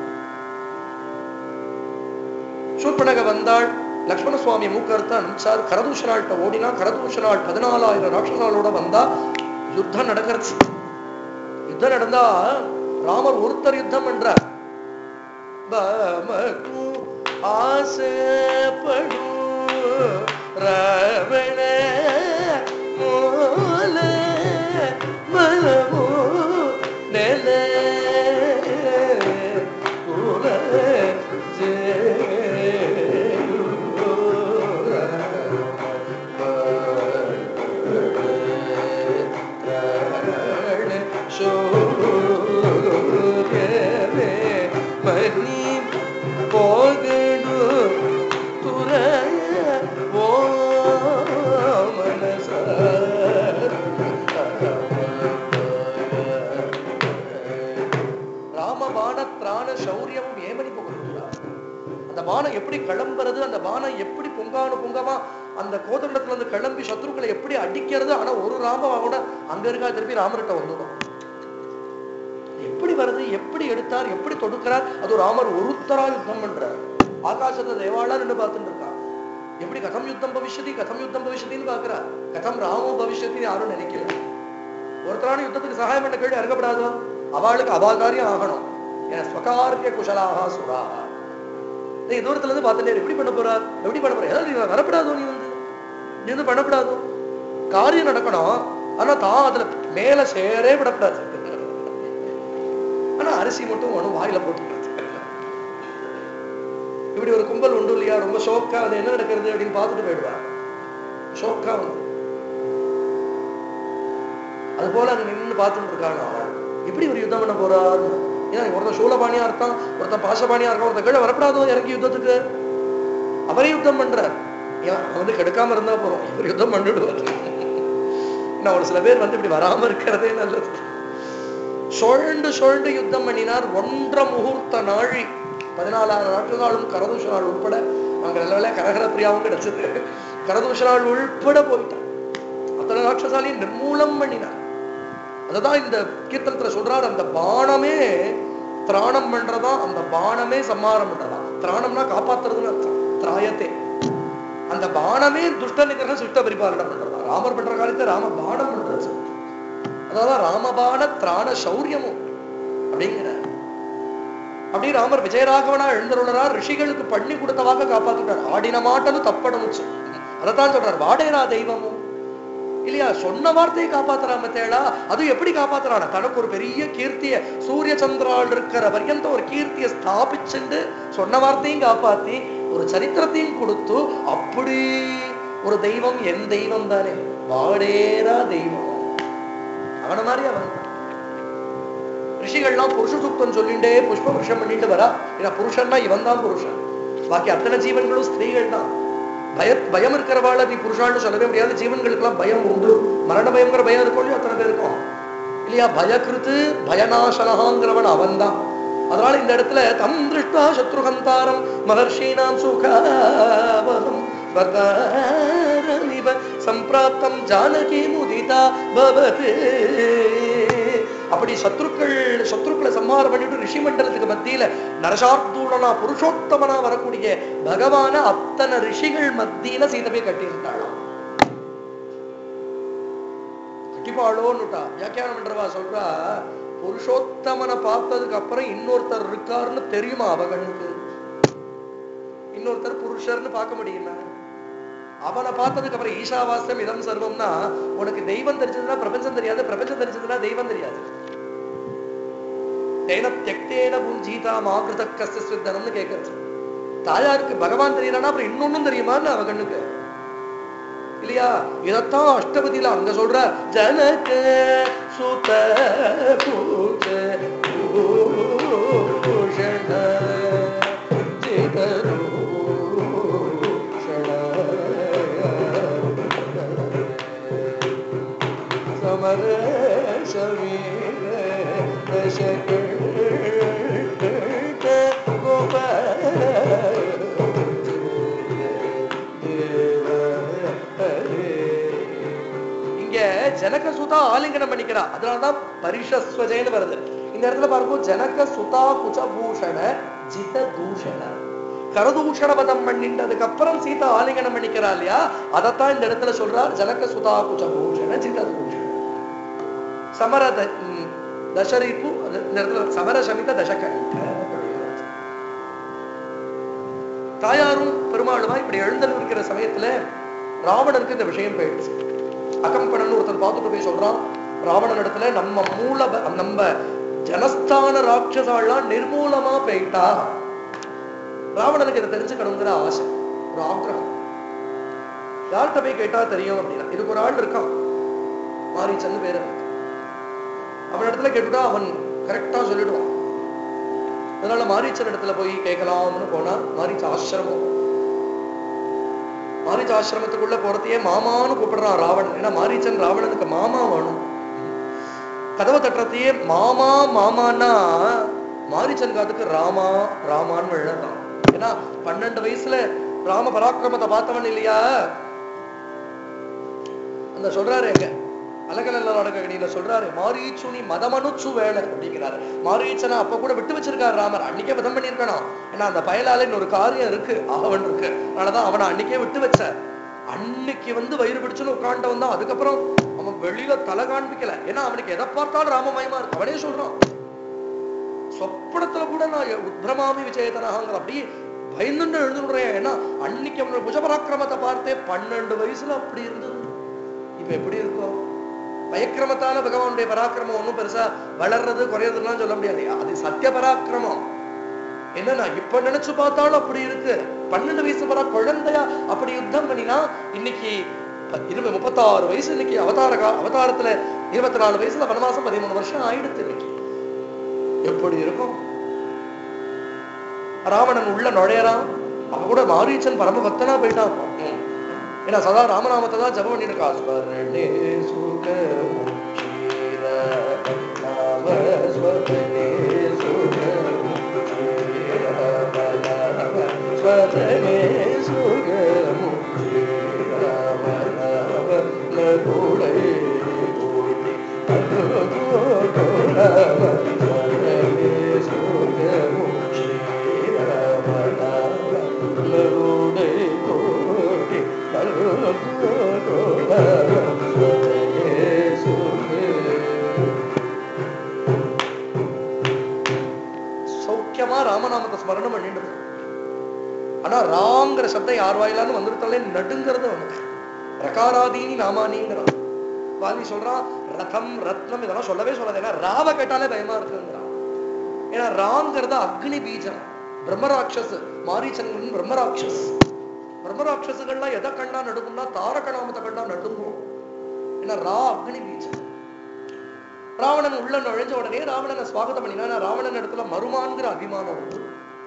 சூர்பனக வந்தாள் லக்ஷ்மண சுவாமி மூக்கறுத்த அனுப்பிச்சார் கரதூஷனாள்கிட்ட ஓடினா கரதூஷனாள் பதினாலாயிரம் ராட்சசாலோட வந்தா யுத்தம் நடக்கிறது யுத்தம் நடந்தா ராமர் ஒருத்தர் யுத்தம் பண்றார் பமகு ஆசைப்படு ராவண மூல பலமு நெல பான திராண சௌரியமும் ஏமணி புகழ்கிறார் அந்த பானம் எப்படி கிளம்புறது அந்த பானம் எப்படி பொங்கானு பொங்கமா அந்த கோதண்டத்துல இருந்து கிளம்பி சத்ருக்களை எப்படி அடிக்கிறது ஆனா ஒரு ராமவா கூட அங்க இருக்கா திருப்பி ராமர்கிட்ட வந்துடும் எப்படி வருது எப்படி எடுத்தார் எப்படி தொடுக்கிறார் அது ராமர் ஒருத்தரா யுத்தம் பண்றார் ஆகாசத்தை தேவாளா நின்று பார்த்துட்டு இருக்கா எப்படி கதம் யுத்தம் பவிஷ்யதி கதம் யுத்தம் பவிஷ்யத்தின்னு பாக்குறா கதம் ராமோ பவிஷ்யத்தின்னு யாரும் நினைக்கல ஒருத்தரான யுத்தத்துக்கு சகாயம் பண்ண கேள்வி இறங்கப்படாதோ அவளுக்கு அபாகாரியம் ஆகணும் ஏன்னா ஸ்வகாரிய குஷலாகா சுராகா நீ தூரத்துல இருந்து பார்த்துட்டே எப்படி பண்ண போறார் எப்படி பண்ண போற ஏதாவது நீ வரப்படாதோ நீ வந்து நீ வந்து பண்ணப்படாதோ காரியம் நடக்கணும் ஆனா தான் அதுல மேல சேரே விடக்கூடாது ஆனா அரிசி மட்டும் ஒண்ணும் வாயில போட்டுக்கிறது இப்படி ஒரு கும்பல் உண்டு இல்லையா ரொம்ப ஷோக்கா அது என்ன நடக்கிறது அப்படின்னு பார்த்துட்டு போயிடுவா ஷோக்கா வந்து அது போல அங்க நின்று பார்த்துட்டு இருக்காங்க அவள் எப்படி ஒரு யுத்தம் பண்ண போறார் ஏன்னா ஒருத்தன் சூலபாணியா இருக்கான் ஒருத்தன் பாசபாணியா இருக்கான் ஒருத்தன் கீழே வரப்படாதோ இறங்கி யுத்தத்துக்கு அவரே யுத்தம் பண்றார் ஏன் அவன் வந்து கெடுக்காம இருந்தா போறோம் இவர் யுத்தம் பண்ணிடுவார் நான் ஒரு சில பேர் வந்து இப்படி வராம இருக்கிறதே நல்லது சுழண்டு சுழண்டு யுத்தம் பண்ணினார் ஒன்றரை முகூர்த்த நாழி பதினாலாயிரம் நாட்கள் நாளும் கரதூஷ நாள் உட்பட நாங்கள் நல்ல வேலை கரகர பிரியாவும் கிடைச்சது கரதூஷ நாள் உள்பட போயிட்டான் அத்தனை ராட்சசாலையும் நிர்மூலம் பண்ணினார் அததான் இந்த கீர்த்தனத்துல சொல்றாரு அந்த பானமே திராணம் பண்றதா அந்த பானமே சம்மாரம் பண்றதா திராணம்னா காப்பாத்துறதுன்னு அர்த்தம் திராயத்தே அந்த பானமே துஷ்ட நிகிரகம் சிஷ்ட பரிபாலனம் பண்றதா ராமர் பண்ற காலத்துல ராம பானம் பண்றது அதான் ராமபான திராண சௌரியமும் அப்படிங்கிற அப்படி ராமர் விஜயராகவனா எழுந்தருளரார் ரிஷிகளுக்கு பண்ணி கொடுத்தவாக காப்பாத்திட்டார் ஆடின மாட்டலும் தப்படமுச்சு அதைத்தான் சொல்றார் வாடேரா தெய்வமும் இல்லையா சொன்ன வார்த்தையை காப்பாத்துறாம தேடா அது எப்படி காப்பாத்துறான தனக்கு ஒரு பெரிய கீர்த்திய சூரிய சந்திரால் இருக்கிற பர்யந்த ஒரு கீர்த்திய ஸ்தாபிச்சுண்டு சொன்ன வார்த்தையும் காப்பாத்தி ஒரு சரித்திரத்தையும் கொடுத்து அப்படி ஒரு தெய்வம் என் தெய்வம் தானே வாடேரா தெய்வம் அவன மாதிரி அவன் ரிஷிகள்லாம் புருஷ சுத்தம் சொல்லிண்டே புஷ்ப புருஷம் பண்ணிட்டு வரா ஏன்னா புருஷன்னா இவன் தான் புருஷன் பாக்கி அத்தனை ஜீவன்களும் ஸ்திரீகள் தான் பய பயம் இருக்கிறவாள நீ புருஷான்னு சொல்லவே முடியாது ஜீவன்களுக்கெல்லாம் பயம் உண்டு மரண பயங்கிற பயம் இருக்கும் இல்லையா அத்தனை பேர் இருக்கும் இல்லையா பயகிருத்து பயநாசனகாங்கிறவன் அவன் தான் அதனால இந்த இடத்துல தம் திருஷ்டா சத்ருகந்தாரம் மகர்ஷீனாம் சுகாவகம் ஸ்வகாரமிவ சம்பிராப்தம் ஜானகி முதிதா பவதே அப்படி சத்ருக்கள் சத்ருக்களை சம்ஹாரம் பண்ணிட்டு ரிஷி மண்டலத்துக்கு மத்தியில நரசார்த்தூடனா புருஷோத்தமனா வரக்கூடிய பகவான அத்தனை ரிஷிகள் மத்தியில சீதை போய் கட்டியிருந்தாளாம் கட்டிப்பாளோன்னுட்டா வியாக்கியானம் பண்றவா சொல்றா புருஷோத்தமனை பார்த்ததுக்கு அப்புறம் இன்னொருத்தர் இருக்காருன்னு தெரியுமா அவகனுக்கு இன்னொருத்தர் புருஷர்னு பார்க்க முடியுமா அவனை பார்த்ததுக்கு அப்புறம் ஈஷாவாஸ்யம் இதம் சர்வம்னா உனக்கு தெய்வம் தெரிஞ்சதுன்னா பிரபஞ்சம் தெரியாது பிரபஞ்சம் தெரிஞ்சதுன்னா தெய்வம் தெரியாது தேன தியக்தேன புஞ்சீதா மாகிருத கஸ்ய ஸ்வித்தனம்னு கேட்கறது தாயாருக்கு பகவான் தெரியலன்னா அப்புறம் இன்னொன்னும் தெரியுமான்னு அவ கண்ணுக்கு இல்லையா இதத்தான் அஷ்டபதியில அங்க சொல்ற ஜனக சுத பூஜ பூஷண சமர சமீர தசக இங்க ஜனக சுதா ஆலிங்கனம் பண்ணிக்கிறா அதனாலதான் பரிஷஸ்வஜேன்னு வருது இந்த இடத்துல பாருங்க ஜனக சுதா குச்சபூஷண ஜித தூஷண கரதூஷண வதம் பண்ணின்றதுக்கு அப்புறம் சீதா ஆலிங்கனம் பண்ணிக்கிறா இல்லையா அதைத்தான் இந்த இடத்துல சொல்றார் ஜனக சுதா குச்சபூஷண ஜித தூஷண சமர த- ம், தசரிப்பு அது இந்த இடத்துல சமர சமித தசகண்ட தாயாரும் பெருமாளுமா இப்படி எழுந்தல் இருக்கிற சமயத்துல ராவணனுக்கு இந்த விஷயம் போயிடுச்சு அகம்பனன் ஒருத்தர் பார்த்துட்டு போய் சொல்றான் ராவணன் இடத்துல நம்ம மூல ப- நம்ம ஜனஸ்தான ராட்சசாலாம் நிர்மூலமா போயிட்டா ராவணனுக்கு இதை தெரிஞ்சுக்கணுங்கிற ஆசை ஒரு ஆக்கிரகம் யார்கிட்ட போய் கேட்டா தெரியும் அப்படின்னா இதுக்கு ஒரு ஆள் இருக்கான் மாரிச்சன்னு பேரு அவனுக்கு. அவன் இடத்துல கேட்டுட்டா அவன் கரெக்டா சொல்லிடுவான் அதனால மாரீச்சன் இடத்துல போய் கேட்கலாம்னு போனா மாரீச்ச ஆசிரமம் மாரீச்ச ஆசிரமத்துக்குள்ள போறதையே மாமான்னு கூப்பிடுறான் ராவணன் ஏன்னா மாரீச்சன் ராவணனுக்கு மாமா வேணும் கதவை தட்டுறதையே மாமா மாமான்னா மாரிச்சன் காத்துக்கு ராமா ராமான்னு எழுதான் ஏன்னா பன்னெண்டு வயசுல ராம பராக்கிரமத்தை பார்த்தவன் இல்லையா அந்த சொல்றாரு எங்க அலகநல்ல நாடகடியில சொல்றாரு மாரீச்சுனி மதமனுச்சு வேலை அப்படிங்கிறாரு மாரீச்சனை அப்ப கூட விட்டு வச்சிருக்காரு ராமர் அன்னைக்கே வதம் பண்ணிருக்கணும் ஏன்னா அந்த பயலால இன்னொரு காரியம் இருக்கு ஆகவன் இருக்கு அதனாலதான் அவனை அன்னைக்கே விட்டு வச்சார் அன்னைக்கு வந்து வயிறு பிடிச்சுன்னு உட்காண்டவன் தான் அதுக்கப்புறம் அவன் வெளியில தலை காண்பிக்கல ஏன்னா அவனுக்கு எதை பார்த்தாலும் ராமமயமா இருக்கு அவனே சொல்றான் சொப்பனத்துல கூட நான் உத்ரமாமி விஜயதனகாங்கிற அப்படியே பயந்துட்டு எழுந்துடுறேன் ஏன்னா அன்னைக்கு அவனோட புஜபராக்கிரமத்தை பார்த்தே பன்னெண்டு வயசுல அப்படி இருந்தது இப்ப எப்படி இருக்கும் பயக்கிரமத்தால பகவானுடைய பராக்கிரமம் ஒண்ணும் பெருசா வளர்றது குறையறதுலாம் சொல்ல முடியாது அது சத்திய பராக்கிரமம் என்னன்னா இப்ப நினைச்சு பார்த்தாலும் அப்படி இருக்கு பன்னெண்டு வயசு வர குழந்தையா அப்படி யுத்தம் பண்ணினா இன்னைக்கு ப- இருபது முப்பத்தாறு வயசு இன்னைக்கு அவதார கா- அவதாரத்துல இருபத்தி நாலு வயசுல வனவாசம் பதிமூணு வருஷம் ஆயிடுத்து இன்னைக்கு எப்படி இருக்கும் ராவணன் உள்ள நுழையறான் அவ கூட மாரீச்சன் பரம பக்தனா போயிட்டான் அப்போ. ம். ஏன்னா சதா ராமநாமத்தை தான் ஜபம் பண்ணிட்டு இருக்கா ஸ்வரணே சுகமுச்சீர நாம ஸ்வரணே சுகமுச்சீர மனம ஸ்வரணே சுகமுச்சீர மனம நகுடை பூட்டி அனுகோடம ஸ்வரணே சுகமுச்சீர மனம நகுடை கோடி சௌக்கியமா ராமநாமத்தை ஸ்மரணம் பண்ணிட்டு இருக்கு. ஆனா ராங்கிற சப்தம் யார் வாயிலான்னு வந்துருத்தாலே நடுங்கிறது அவனுக்கு ரகாராதீனி நாமானிங்கிறான் வாலி சொல்றான் ரதம் ரத்னம் இதெல்லாம் சொல்லவே சொல்லாது ஏன்னா ராவ கேட்டாலே பயமா இருக்குங்கிறான் ஏன்னா ராங்கிறது அக்னி பீஜம் பிரம்மராட்சஸ் மாரீச்சன் பிரம்மராட்சஸ் பிரம்மராட்சசுகள்லாம் எதை கண்டா நடுங்கும்னா தாரக நாமத்தை கண்டா நடுங்கும் ஏன்னா ரா அக்னி பீஜம் ராவணன் உள்ள நுழைஞ்ச உடனே ராவணனை ஸ்வாகத்தம் பண்ணினா ஏன்னா ராவணன் இடத்துல மருமான்கிற அபிமானம் உண்டு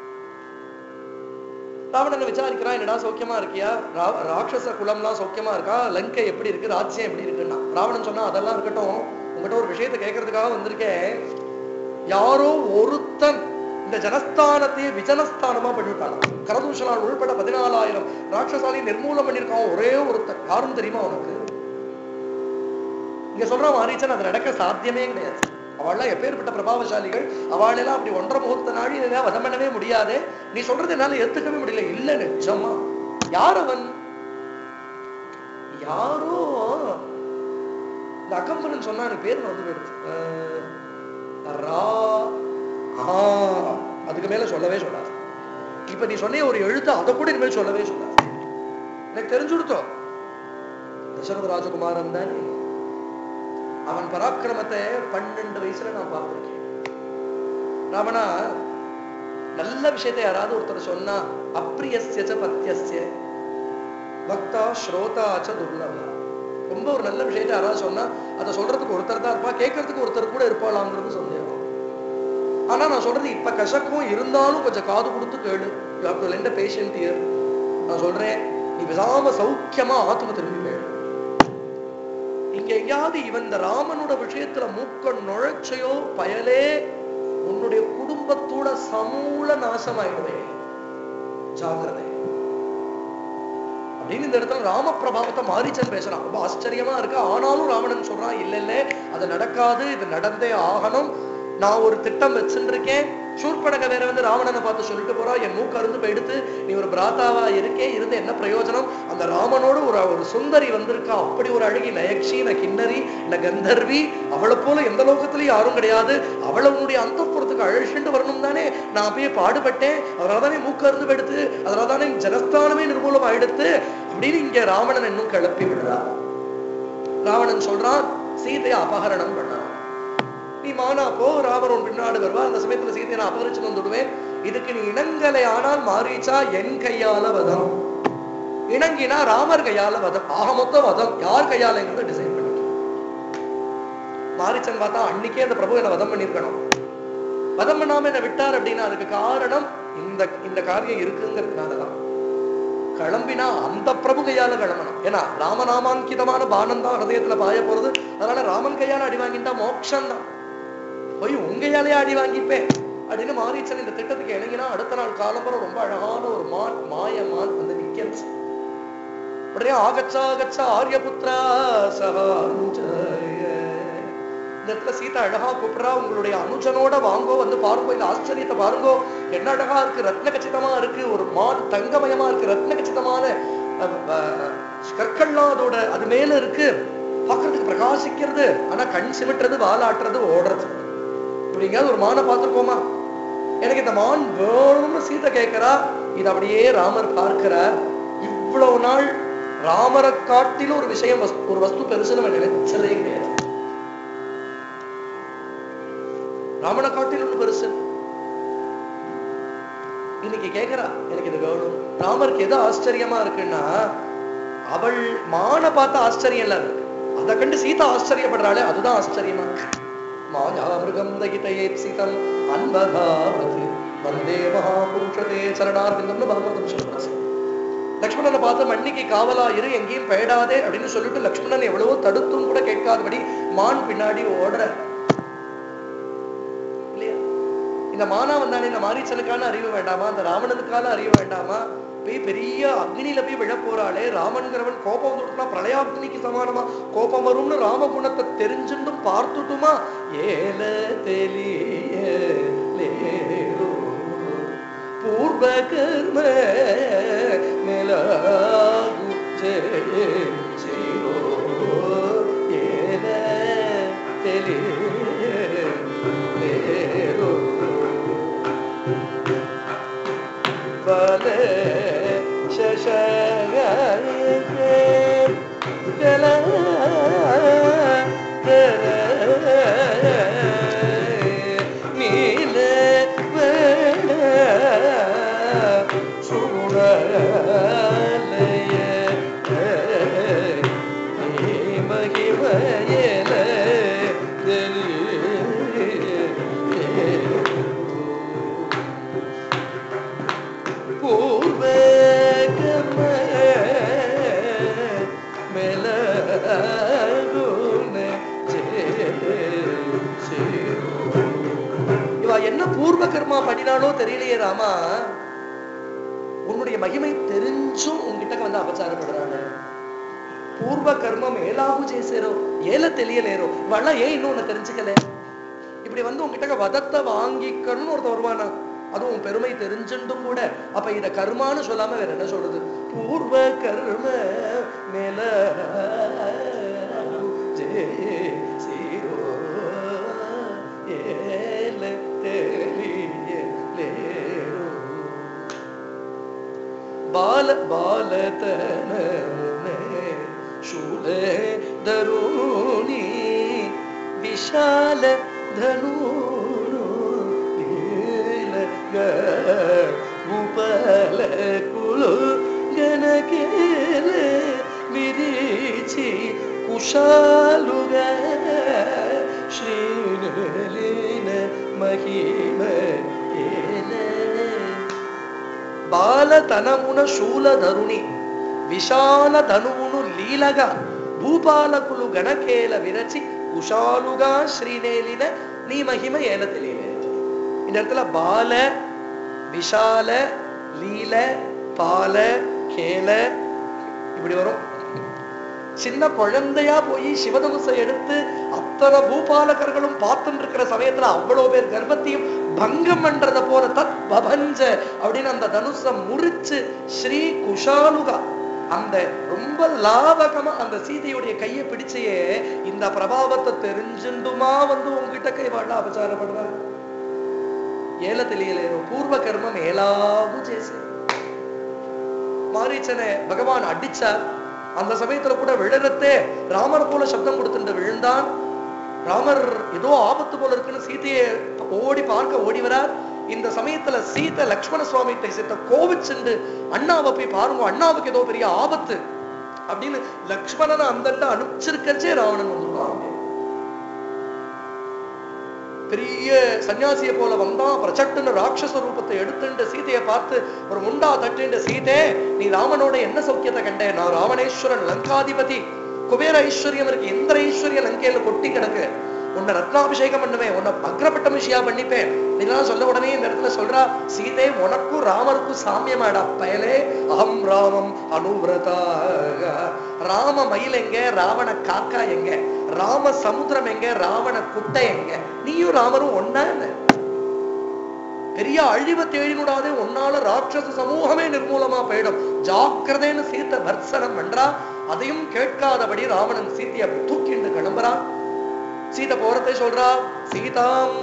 ராவணனை விசாரிக்கிறான் என்னடா சௌக்கியமா இருக்கியா ரா- ராட்சச குலம்லாம் சௌக்கியமா இருக்கா லங்கை எப்படி இருக்கு ராஜ்யம் எப்படி இருக்குன்னா ராவணன் சொன்னா அதெல்லாம் இருக்கட்டும் உங்ககிட்ட ஒரு விஷயத்தை கேட்கறதுக்காக வந்திருக்கேன் யாரோ ஒருத்தன் இந்த ஜனஸ்தானத்தையே விஜனஸ்தானமா பண்ணிவிட்டான் கரதூஷலால் உள்பட பதினாலாயிரம் ராட்சசாலையும் நிர்மூலம் பண்ணியிருக்கான் ஒரே ஒருத்தன் யாரும் தெரியுமா உனக்கு இங்க சொல்ற மாரீச்சன் அது நடக்க சாத்தியமே கிடையாது அவள்லாம் எப்பேற்பட்ட பிரபாவசாலிகள் அவளெல்லாம் அப்படி ஒன்றரை முகூர்த்த நாள் இதெல்லாம் வதம் பண்ணவே முடியாதே நீ சொல்றது என்னால ஏத்துக்கவே முடியல இல்ல நிஜமா யார் அவன் யாரோ இந்த அக்கம்பனன் சொன்னா எனக்கு பேர் வந்து போயிடுச்சு அஹ், ரா ஆ அதுக்கு மேல சொல்லவே சொல்லாது இப்ப நீ சொன்ன ஒரு எழுத்து அதை கூட இனிமேல் சொல்லவே சொல்லாது எனக்கு தெரிஞ்சு கொடுத்தோம் தசரத ராஜகுமாரன் தானே அவன் பராக்கிரமத்தை பன்னெண்டு வயசுல நான் பார்த்திருக்கேன் ராவணா நல்ல விஷயத்தை யாராவது ஒருத்தர் சொன்னா அப்பிரியஸ்ய ச பத்தியஸ்ய பக்தா ஸ்ரோதாச்ச துர்லபா ரொம்ப ஒரு நல்ல விஷயத்தை யாராவது சொன்னா அதை சொல்றதுக்கு ஒருத்தர் தான் இருப்பா கேட்கறதுக்கு ஒருத்தர் கூட இருப்பாளாங்கிறது சந்தேகம் ஆனா நான் சொல்றது இப்ப கசக்கும் இருந்தாலும் கொஞ்சம் காது கொடுத்து கேளு you have to lend a patient ear நான் சொல்றேன் நீ பேசாம சௌக்கியமா ஆத்தும திரும்பி கேளு இங்க எங்கேயாவது இவன் இந்த ராமனோட விஷயத்துல மூக்க நுழைச்சையோ பயலே உன்னுடைய குடும்பத்தோட சமூல நாசமாயிடுவே ஜாகிரதை அப்படின்னு இந்த இடத்துல ராம பிரபாவத்தை மாரிச்சன் பேசுறான் ரொம்ப ஆச்சரியமா இருக்கு ஆனாலும் ராவணன் சொல்றான் இல்ல இல்ல அது நடக்காது இது நடந்தே ஆகணும் நான் ஒரு திட்டம் வச்சுருக்கேன் சூர்படக வேற வந்து ராவணனை பார்த்து சொல்லிட்டு போறா என் மூக்கு அருந்து போயிடுத்து நீ ஒரு பிராத்தாவா இருக்கே இருந்து என்ன பிரயோஜனம் அந்த ராமனோடு ஒரு ஒரு சுந்தரி வந்திருக்கா அப்படி ஒரு அழகி நயக்ஷி ந கிண்ணரி ந கந்தர்வி அவளை போல எந்த லோகத்திலயும் யாரும் கிடையாது அவளை உன்னுடைய அந்தப்புறத்துக்கு அழைச்சிட்டு வரணும் தானே நான் அப்படியே பாடுபட்டேன் அதனாலதானே மூக்கு அருந்து போயிடுத்து அதனாலதானே ஜனஸ்தானமே நிர்மூலம் ஆயிடுத்து அப்படின்னு இங்க ராவணன் இன்னும் கிளப்பி விடுறா ராவணன் சொல்றான் சீதையை அபகரணம் பண்ணான் நீ மானா போ ராமர் உன் பின்னாடு வருவா அந்த சமயத்துல சீதையை நான் அபகரிச்சு வந்துடுவேன் இதுக்கு நீ இணங்கலை ஆனால் மாரீச்சா என் கையால வதம் இணங்கினா ராமர் கையால வதம் ஆக மொத்தம் வதம் யார் கையாலங்கிறத டிசைட் பண்ணி மாரிச்சன் பார்த்தா அன்னைக்கே அந்த பிரபு என்ன வதம் பண்ணிருக்கணும் வதம் பண்ணாம என்ன விட்டார் அப்படின்னா அதுக்கு காரணம் இந்த இந்த காரியம் இருக்குங்கிறதுனாலதான் கிளம்பினா அந்த பிரபு கையால கிளம்பணும் ஏன்னா ராமநாமாங்கிதமான பானம் தான் ஹதயத்துல பாய போறது அதனால ராமன் கையால அடி வாங்கிட்டா மோட்சம் தான் போய் உங்க கையாலே அடி வாங்கிப்பேன் அப்படின்னு மாரீச்சன் இந்த திட்டத்துக்கு இணங்கினா அடுத்த நாள் காலம்பரம் ரொம்ப அழகான ஒரு மான் மாய மான் வந்து நிக்கிறது உடனே ஆகச்சா ஆகச்சா ஆரியபுத்ரா சகானுஜய இந்த இடத்துல சீதா அழகா கூப்பிடுறா உங்களுடைய அனுஜனோட வாங்கோ வந்து பாருங்கோ இந்த ஆச்சரியத்தை பாருங்கோ என்ன அழகா இருக்கு ரத்ன கச்சிதமா இருக்கு ஒரு மான் தங்கமயமா இருக்கு ரத்ன கச்சிதமான அஹ், அஹ், கற்கள்லாம் அதோட அது மேல இருக்கு பார்க்கிறதுக்கு பிரகாசிக்கிறது ஆனா கண் சிமிட்டுறது வாலாட்டுறது ஓடுறது இப்படி எங்கேயாவது ஒரு மானை பார்த்திருக்கோமா எனக்கு இந்த மான் வேணும்னு சீதை கேட்கிறா இது அப்படியே ராமர் பார்க்கிறார் இவ்வளவு நாள் ராமரை காட்டிலும் ஒரு விஷயம் வஸ்து- ஒரு வஸ்து பெருசு நம்ம நினைச்சதே கிடையாது ராமனை காட்டிலும் ஒண்ணு பெருசு இன்னைக்கு கேக்குறா எனக்கு இது வேணும் ராமருக்கு எது ஆச்சரியமா இருக்குன்னா அவள் மான பார்த்த ஆச்சரியம் இல்ல இருக்கு அதை கண்டு சீதா ஆச்சரியப்படுறாளே அதுதான் ஆச்சரியமா இருக்கு மாயா மிருகம் தகிதயே சீதம் அன்பகாவது வந்தே மகாபுருஷதே சரணார்விந்தம்னு பாகவதம் சொல்றாரு லக்ஷ்மணனை பார்த்து மண்ணிக்கு காவலா இரு எங்கேயும் பெயடாதே அப்படின்னு சொல்லிட்டு லக்ஷ்மணன் எவ்வளவோ தடுத்தும் கூட கேட்காதபடி மான் பின்னாடி ஓடுற இல்லையா இந்த மானா வந்தானே இந்த மாரீச்சனுக்கான அறிவு வேண்டாமா அந்த ராவணனுக்கான அறிவு வேண்டாமா போய் பெரிய அக்னியில போய் விழ போறாளே ராமன்கிறவன் கோபம் வந்துட்டுனா பிரளயாக்னிக்கு சமானமா கோபம் வரும்னு ராம குணத்தை தெரிஞ்சுட்டும் பார்த்துட்டுமா ஏல தெளியலேரோ பூர்வ கர்ம மேலாகு ஜெயோ ஏல தெளியலேரோ பல சசகே தல நீல வேண சுடலய நீ மகிமயல பூர்வ கர்ம மேலகுண இவா என்ன பூர்வ கர்மா பண்ணினாலோ தெரியலையே ராமா உன்னுடைய மகிமை தெரிஞ்சும் உன்கிட்ட வந்து அபச்சாரப்படுறாங்க పూర్వ కర్మం ఏలాగు చేశారో ఏల తెలియలేరో వాళ్ళ ఏ இன்னும் உன்னை தெரிஞ்சுக்கல இப்படி வந்து உங்ககிட்ட வதத்தை வாங்கிக்கணும்னு ஒருத்தர் வருவானா அதுவும் உன் பெருமை தெரிஞ்சுட்டும் கூட அப்ப இத கர்மான்னு சொல்லாம வேற என்ன சொல்றது பூர்வ கர்ம மேல ஏல தெரியலேரோ ಬಾಲ ಬಾಲತನ ಶೂಲ ಧರುಣಿ ವಿಶಾಲ ಧನೂನು ಲೀಲ ಭೂಪಲ ಕುಳು ಗನಕೇಲ ವಿರಿಚಿ ಕುಶಾಲುಗ ಶ್ರೀನಲಿನ ಮಹಿಮ ಏನ బాలతనమున శూల ధరుణి విశాల ధనువును లీలగా భూపాలకులు గణకేల విరచి కుశాలుగా శ్రీనేలిన నీ మహిమ ఏల తెలియలేదు இந்த இடத்துல பால விஷால லீல பால கேல இப்படி வரும் சின்ன குழந்தையா போய் சிவதனுசை எடுத்து அத்தனை பூபாலகர்களும் பார்த்துட்டு இருக்கிற சமயத்துல அவ்வளவு பேர் கர்ப்பத்தையும் பங்கம் பண்றத போல தத் பபஞ்ச அப்படின்னு அந்த தனுஷ முறிச்சு ஸ்ரீ குஷாலுகா அந்த ரொம்ப லாவகமா அந்த சீதையுடைய கையை பிடிச்சே இந்த பிரபாவத்தை தெரிஞ்சுண்டுமா வந்து உங்ககிட்ட கை வாழ அபச்சாரப்படுற ஏல తెలియలేరు పూర్వ కర్మం ఎలాగూ చేశారు மாரீச்சனை பகவான் அடிச்சார் அந்த சமயத்துல கூட விழறத்தே ராமர் போல சப்தம் கொடுத்துட்டு விழுந்தான் ராமர் ஏதோ ஆபத்து போல இருக்குன்னு சீதையை ஓடி பார்க்க ஓடி வரார் இந்த சமயத்துல சீதை லக்ஷ்மண சுவாமி சித்த கோவிச்சுண்டு அண்ணாவை போய் பாருங்க அண்ணாவுக்கு ஏதோ பெரிய ஆபத்து அப்படின்னு லக்ஷ்மணனை அந்தண்ட அனுப்பிச்சிருக்கச்சே ராவணன் வந்துருவாங்க பெரிய சன்னியாசியை போல வந்தான் பிரச்சட்டுன்னு ராட்சச ரூபத்தை எடுத்துட்டு சீதையை பார்த்து ஒரு முண்டா தட்டுண்டு சீதே நீ ராமனோட என்ன சௌக்கியத்தை கண்டே நான் ராவணேஸ்வரன் லங்காதிபதி குபேர ஐஸ்வர்யம் இருக்கு இந்திர ஐஸ்வர்யம் லங்கையில கொட்டி கிடக்கு உன்னை ரத்னாபிஷேகம் பண்ணுவேன் உன்னை அக்ரப்பட்ட விஷயா பண்ணிப்பேன் இதெல்லாம் சொல்ல உடனே இந்த இடத்துல சொல்றா சீதை உனக்கும் ராமருக்கும் சாமியமாடா பயலே அகம் ராமம் அனுவிரதா ராம மயில் எங்க ராவண காக்கா எங்க ராம சமுத்திரம் எங்க ராவண குட்டை எங்க நீயும் ராமரும் ஒன்னா பெரிய அழிவை தேடினுடாதே உன்னால ராட்சச சமூகமே நிர்மூலமா போயிடும் ஜாக்கிரதைன்னு சீத்தை பர்சனம் பண்றா அதையும் கேட்காதபடி ராவணன் சீத்தையை அப்படி தூக்கிண்டு கிளம்புறான் சீதை போறதை சொல்றா சீதாம்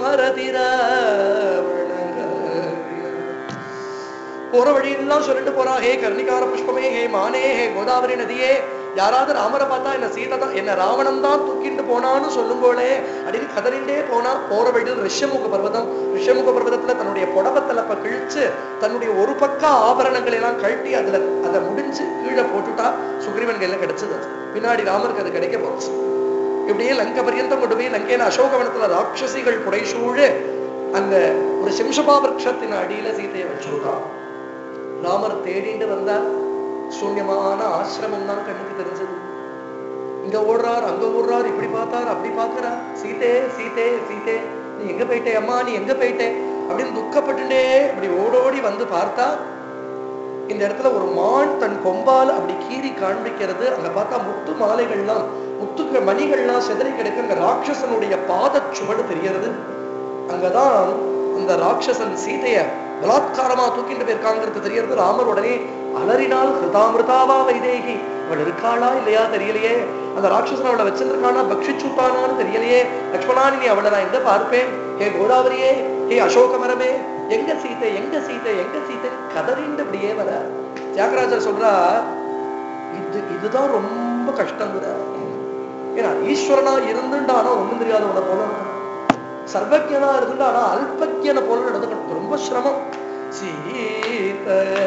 போற வழியெல்லாம் சொல்லிட்டு போறா ஹே கர்ணிகார புஷ்பமே ஹே மானே ஹே கோதாவரி நதியே யாராவது ராமரை பார்த்தா என்ன சீதை தான் என்ன ராவணன் தான் தூக்கிட்டு போனான்னு சொல்லும் போலே அப்படின்னு கதறிண்டே போனா போற வழியில் ரிஷமுக பர்வதம் ரிஷமுக பர்வதத்துல தன்னுடைய புடவத்தலப்ப கிழிச்சு தன்னுடைய ஒரு பக்க ஆபரணங்களை எல்லாம் கழட்டி அதுல அதை முடிஞ்சு கீழே போட்டுட்டா சுக்ரீவன் கையில கிடைச்சது அது. பின்னாடி ராமருக்கு அது கிடைக்க போச்சு இப்படியே லங்க பரியந்தம் கொண்டு போய் லங்கையில அசோகவனத்துல ராட்சசிகள் புடைசூழு அந்த ஒரு சிம்சபா விரக்ஷத்தின் அடியில சீதையை வச்சுட்டான் ராமர் தேடிட்டு வந்தார் சூன்யமான ஆசிரமம் தான் கண்ணுக்கு தெரிஞ்சது இங்க ஓடுறார் அங்க ஓடுறார் இப்படி பார்த்தார் அப்படி பார்க்கறா சீதே சீதே சீதே நீ எங்க போயிட்டே அம்மா நீ எங்க போயிட்டே அப்படின்னு துக்கப்பட்டுட்டே அப்படி ஓடோடி வந்து பார்த்தா இந்த இடத்துல ஒரு மான் தன் கொம்பால் அப்படி கீறி காண்பிக்கிறது அங்க பார்த்தா முத்து மாலைகள்லாம் முத்துக்க மணிகள்லாம் சிதறி கிடக்கு அங்க ராட்சசனுடைய பாதச் சுவடு தெரியறது அங்கதான் அந்த ராட்சசன் சீதைய பலாத்காரமா தூக்கிட்டு போயிருக்காங்கிறது தெரியறது ராமர் உடனே அலறினால் ஹிருதாமிருதாவா வைதேகி அவள் இருக்காளா இல்லையா தெரியலையே அந்த ராட்சசன் அவளை வச்சிருக்கானா பக்ஷிச்சுட்டானான்னு தெரியலையே லக்ஷ்மணா நீ அவளை நான் எங்க பார்ப்பேன் ஹே கோதாவரியே ஹே அசோக மரமே எங்க சீதை எங்க சீதை எங்க சீதை கதறிண்டு அப்படியே வர தியாகராஜர் சொல்றா இது இதுதான் ரொம்ப கஷ்டம் ஏன்னா ஈஸ்வரனா இருந்துட்டானா ஒண்ணும் தெரியாதவனை போல சர்வஜனா இருந்தா ஆனா அல்பஜனை போல நடந்துக்கணும் ரொம்ப சிரமம் சீத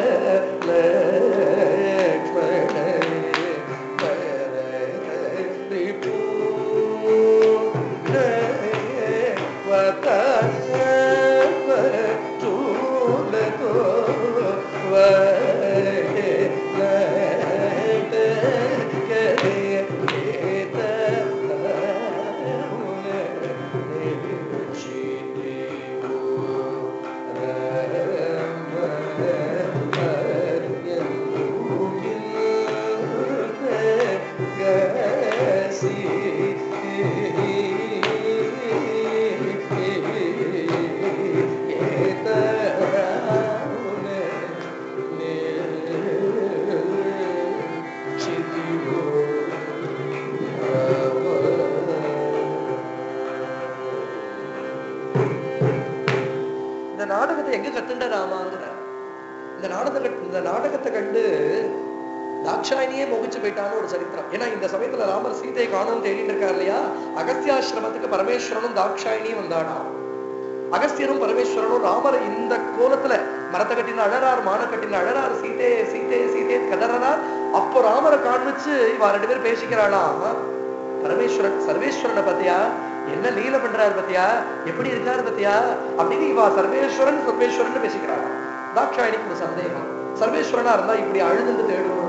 இந்த நாடகத்தை எங்க கத்துண்ட ராமாங்கிற இந்த நாடகத்தை இந்த நாடகத்தை கண்டு தாட்சாயணியே மோகிச்சு போயிட்டான்னு ஒரு சரித்திரம் ஏன்னா இந்த சமயத்துல ராமர் சீதையை காணும் தேடிட்டு இருக்கார் இல்லையா அகஸ்தியாசிரமத்துக்கு பரமேஸ்வரனும் தாட்சாயணியும் வந்தானா அகஸ்தியரும் பரமேஸ்வரனும் ராமர் இந்த கோலத்துல மரத்தை கட்டின அழறார் மான கட்டின அழறார் சீதே சீதே சீதே கதறார் அப்போ ராமரை காண்பிச்சு இவ ரெண்டு பேரும் பேசிக்கிறாளாம் பரமேஸ்வரன் சர்வேஸ்வரனை பத்தியா என்ன லீல பண்றாரு பத்தியா எப்படி இருக்காரு பத்தியா அப்படின்னு இவா சர்வேஸ்வரன் சர்வேஸ்வரன் பேசிக்கிறாங்க தாட்சாயணிக்கு ஒரு சந்தேகம் சர்வேஸ்வரனா இருந்தா இப்படி அழுதுண்டு தேடணும்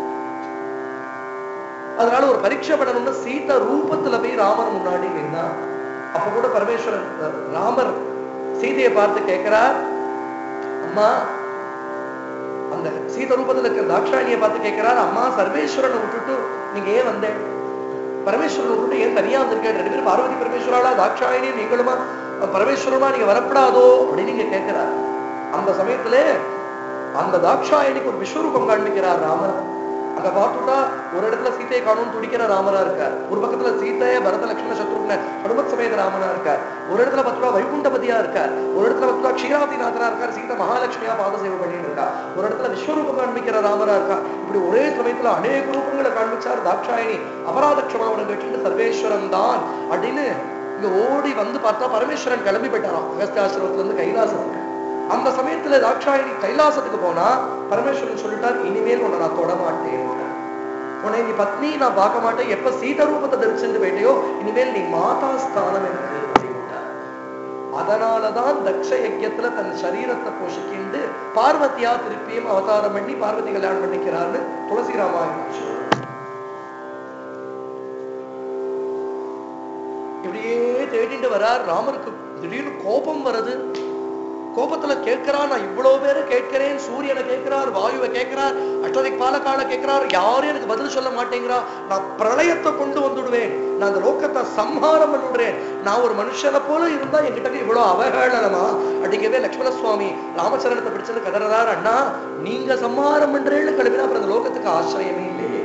அதனால ஒரு பரீட்சை பண்ணணும்னு சீதா ரூபத்துல போய் ராமர் முன்னாடி நின்னா அப்ப கூட பரமேஸ்வரன் அஹ், ராமர் சீதையை பார்த்து கேட்கிறார் அம்மா அந்த சீத ரூபத்துல இருக்கிற தாட்சாயணியை பார்த்து கேட்கிறார் அம்மா சர்வேஸ்வரனை விட்டுட்டு நீங்க ஏன் வந்தேன் பரமேஸ்வரனை விட்டுட்டு ஏன் தனியா வந்திருக்கேன் ரெண்டு பேரும் பார்வதி பரமேஸ்வராளா தாட்சாயணி நீங்களுமா அஹ், பரமேஸ்வரமா நீங்க வரப்படாதோ அப்படின்னு நீங்க கேட்கிறார் அந்த சமயத்துல அந்த தாட்சாயணிக்கு ஒரு விஸ்வரூபம் காண்பிக்கிறார் ராமர் அங்க பார்த்துட்டா ஒரு இடத்துல சீதையை காணும் துடிக்கிற ராமரா இருக்கார் ஒரு பக்கத்துல சீதைய பரத லட்சுமண சத்ருக்ன ஹனுமத் சமேத ராமனா இருக்கார் ஒரு இடத்துல பார்த்துட்டா வைகுண்டபதியா இருக்கார் ஒரு இடத்துல பார்த்துட்டா க்ஷீராதிநாதனா இருக்கார் சீதை மகாலட்சுமியா பாத சேவை பண்ணிட்டு இருக்கா ஒரு இடத்துல விஸ்வரூபம் காண்பிக்கிற ராமரா இருக்கா இப்படி ஒரே சமயத்துல அநேக ரூபங்களை காண்பிச்சார் தாட்சாயணி அபராத க்ஷமாவனம் கேட்டு சர்வேஸ்வரன் தான் அப்படின்னு இங்க ஓடி வந்து பார்த்தா பரமேஸ்வரன் கிளம்பி போயிட்டாராம் அகஸ்தியாசிரமத்துல இருந்து கைலாசம் அந்த சமயத்துல தாட்சாயணி கைலாசத்துக்கு போனா பரமேஸ்வரன் சொல்லிட்டார் இனிமேல் உன்னை நான் தொட மாட்டேன் உன்னை நீ பத்னி நான் பார்க்க மாட்டேன் எப்ப சீத ரூபத்தை தரிச்சுட்டு போயிட்டையோ இனிமேல் நீ மாதா ஸ்தானம் எனக்கு அப்படின்ட்டார். அதனாலதான் தக்ஷ யஜ்யத்துல தன் சரீரத்தை போஷிக்கிண்டு பார்வதியா திருப்பியும் அவதாரம் பண்ணி பார்வதி கல்யாணம் பண்ணிக்கிறார்னு துளசி ராமாயணம் சொல்றார். இப்படியே தேடிட்டு வரார் ராமருக்கு திடீர்னு கோபம் வருது கோபத்துல கேட்கிறா நான் இவ்வளவு பேரை கேட்கிறேன் சூரியனை கேட்கிறார் வாயுவை கேட்கிறார் அஷ்டதிக் பாலக்கால கேட்கிறார் யாரும் எனக்கு பதில் சொல்ல மாட்டேங்கிறா நான் பிரளயத்தை கொண்டு வந்துடுவேன் நான் அந்த லோகத்தை சம்ஹாரம் பண்ணிவிடுறேன் நான் ஒரு மனுஷனை போல இருந்தா என்கிட்ட இவ்வளவு அவகேளனமா அப்படிங்கவே லக்ஷ்மண சுவாமி ராமச்சரணத்தை பிடிச்சது கதறார் அண்ணா நீங்க சம்ஹாரம் பண்றேன்னு கிளம்பினா அப்புறம் அந்த லோகத்துக்கு ஆசிரியமே இல்லையே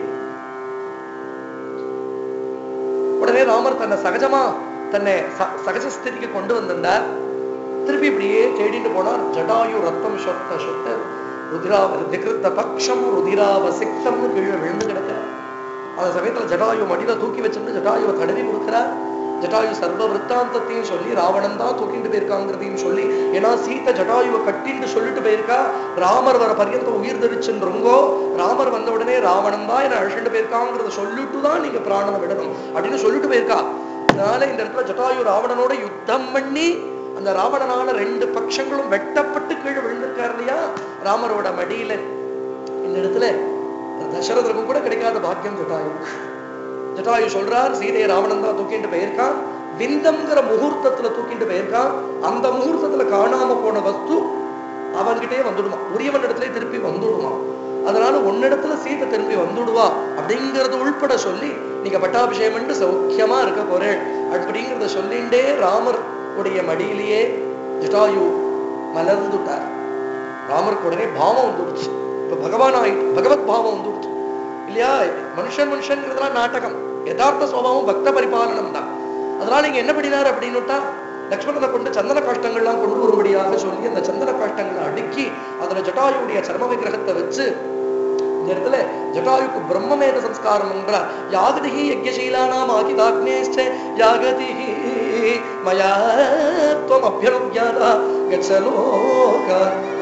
உடனே ராமர் தன்னை சகஜமா தன்னை ச- சகஜ ஸ்திதிக்கு கொண்டு வந்திருந்தார் திருப்பி இப்படியே தேடிட்டு போனார் ஜடாயு ரத்தம் சொத்த சொத்த ருதிராவ திகிருத்த பக்ஷம் ருதிராவசிக்தம்னு கீழே விழுந்து கிடக்க அந்த சமயத்துல ஜடாயு மடியில தூக்கி வச்சிருந்து ஜடாயுவை தடவி கொடுக்கிறார் ஜடாயு சர்வ விற்த்தாந்தத்தையும் சொல்லி ராவணன் தான் தூக்கிட்டு போயிருக்காங்கிறதையும் சொல்லி ஏன்னா சீத்தை ஜடாயுவை கட்டின்னு சொல்லிட்டு போயிருக்கா ராமர் வர பர்யந்தம் உயிர் தரிச்சுருங்கோ ராமர் வந்த உடனே ராவணன் தான் என்ன அழைச்சிட்டு போயிருக்காங்கிறத சொல்லிட்டு தான் நீங்க பிராணனை விடணும் அப்படின்னு சொல்லிட்டு போயிருக்கா அதனால இந்த இடத்துல ஜட்டாயு ராவணனோட யுத்தம் பண்ணி அந்த ராவணனால ரெண்டு பட்சங்களும் வெட்டப்பட்டு கீழே விழுந்திருக்காரு இல்லையா ராமரோட மடியில இந்த இடத்துல தசரதருக்கும் கூட கிடைக்காத பாக்கியம் ஜட்டாயு ஜட்டாயு சொல்றார் சீதையை ராவணன் தான் தூக்கிட்டு போயிருக்கான் விந்தம்ங்கிற முகூர்த்தத்துல தூக்கிட்டு போயிருக்கான் அந்த முகூர்த்தத்துல காணாம போன வஸ்து அவன்கிட்டயே வந்துடுமா உரியவன் இடத்துல திருப்பி வந்துடுமா அதனால உன்னிடத்துல சீதை திரும்பி வந்துடுவா அப்படிங்கறது உள்பட சொல்லி நீங்க பட்டாபிஷேகம் பண்ணி சௌக்கியமா இருக்க போறேன் அப்படிங்கிறத சொல்லிண்டே ராமர் உடைய மடியிலேயே ஜட்டாயு மலர்ந்துட்டார் ராமருக்கு உடனே பாவம் வந்துடுச்சு இப்ப பகவான் ஆயிட்டு பகவத் பாவம் வந்துடுச்சு இல்லையா மனுஷன் மனுஷன்ங்கிறதுலாம் நாடகம் யதார்த்த சுவாவம் பக்த பரிபாலனம் தான் அதனால நீங்க என்ன பண்ணினார் அப்படின்னுட்டா லக்ஷ்மணனை கொண்டு சந்தன காஷ்டங்கள்லாம் கொண்டு வரும்படியாக சொல்லி அந்த சந்தன காஷ்டங்களை அடுக்கி அதுல ஜட்டாயுடைய சர்ம விக்கிரகத்தை வச்சு இந்த இடத்துல ஜட்டாயுக்கு பிரம்மமேத சம்ஸ்காரம் என்றார் யாகதிகி யஜ்யசீலானாம் ஆகிதாக்னேஷ்ட யாகதிகி மயா துவம் அபியனுஜாதா கச்சலோக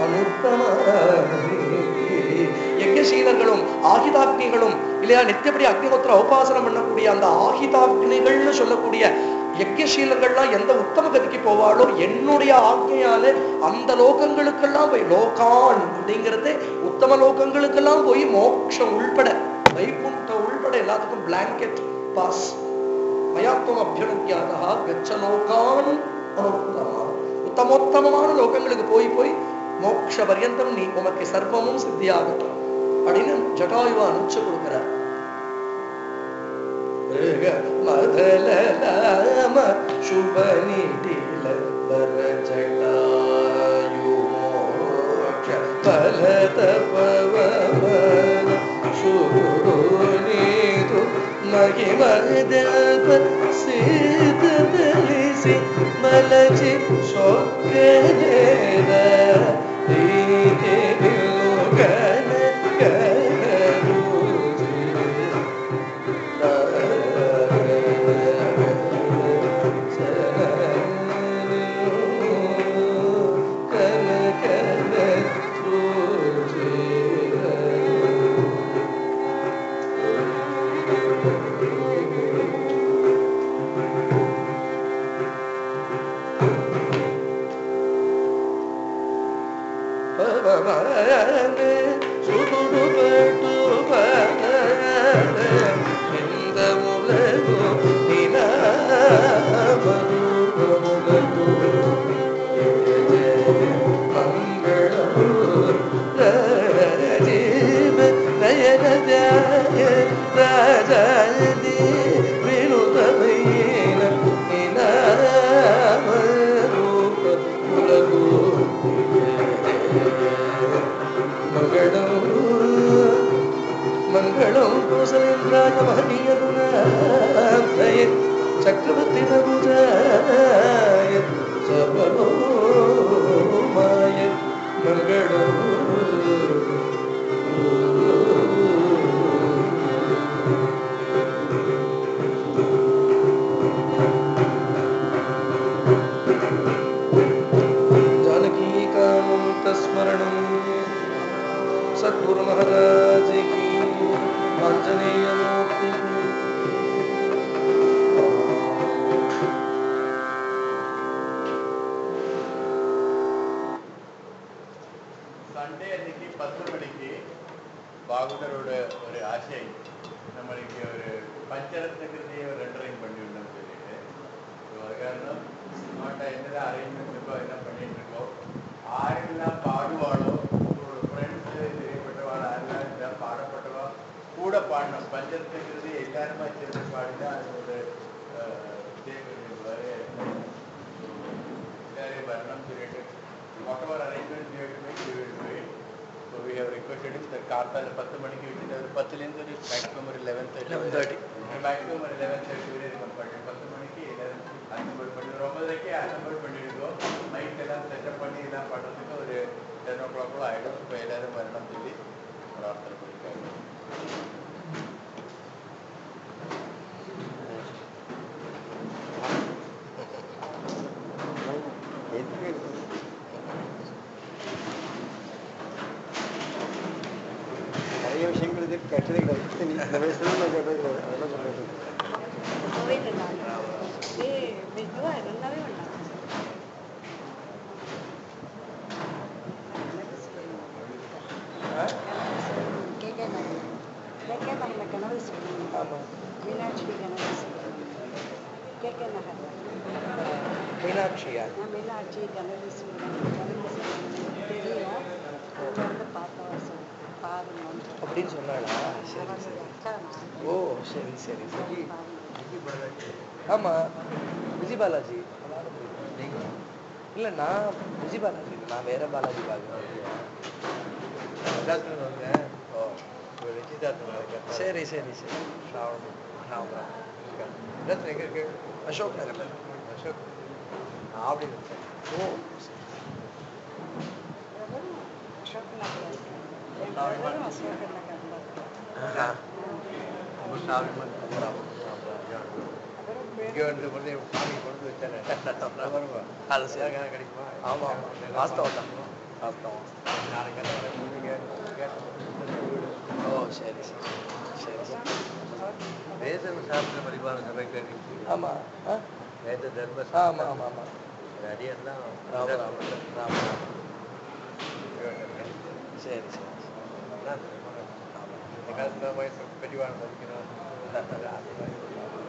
அனுத்தம யஜ்யசீலர்களும் ஆகிதாக்னிகளும் இல்லையா நித்தியப்படி அக்னிஹோத்திர உபாசனம் பண்ணக்கூடிய அந்த ஆகிதாக்னிகள்னு சொல்லக்கூடிய யஜ்யசீலங்கள்லாம் எந்த உத்தம கதிக்கு போவாளோ என்னுடைய ஆக்ஞையால அந்த லோகங்களுக்கெல்லாம் போய் லோகான் அப்படிங்கிறது உத்தம லோகங்களுக்கெல்லாம் போய் மோட்சம் உள்பட வைகுண்டம் உள்பட எல்லாத்துக்கும் பிளாங்கெட் பாஸ் மயாத்வம் அபியனுக்கியாதா கச்ச லோகான் அனுத்தமா உத்தமோத்தமமான லோகங்களுக்கு போய் போய் மோட்ச பரியந்தம் நீ உமக்கு சர்வமும் சித்தியாகட்டும் அப்படின்னு ஜட்டாயுவா அனுப்பிச்சு கொடுக்கிறார் மதலலாம சுபநிதில வர ஜட்டாயு மோட்ச பலத பவன சுருநீது ಮಹಿಮದಲ್ಪ ಸೀತದಲಿಸಿ ಮಲಚಿ ಸೊಕ್ಕನೇರ ರೀತಿ ಗನ ಕನ ಕನ சுடுபட்டு இந்த முலகு ராஜீவ நயனதாய ராஜாதி வினுதமையின இனாம ரூப உலகு மங்களம் மங்களம் கோசலேந்திராய மகனீயகுணாய சக்கரவர்த்தி நபுஜாய சபலோமாய மங்களம் जानकी कामं स्मरणं सद्गुरु महाराज की आंजनेय मूर्ति சண்டே அன்னைக்கு பத்து மணிக்கு பாகுதரோட ஒரு ஆசை நம்மளுக்கு ஒரு பஞ்சரத்ன கிருதியை ஒரு ரெண்டரைங் பண்ணி விடணும்னு சொல்லிட்டு So, കാരണം நம்மகிட்ட என்னதான் அரேஞ்ச்மெண்ட் இருக்கோ என்ன பண்ணிட்டு இருக்கோம் ஆரெல்லாம் பாடுவாளோ ஃப்ரெண்ட்ஸ் தெரியப்பட்டவாள் யாரெல்லாம் இருந்தா பாடப்பட்டவா கூட பாடணும் பஞ்சத்துங்கிறது எல்லாருமா சேர்ந்து பாடினா அது ஒரு എല്ലാവരെയും വരണം ചൊല്ലിയിട്ട് whatever arrangements we have to make, we will do it. So we have requested him that കാർത്താൽ പത്ത് മണിക്ക് വിട്ടിട്ട് ഒരു പത്തിലേന്ന് ഒരു മാക്സിമം ഒരു ലെവൻ തേർട്ടി 11:30. மேக்ஸிமம் ஒரு லெவன் தேர்ட்டி வரை இருக்கும் பண்ணி பத்து மணிக்கு எல்லாரும் அசம்பிள் பண்ணி ஒரு ஒன்பதரைக்கு அசம்பிள் பண்ணிடுவோம் மைக் எல்லாம் செட்டப் பண்ணி எல்லாம் பண்ணுறதுக்கு ஒரு டென் ஓ கிளாக்குள்ள ஆகிடும் இப்போ எல்லாரும் வரணும் சொல்லி பிரார்த்தனை பண்ணிருக்காங்க நிறைய விஷயங்கள் இது கேட்டதே கிடையாது நீ இந்த வயசுல நான் கேட்டது கிடையாது அதெல்லாம் சொல்லிட்டு போயிட்டு இருந்தாங்க ஏய் மெதுவா இருந்தாவே வேண்டாம் கேட்க கேட்க நம்ம கனவு சொல்லுங்க ஆமா மீனாட்சி கனவு சொல்லுங்க கேட்க நகர் மீனாட்சியா நான் மீனாட்சி கனவு சொல்லுங்க கனவு சொல்லுங்க தெரியும் அவங்க வந்து பார்த்தவா சொல்லுங்க பாருங்க அப்படின்னு சொன்னாளா சரி அவங்க சரி அக்கா நான் ஓ சரி சரி சரி பாருங்க ஆமா விஜய் பாலாஜி இல்ல நான் விஜய் பாலாஜி இல்ல, நான் வேற பாலாஜி பார்க்கிறேன் எல்லாத்துக்கும் வந்தேன் ஓ இப்போ நிச்சயதார்த்தம் நடக்க சரி சரி சரி ஸ்ராவணம் ராமராம் எல்லாத்துக்கும் எங்கே இருக்கு அசோக் நகர்ல அசோக் நான் அப்படி இருக்கேன் ஓ அசோக் நகர் என் பிரதரும் அசோக் நகர்ல இருக்காரு ரொம்ப சாமியமாக இங்கே வந்து கொண்டு சாமி கொண்டு வச்சானே வருவா அது சரி சேரகான கிடைக்குமா ஆமா ஆமா வாஸ்தவம் தான் வாஸ்தவம் நாளைக்கு அந்த வீடு ஓ சரி சரி சரி சரி வேத சாஸ்திர பரிபாலன சபைக்கு ஆமா ஆ வேத தர்ம ஆமா ஆமா ஆமா அடியெல்லாம் ராம ராம ராம ராம சரி சரி இந்த காலத்துல வயசு பெரியவான மதிக்கணும்